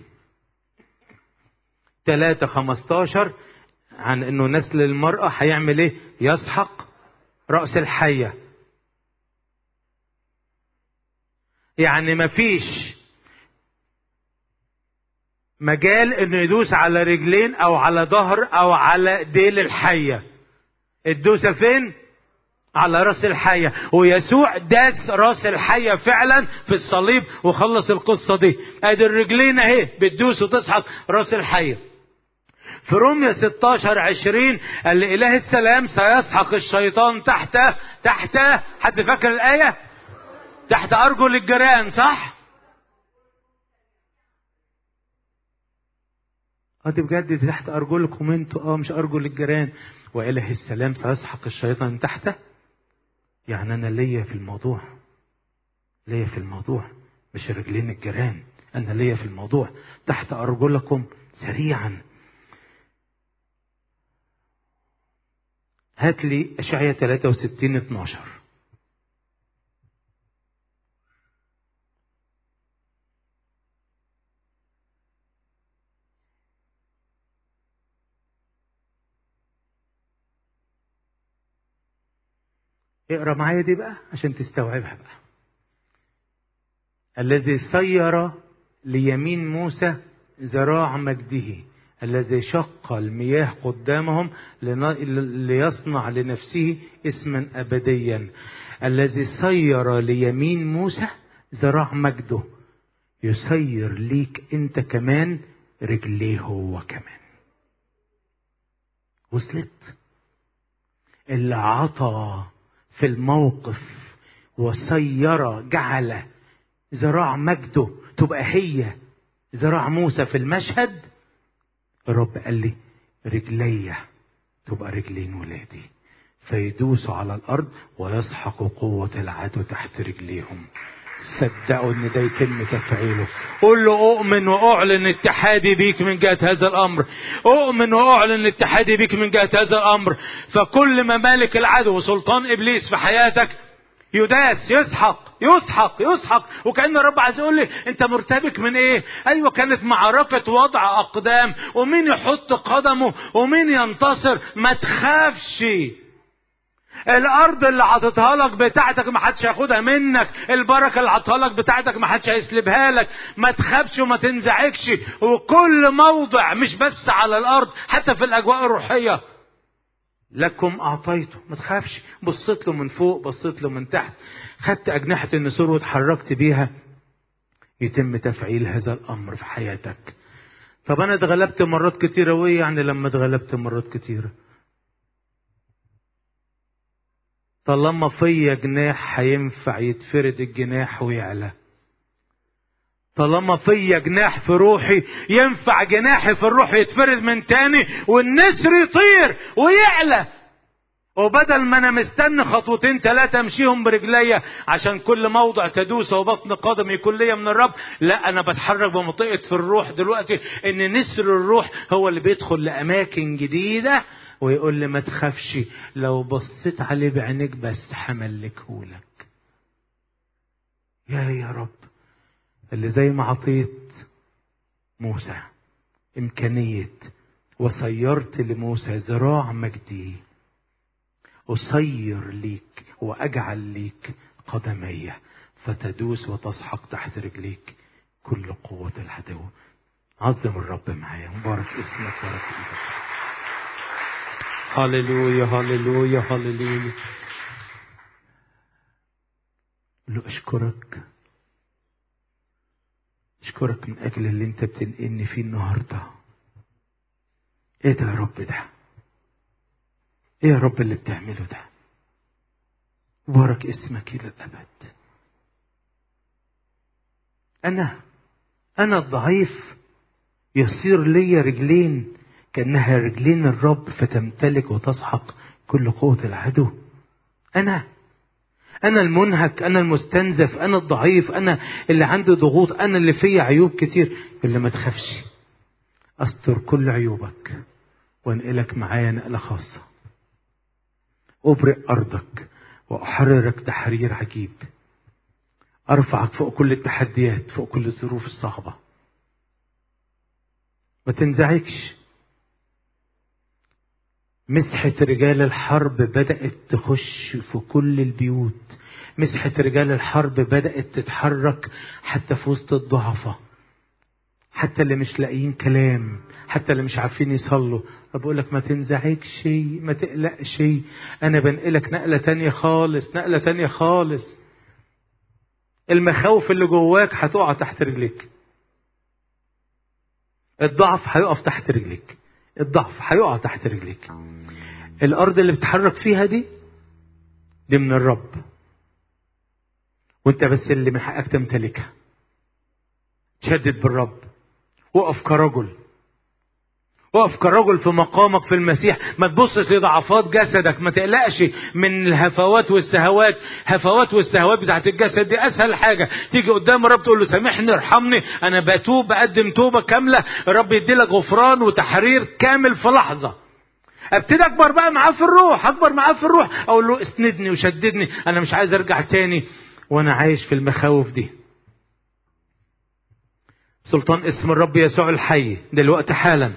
3 15 عن انه نسل المرأة هيعمل ايه يسحق رأس الحية يعني مفيش مجال انه يدوس على رجلين او على ظهر او على ديل الحية الدوسة فين على راس الحية ويسوع داس راس الحية فعلا في الصليب وخلص القصة دي ادي الرجلين اهي بتدوس وتسحق راس الحية في رومية 16 20 قال لي إله السلام سيسحق الشيطان تحت تحت حد فاكر الآية؟ تحت أرجل الجيران صح؟ اه دي بجد دي تحت أرجلكم انتوا اه مش أرجل الجيران وإله السلام سيسحق الشيطان تحت يعني أنا ليا في الموضوع ليا في الموضوع مش رجلين الجيران أنا ليا في الموضوع تحت أرجلكم سريعا هات لي أشعية 63 12 اقرا معايا دي بقى عشان تستوعبها بقى الذي سير ليمين موسى ذراع مجده الذي شق المياه قدامهم ليصنع لنفسه اسما ابديا الذي سير ليمين موسى ذراع مجده يسير ليك انت كمان رجليه هو كمان وصلت اللي عطى في الموقف وسير جعل ذراع مجده تبقى هي ذراع موسى في المشهد الرب قال لي رجلي تبقى رجلين ولادي فيدوسوا على الارض ويسحقوا قوة العدو تحت رجليهم صدقوا ان ده يتم تفعيله قول له اؤمن واعلن اتحادي بيك من جهة هذا الامر اؤمن واعلن اتحادي بيك من جهة هذا الامر فكل ممالك العدو وسلطان ابليس في حياتك يداس يسحق يسحق يسحق وكأن الرب عايز يقول لي انت مرتبك من ايه ايوه كانت معركة وضع اقدام ومين يحط قدمه ومين ينتصر ما تخافش الارض اللي عطتها لك بتاعتك ما حدش هياخدها منك البركه اللي عطتها لك بتاعتك ما حدش هيسلبها لك ما تخافش وما تنزعجش وكل موضع مش بس على الارض حتى في الاجواء الروحيه لكم اعطيته ما تخافش بصيت له من فوق بصيت له من تحت خدت اجنحه النسور واتحركت بيها يتم تفعيل هذا الامر في حياتك طب انا اتغلبت مرات كتيره وايه يعني لما اتغلبت مرات كتيره طالما فيا جناح هينفع يتفرد الجناح ويعلى طالما فيا جناح في روحي ينفع جناحي في الروح يتفرد من تاني والنسر يطير ويعلى وبدل ما انا مستني خطوتين ثلاثة امشيهم برجليا عشان كل موضع تدوس وبطن قدم يكون ليا من الرب لا انا بتحرك بمنطقة في الروح دلوقتي ان نسر الروح هو اللي بيدخل لاماكن جديدة ويقول لي ما تخافش لو بصيت عليه بعينيك بس حملكهولك يا يا رب اللي زي ما عطيت موسى إمكانية وصيرت لموسى ذراع مجدي أصير ليك وأجعل ليك قدمي فتدوس وتسحق تحت رجليك كل قوة العدو عظم الرب معايا مبارك اسمك بارك ايدك هللويا هللويا هللويا له اشكرك اشكرك من اجل اللي انت بتنقلني فيه النهارده ايه ده يا رب ده ايه يا رب اللي بتعمله ده بارك اسمك الى الابد انا انا الضعيف يصير لي رجلين كانها رجلين الرب فتمتلك وتسحق كل قوه العدو انا انا المنهك انا المستنزف انا الضعيف انا اللي عندي ضغوط انا اللي فيا عيوب كتير اللي ما تخافش استر كل عيوبك وانقلك معايا نقله خاصه ابرئ ارضك واحررك تحرير عجيب ارفعك فوق كل التحديات فوق كل الظروف الصعبه ما تنزعجش مسحة رجال الحرب بدأت تخش في كل البيوت مسحة رجال الحرب بدأت تتحرك حتى في وسط الضعفاء حتى اللي مش لاقيين كلام حتى اللي مش عارفين يصلوا بقول لك ما تنزعجش ما تقلقش انا بنقلك نقلة تانية خالص نقلة تانية خالص المخاوف اللي جواك هتقع تحت رجليك الضعف هيقف تحت رجليك الضعف هيقع تحت رجليك الارض اللي بتحرك فيها دي دي من الرب وانت بس اللي من حقك تمتلكها تشدد بالرب وقف كرجل وقف كرجل في مقامك في المسيح ما تبصش لضعفات جسدك ما تقلقش من الهفوات والسهوات هفوات والسهوات بتاعت الجسد دي اسهل حاجه تيجي قدام الرب تقول له سامحني ارحمني انا بتوب بقدم توبه كامله الرب يدي لك غفران وتحرير كامل في لحظه ابتدي اكبر بقى معاه في الروح اكبر معاه في الروح اقول له اسندني وشددني انا مش عايز ارجع تاني وانا عايش في المخاوف دي سلطان اسم الرب يسوع الحي دلوقتي حالا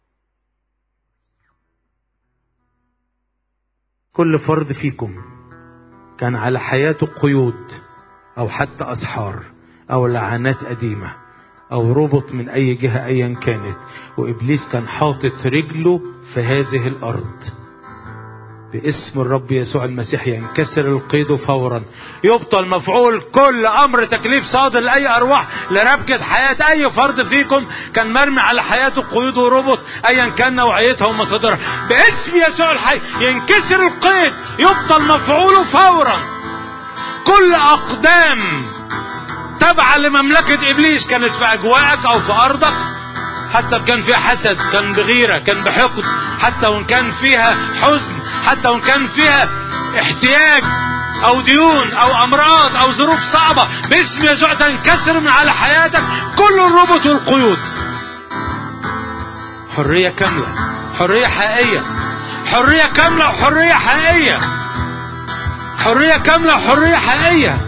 كل فرد فيكم كان على حياته قيود او حتى اسحار او لعنات قديمه او ربط من اي جهه ايا كانت وابليس كان حاطط رجله في هذه الارض باسم الرب يسوع المسيح ينكسر القيد فورا يبطل مفعول كل امر تكليف صادر لاي ارواح لربكه حياه اي فرد فيكم كان مرمي على حياته قيود وربط ايا كان نوعيتها ومصادرها باسم يسوع الحي ينكسر القيد يبطل مفعوله فورا كل اقدام تابعه لمملكه ابليس كانت في اجواءك او في ارضك حتى كان فيها حسد كان بغيرة كان بحقد حتى وان كان فيها حزن حتى وان كان فيها احتياج او ديون او امراض او ظروف صعبة باسم يسوع تنكسر من على حياتك كل الربط والقيود حرية كاملة حرية حقيقية حرية كاملة وحرية حقيقية حرية كاملة وحرية حقيقية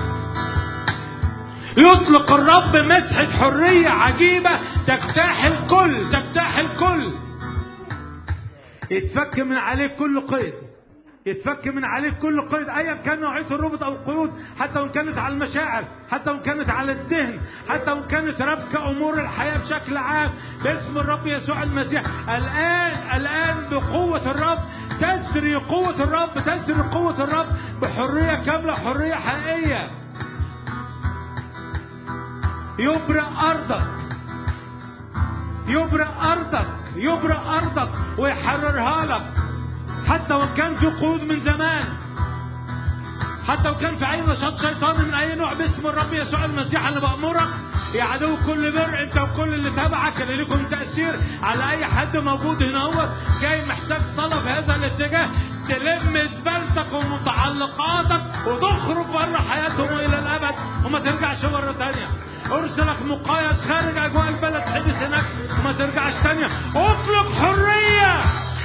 يطلق الرب مسحة حرية عجيبة تجتاح الكل تجتاح الكل يتفك من عليك كل قيد يتفك من عليك كل قيد ايا كان نوعيه الربط او القيود حتى وان كانت على المشاعر حتى وان كانت على الذهن حتى وان كانت ربك امور الحياه بشكل عام باسم الرب يسوع المسيح الان الان بقوه الرب تسري قوه الرب تسري قوه الرب بحريه كامله حريه حقيقيه يبرئ أرضك يبرئ أرضك يبرئ أرضك ويحررها لك حتى وإن كان في قيود من زمان حتى وكان في أي نشاط شيطاني من أي نوع باسم الرب يسوع المسيح اللي بأمرك يا عدو كل بر انت وكل اللي تبعك اللي لكم تأثير على أي حد موجود هنا هو جاي محتاج صلاة في هذا الاتجاه تلم زبالتك ومتعلقاتك وتخرج بره حياتهم إلى الأبد وما ترجعش مرة تانية ارسلك مقايد خارج اجواء البلد حبس هناك وما ترجعش تانية اطلق حرية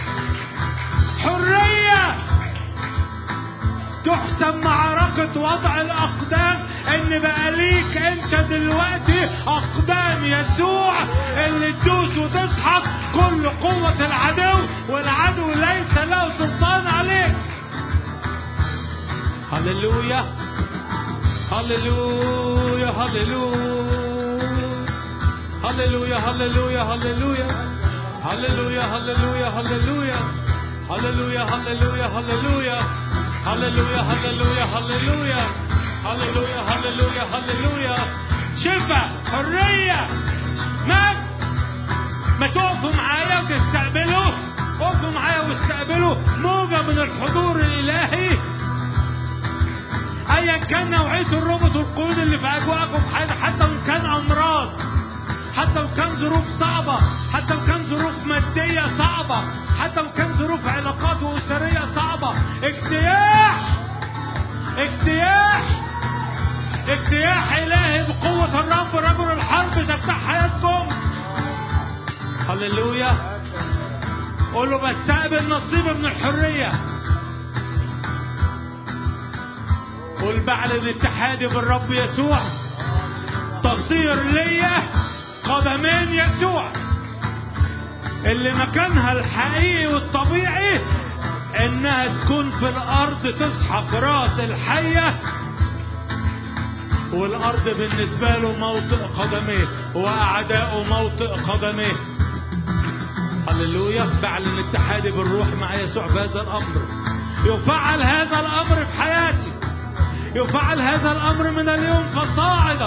حرية تحسم معركة وضع الأقدام إن بقى ليك أنت دلوقتي أقدام يسوع اللي تدوس وتسحق كل قوة العدو والعدو ليس له سلطان عليك هللويا هللويا هللويا هللويا هللويا هللويا هللويا هللويا هللويا هللويا هللويا هللويا هللويا هللويا هللويا هللويا هللويا هللويا شفاء حرية ما ما تقفوا معايا وتستقبلوا اقفوا معايا واستقبلوا موجة من الحضور الإلهي ايا كان نوعيه الربط والقيود اللي في اجواءكم في حياتك حتى وان كان امراض حتى وان كان ظروف صعبه حتى وان كان ظروف ماديه صعبه حتى وان كان ظروف علاقات واسريه صعبه اجتياح اجتياح اجتياح الهي بقوه الرب رجل الحرب تفتح حياتكم هللويا قول له بستقبل نصيبي من الحريه قل بعلن اتحادي بالرب يسوع تصير ليا قدمين يسوع اللي مكانها الحقيقي والطبيعي انها تكون في الارض تسحق راس الحيه والارض بالنسبه له موطئ قدميه واعداؤه موطئ قدميه هللويا بعلن اتحادي بالروح مع يسوع في هذا الامر يفعل هذا الامر في حياتي يفعل هذا الامر من اليوم فصاعدا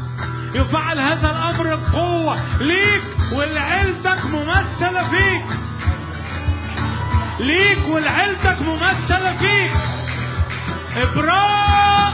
يفعل هذا الامر بقوه ليك ولعيلتك ممثله فيك ليك ولعيلتك ممثلة فيك إبراء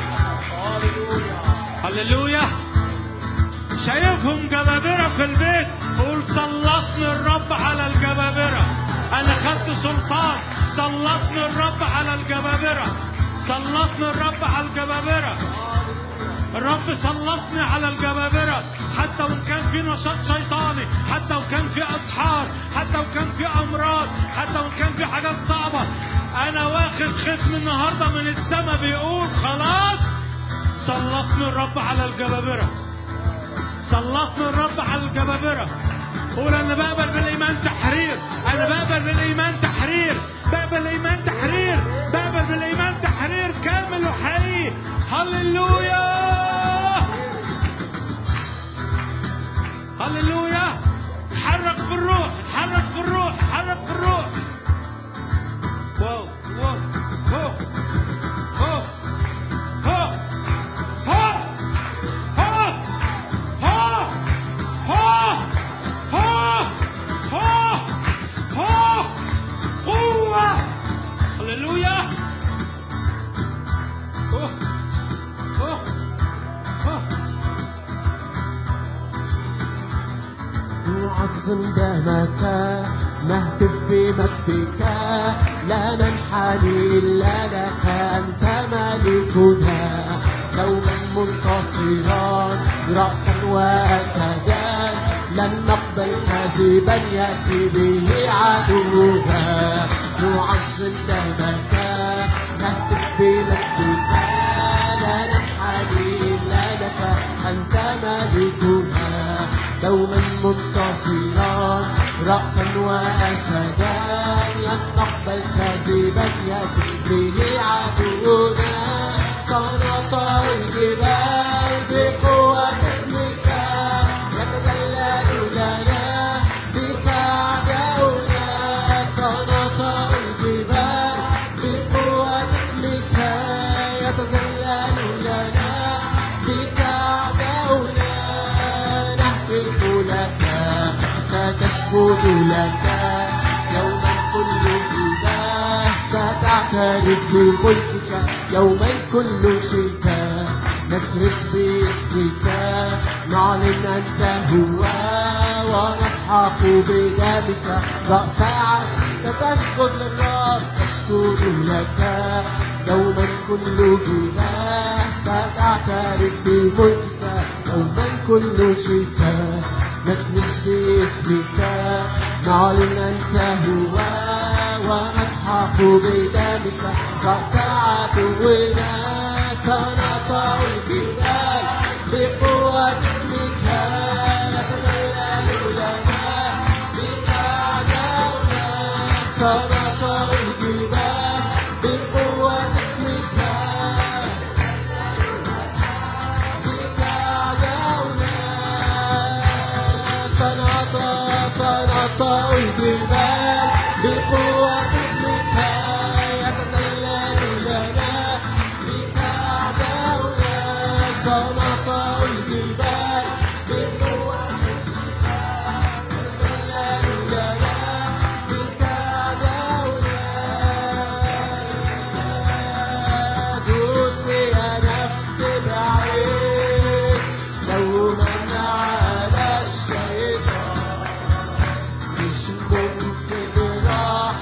هللويا شايفهم جبابرة في البيت قول سلطني الرب على الجبابرة أنا خدت سلطان سلطني الرب على الجبابرة سلطني الرب على الجبابرة الرب سلطني على الجبابرة حتى وإن كان في نشاط شيطاني حتى وإن كان في أسحار حتى وإن كان في أمراض حتى وإن كان في حاجات صعبة أنا واخد ختم النهاردة من السماء بيقول خلاص سلطني الرب على الجبابرة سلطني الرب على الجبابرة قول أنا بقبل بالإيمان تحرير أنا بقبل بالإيمان تحرير بقبل الإيمان تحرير بقبل بالإيمان تحرير كامل وحقيقي هللويا هللويا اتحرك في الروح اتحرك في الروح اتحرك في الروح واو واو واو واو واو واو واو واو واو واو واو واو قوة هللويا أوه. أوه. أوه. نعظم دمك نهتف بمجدك لا ننحني إلا لك أنت ملكنا دوما منتصرا رأسا وأسدا لن نقبل كذبا يأتي به عدونا نعظم دمك نهتف بمجدك لا ننحني إلا لك أنت ملكنا دوما منتصرا رأسا وأسدا لن نقبل كذبا يأتي به عدونا سنطع الجبال بقوة اسمك يتذلل لنا بك أعداؤنا سنطع الجبال بقوة اسمك يتذلل لنا بك أعداؤنا نهتف لك ستسجد لك يوما كل جباه ستعترف بملكك يوما كل شتاء نكرس باسمك نعلن أنت هو ونسحق بدمك رأس عاد ستسجد للرب تسجد لك يوما كل جباه ستعترف بملكك يوما كل شتاء نكرس باسمك نعلن أنت هو ونسحق بدمك رأس عدونا سنطع الجبال بقوة اسمك يتذلل لنا بك أعداؤنا سنطع الجبال بقوة اسمك بك أعداؤنا سنطع سنطع الجبال بقوة اسمك يتذلل لنا بك أعداؤنا سنطع الجبال بقوة اسمك يتذلل لنا بك أعداؤنا دوسي يا نفس بعيد دوما على الشيطان مش ممكن راح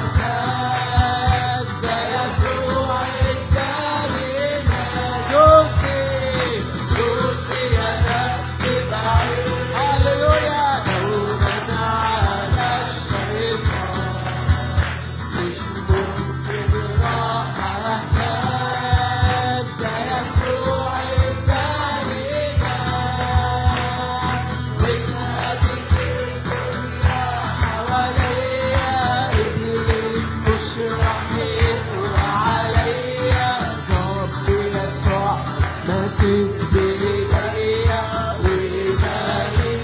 أهتز ده يسوع ادالينا دوسي دوسي يا نفس بعيد هللويا دوما على الشيطان مش ممكن راح أهتز ده يسوع ادالينا وإنها حواليا إبليس مش راح يقوى عليا رب يسوع ماسك بإيديا وإيماني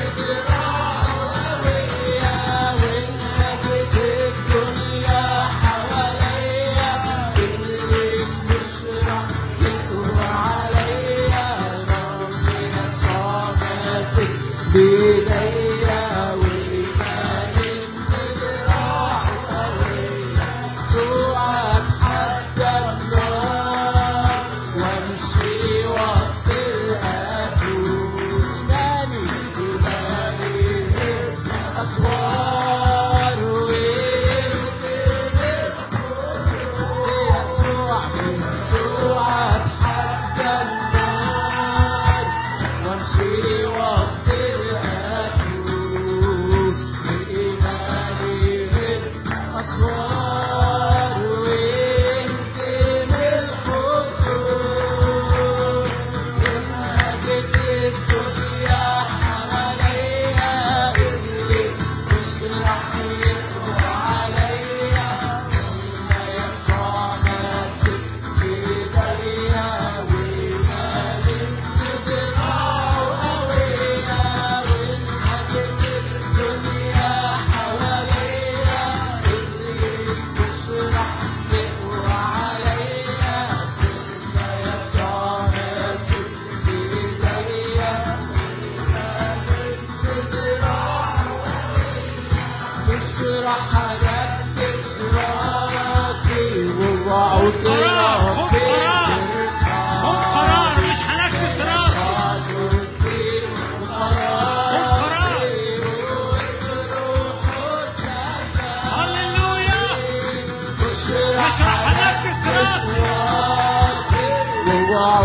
قوية وإنها الدنيا حواليا إبليس مش راح يقوى عليا رب يسوع ماسك بإيديا وإيماني قوية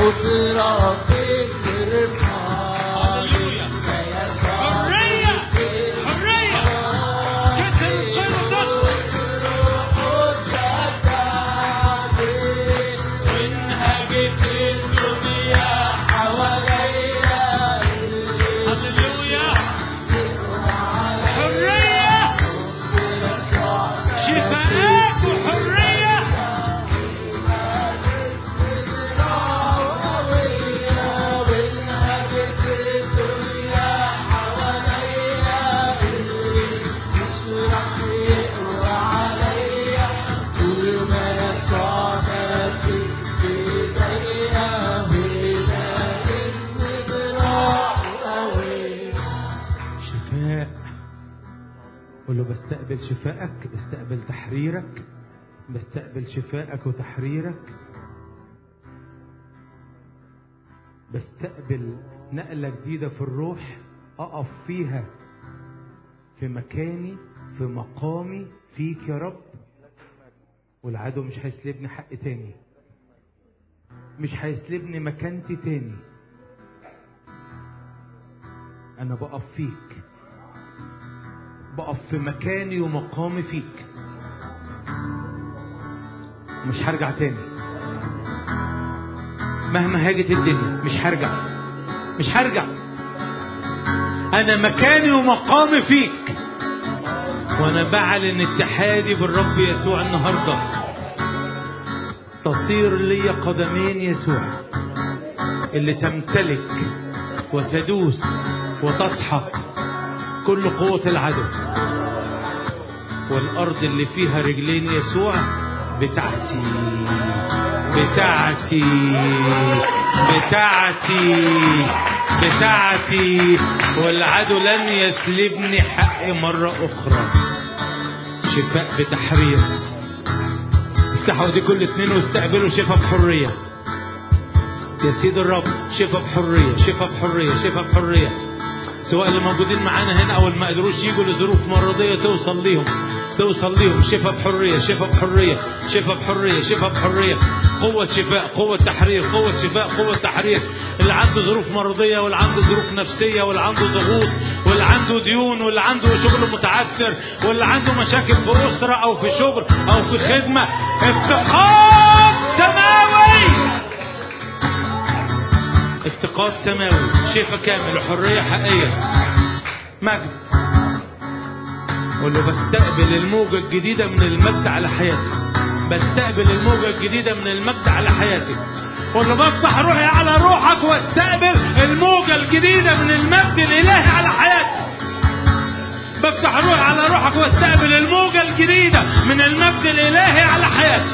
قدرة ترفع هللويا حرية حرية كسر السلطة هللويا حرية شفاء وحرية شفاء قول له بستقبل شفائك بستقبل تحريرك بستقبل شفائك وتحريرك بستقبل نقلة جديدة في الروح أقف فيها في مكاني في مقامي فيك يا رب والعدو مش هيسلبني حق تاني مش هيسلبني مكانتي تاني أنا بقف فيك بقف في مكاني ومقامي فيك مش هرجع تاني مهما هاجت الدنيا مش هرجع مش هرجع أنا مكاني ومقامي فيك وأنا بعلن اتحادي بالرب يسوع النهارده تصير لي قدمين يسوع اللي تمتلك وتدوس وتسحق كل قوة العدو والأرض اللي فيها رجلين يسوع بتاعتي بتاعتي بتاعتي بتاعتي والعدو لن يسلبني حقي مرة أخرى شفاء بتحرير افتحوا دي كل اتنين واستقبلوا شفاء بحرية يا سيد الرب شفاء بحرية شفاء بحرية شفاء بحرية سواء اللي موجودين معانا هنا او اللي ما قدروش يجوا لظروف مرضية توصل ليهم توصل ليهم شفاء بحرية شفاء بحرية شفاء بحرية شفاء بحرية قوة شفاء قوة تحرير قوة شفاء قوة تحرير اللي عنده ظروف مرضية واللي عنده ظروف نفسية واللي عنده ضغوط واللي عنده ديون واللي عنده شغل متعثر واللي عنده مشاكل في أسرة أو في شغل أو في خدمة افتقاد سماوي افتقاد سماوي شفاء كامل وحرية حقيقية مجد قول له بستقبل الموجة الجديدة من المجد على حياتي بستقبل الموجة الجديدة من المجد على حياتي قول له بفتح روحي على روحك واستقبل الموجة الجديدة من المجد الإلهي على حياتي بفتح روحي على روحك واستقبل الموجة الجديدة من المجد الإلهي على حياتي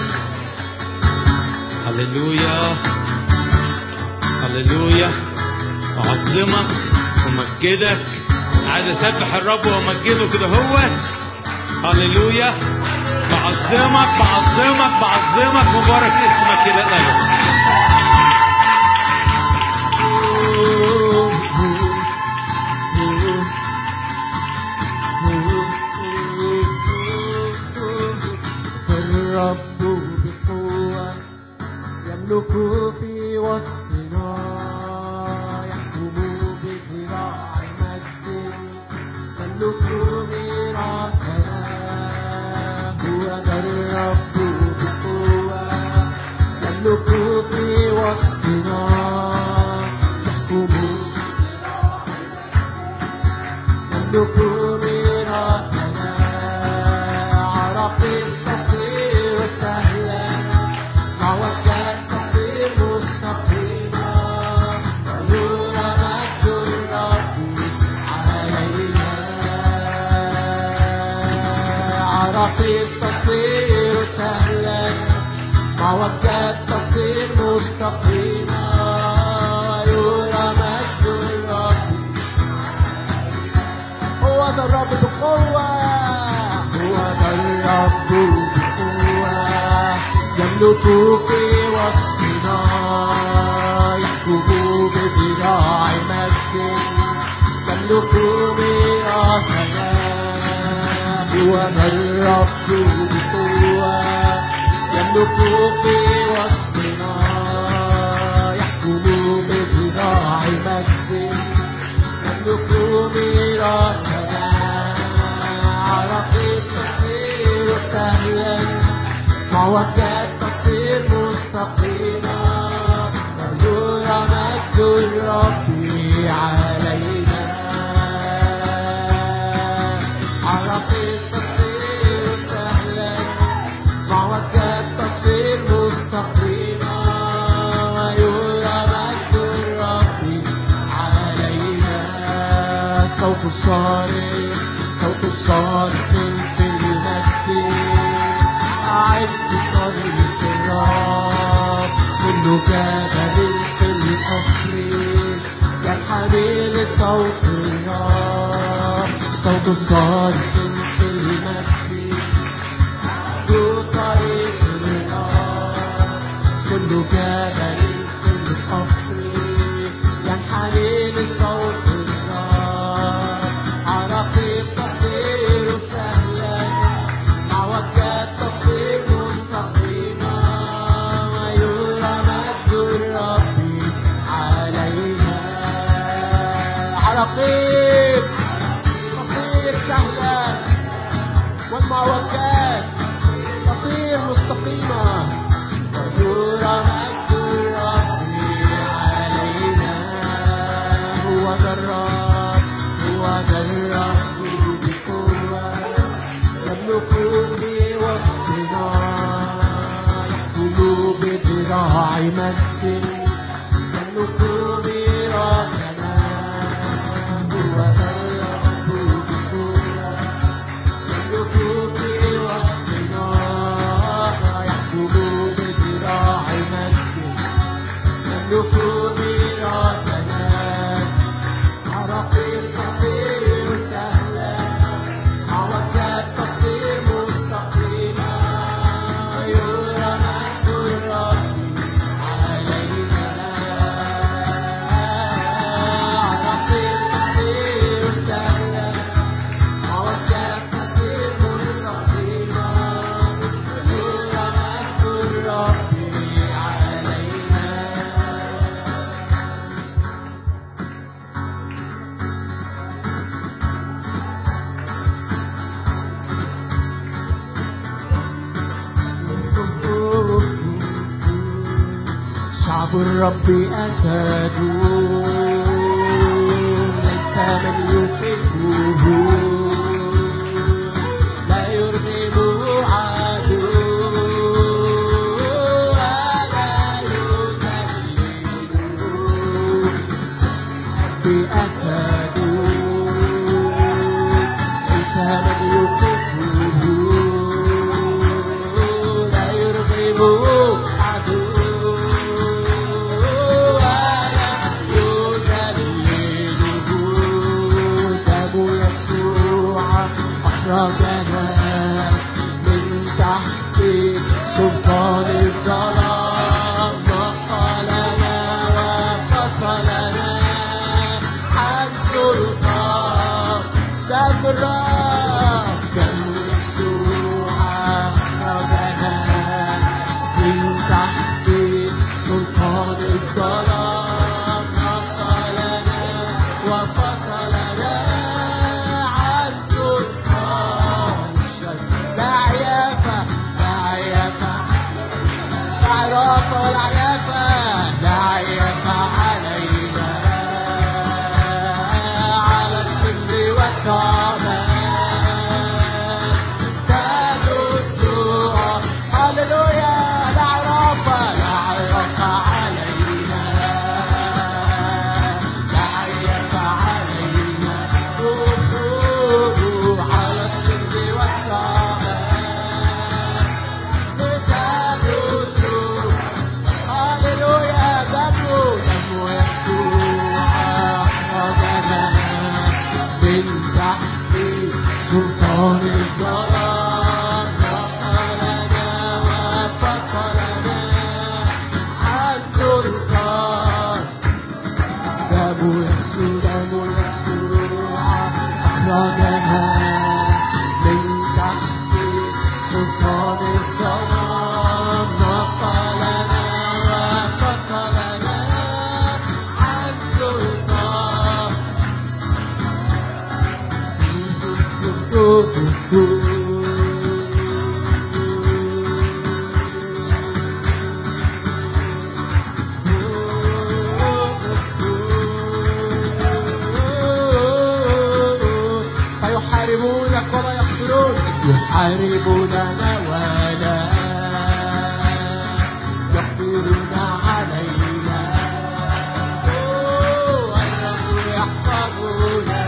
هللويا هللويا أعظمك ومجدك عايز اسبح الرب وامجده كده هو هللويا بعظمك بعظمك بعظمك مبارك اسمك الى الابد الرب بقوة يملك في وسطنا يحكم بذراع مجد يملك ميراثنا هو ذا الرب بقوة يملك في وسطنا يحكم يملك ميراثنا عرق تصير سهلا عوجات تصير مستقيمة ونور مجد الرب علينا عراقيب تصير سهلا معوجات تصير مستقيمة ويرى مجد الرب هو ذا الرب بقوة هو ذا الرب بقوة يملك في وسطنا يحكم بذراع مجد يملك ميراثنا هو ذا الرب بقوة يملك في وسطنا معوجات تصير مستقيمة ويرى مجد الرب علينا عراقيل تصير سهلا معوجات تصير مستقيمة ويرى مجد الرب علينا صوت الصارخ صوت الصارخ في المسجد أعد طريق الرب كل جبل في القصر ينحني لصوت الرب صوت الصارخ في المسجد أعد طريق الرب كل جبل في القصر ينحني لصوت الرب عراقيل تصير سهلا معوجات تصير مستقيمة ويرى مجد الرب عليها عراقيل تصير سهلا والمعوجات تصير مستقيمة ويرى مجد الرب علينا هو ذا الرب هو ذا الرب بقوة يملك بوسطنا يحكم بذراع مجد يملك ميراثنا هو ذا الرب بقوة يملك في وسطنا يحكم بذراع مجد يملك ميراثنا عراقيل تصير سهلا عوجات تصير مستقيمة يرى مجد الرب علينا عراقيل تصير سهلا عوجات تصير مستقيمة يرى مجد الرب علينا شعب الرب أسد ليس من يحبه لا يرغب عدو ولا يذلله بأسد ليس من يحبه لا يرغب عدو ولا يذلله دم يسوع أخرجنا من تحت سلطان الظلام نقلنا وفصلنا عن سلطان دم الرب دم يسوع أخرجنا من تحت سلطان الظلام نقلنا وفصلنا عن سلطان الشر لا عيافة لا عيافة لا عرافة ولا عيافة لا عيافة علينا على السر والطعام تدسوها هللويا لا عرافة لا عرافة علينا لا عيافة علينا روحوا على السر والطعام تدسوها هللويا دمه دمه يسوع أخرجنا من تحت سلطان الظلام نقلنا وفصلنا عن سلطان دم يسوع دم يسوع أخرجنا من تحت سلطان الظلام نقلنا وفصلنا عن سلطان يحاربوننا ولا يقدرون علينا أوه، الرب يحفظنا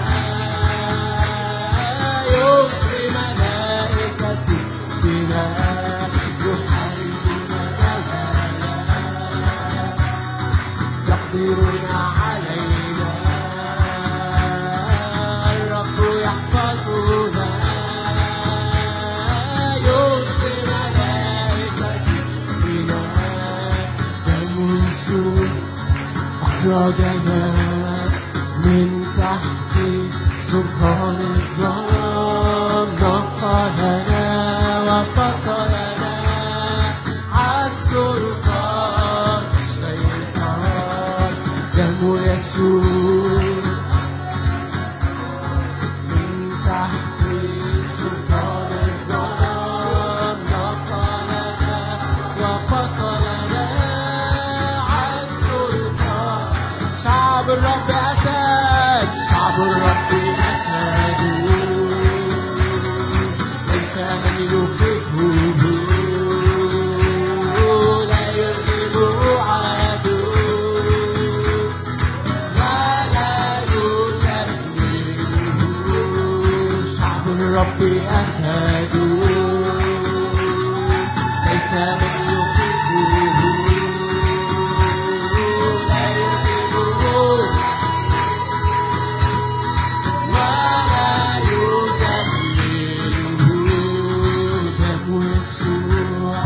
يرسل ملائكته بنا يحاربوننا ولا يقدرون علينا الرب يحفظنا يرسل ملائكته بنا دم يسوع أخرجنا من تحت سلطان الظلام نقلنا وفصلنا عن سلطان الشيطان دم يسوع من تحت سلطان الظلام نقلنا وفصلنا عن سلطان شعب الرب أسد شعب الرب أسد ليس من يفكه لا يغلب عدو ولا يكذبه شعب الرب أسد ليس من يخيفه لا يغلبه ولا يذلله دم يسوع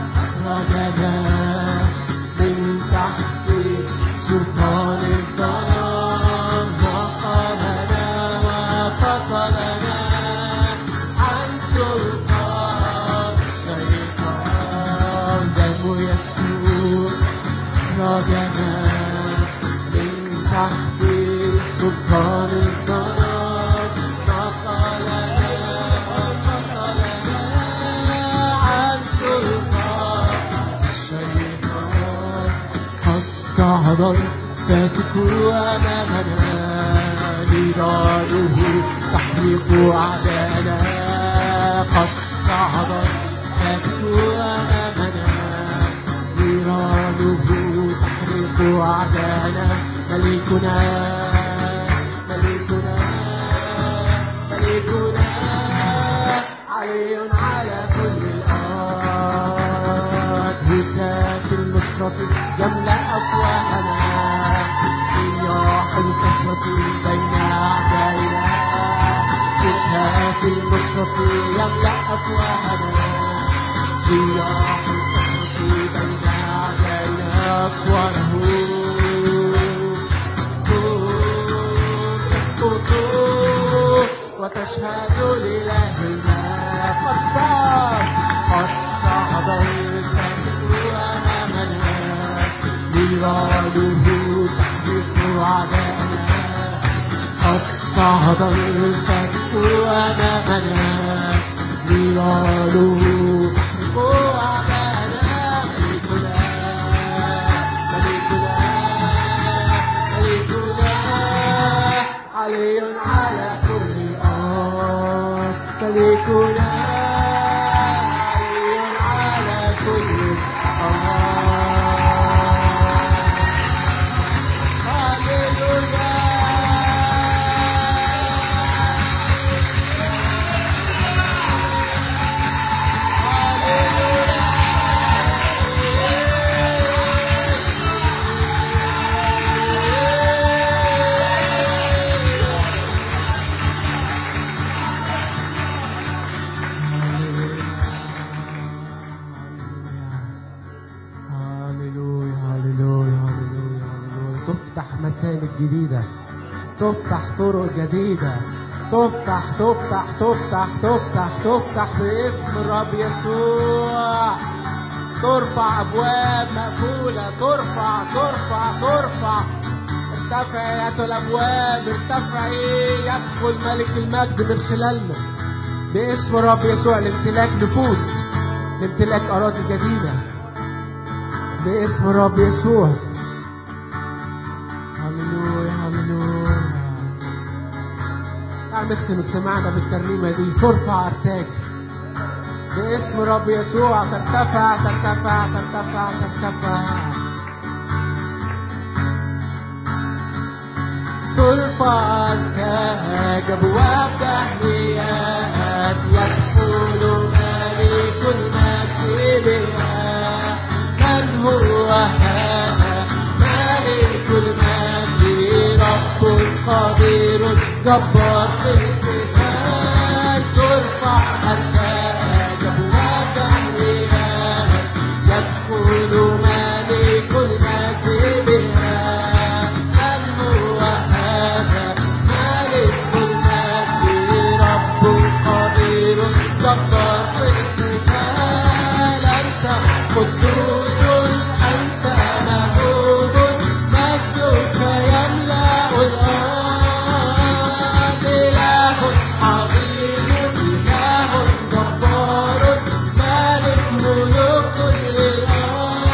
أخرجنا من تحت سلطان الظلام نقلنا وفصلنا عن سلطان الشيطان دم يسوع أخرجنا من تحت سلطان الظلام نقلنا وفصلنا عن سلطان الشيطان قد صعد الفاتك أمامنا نيرانه تحرق أعداءنا قد صعد الفاتك أمامنا نيرانه تحرق أعداءنا ملكنا ملكنا ملكنا علي على كل الأرض هتاف النصرة يملأ أفواهنا سياح الكسرة بين أعدائنا هتاف النصرة يملأ أفواهنا سياح الكسرة بين أعدائنا أصواره تسقط وتشهد لإلهنا قد صار قد صعد الفاتح أمامنا نيرانه تحرق أعداءنا قد صعد الفاتح أمامنا نيرانه تحرق أعداءنا ملكنا ملكنا ملكنا علي على كل أرض ملكنا علي على كل أرض هللويا هللويا هللويا هللويا هللويا تفتح مسالك جديدة تفتح طرق جديدة تفتح تفتح تفتح تفتح تفتح باسم الرب يسوع ترفع أبواب مقفولة ترفع ترفع ترفع ارتفع يا الأبواب ارتفعي يدخل ملك المجد من خلالنا باسم الرب يسوع لامتلاك نفوس لامتلاك أراضي جديدة باسم الرب يسوع هللويا هللويا تعال نختم اجتماعنا بالترنيمة دي ترفع أرتاج باسم رب يسوع ترتفع ترتفع ترتفع ترتفع ترفع عنك أبواب تهنئات يدخل ملك المجد بها من هو هذا ملك المجد رب قدير جبار في القتال ترفع عنك أبواب تهنئات يدخل ملك المجد بها من هو هذا ملك المجد رب قدير جبار في القتال أنت قدوس أنت مهوب مجدك يملأ الأرض إله عظيم إله جبار مالك ملوك الأرض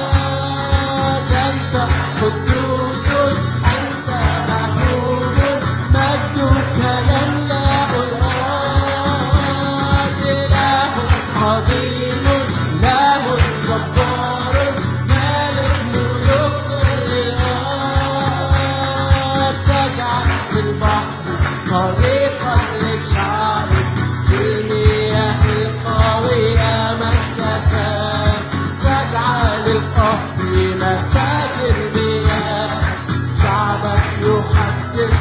أنت قدوس أنت محمود مجدك يملأ الأرض إله عظيم إله جبار مالك ملوك الأرض تجعل في البحر طريقا للشعب في المياه القوية مسكا تجعل القهر مساك المياه شعبك يحدث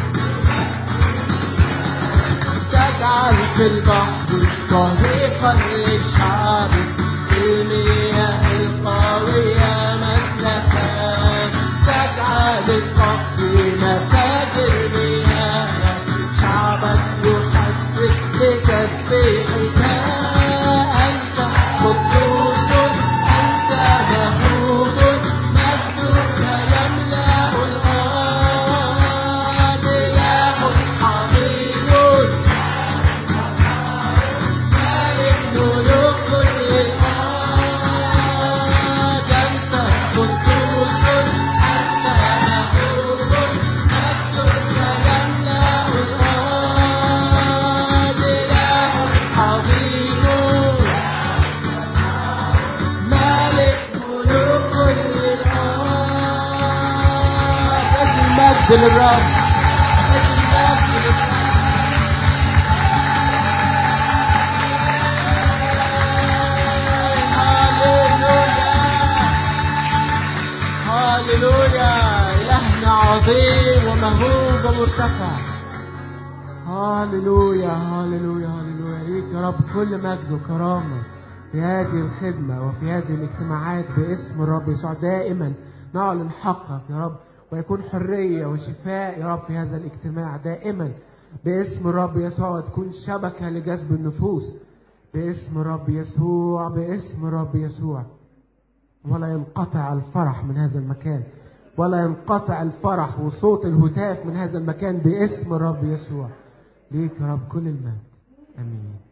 تجعل في البحر طريقا للشعب في المياه القوية مسلكا تجعل القهر مساك المياه شعبك يحدث بتسبيحك أنت قدوس أنت مهوب مجدك يملأ الأرض إله عظيم مالك ملوك الأرض أنت قدوس أنت مهوب مجدك يملأ الأرض إله عظيم مالك ملوك الأرض المجد للرب المجد للرب هاليلويا إلهنا عظيم ومهوب ومرتفع هاليلويا هاليلويا هاليلويا ليك يا رب كل مجد وكرامة في هذه الخدمة وفي هذه الاجتماعات باسم الرب يسوع دائما نعلن حقك يا رب ويكون حرية وشفاء يا رب في هذا الاجتماع دائما باسم الرب يسوع وتكون شبكة لجذب النفوس باسم الرب يسوع باسم الرب يسوع ولا ينقطع الفرح من هذا المكان ولا ينقطع الفرح وصوت الهتاف من هذا المكان باسم الرب يسوع ليك يا رب كل المجد امين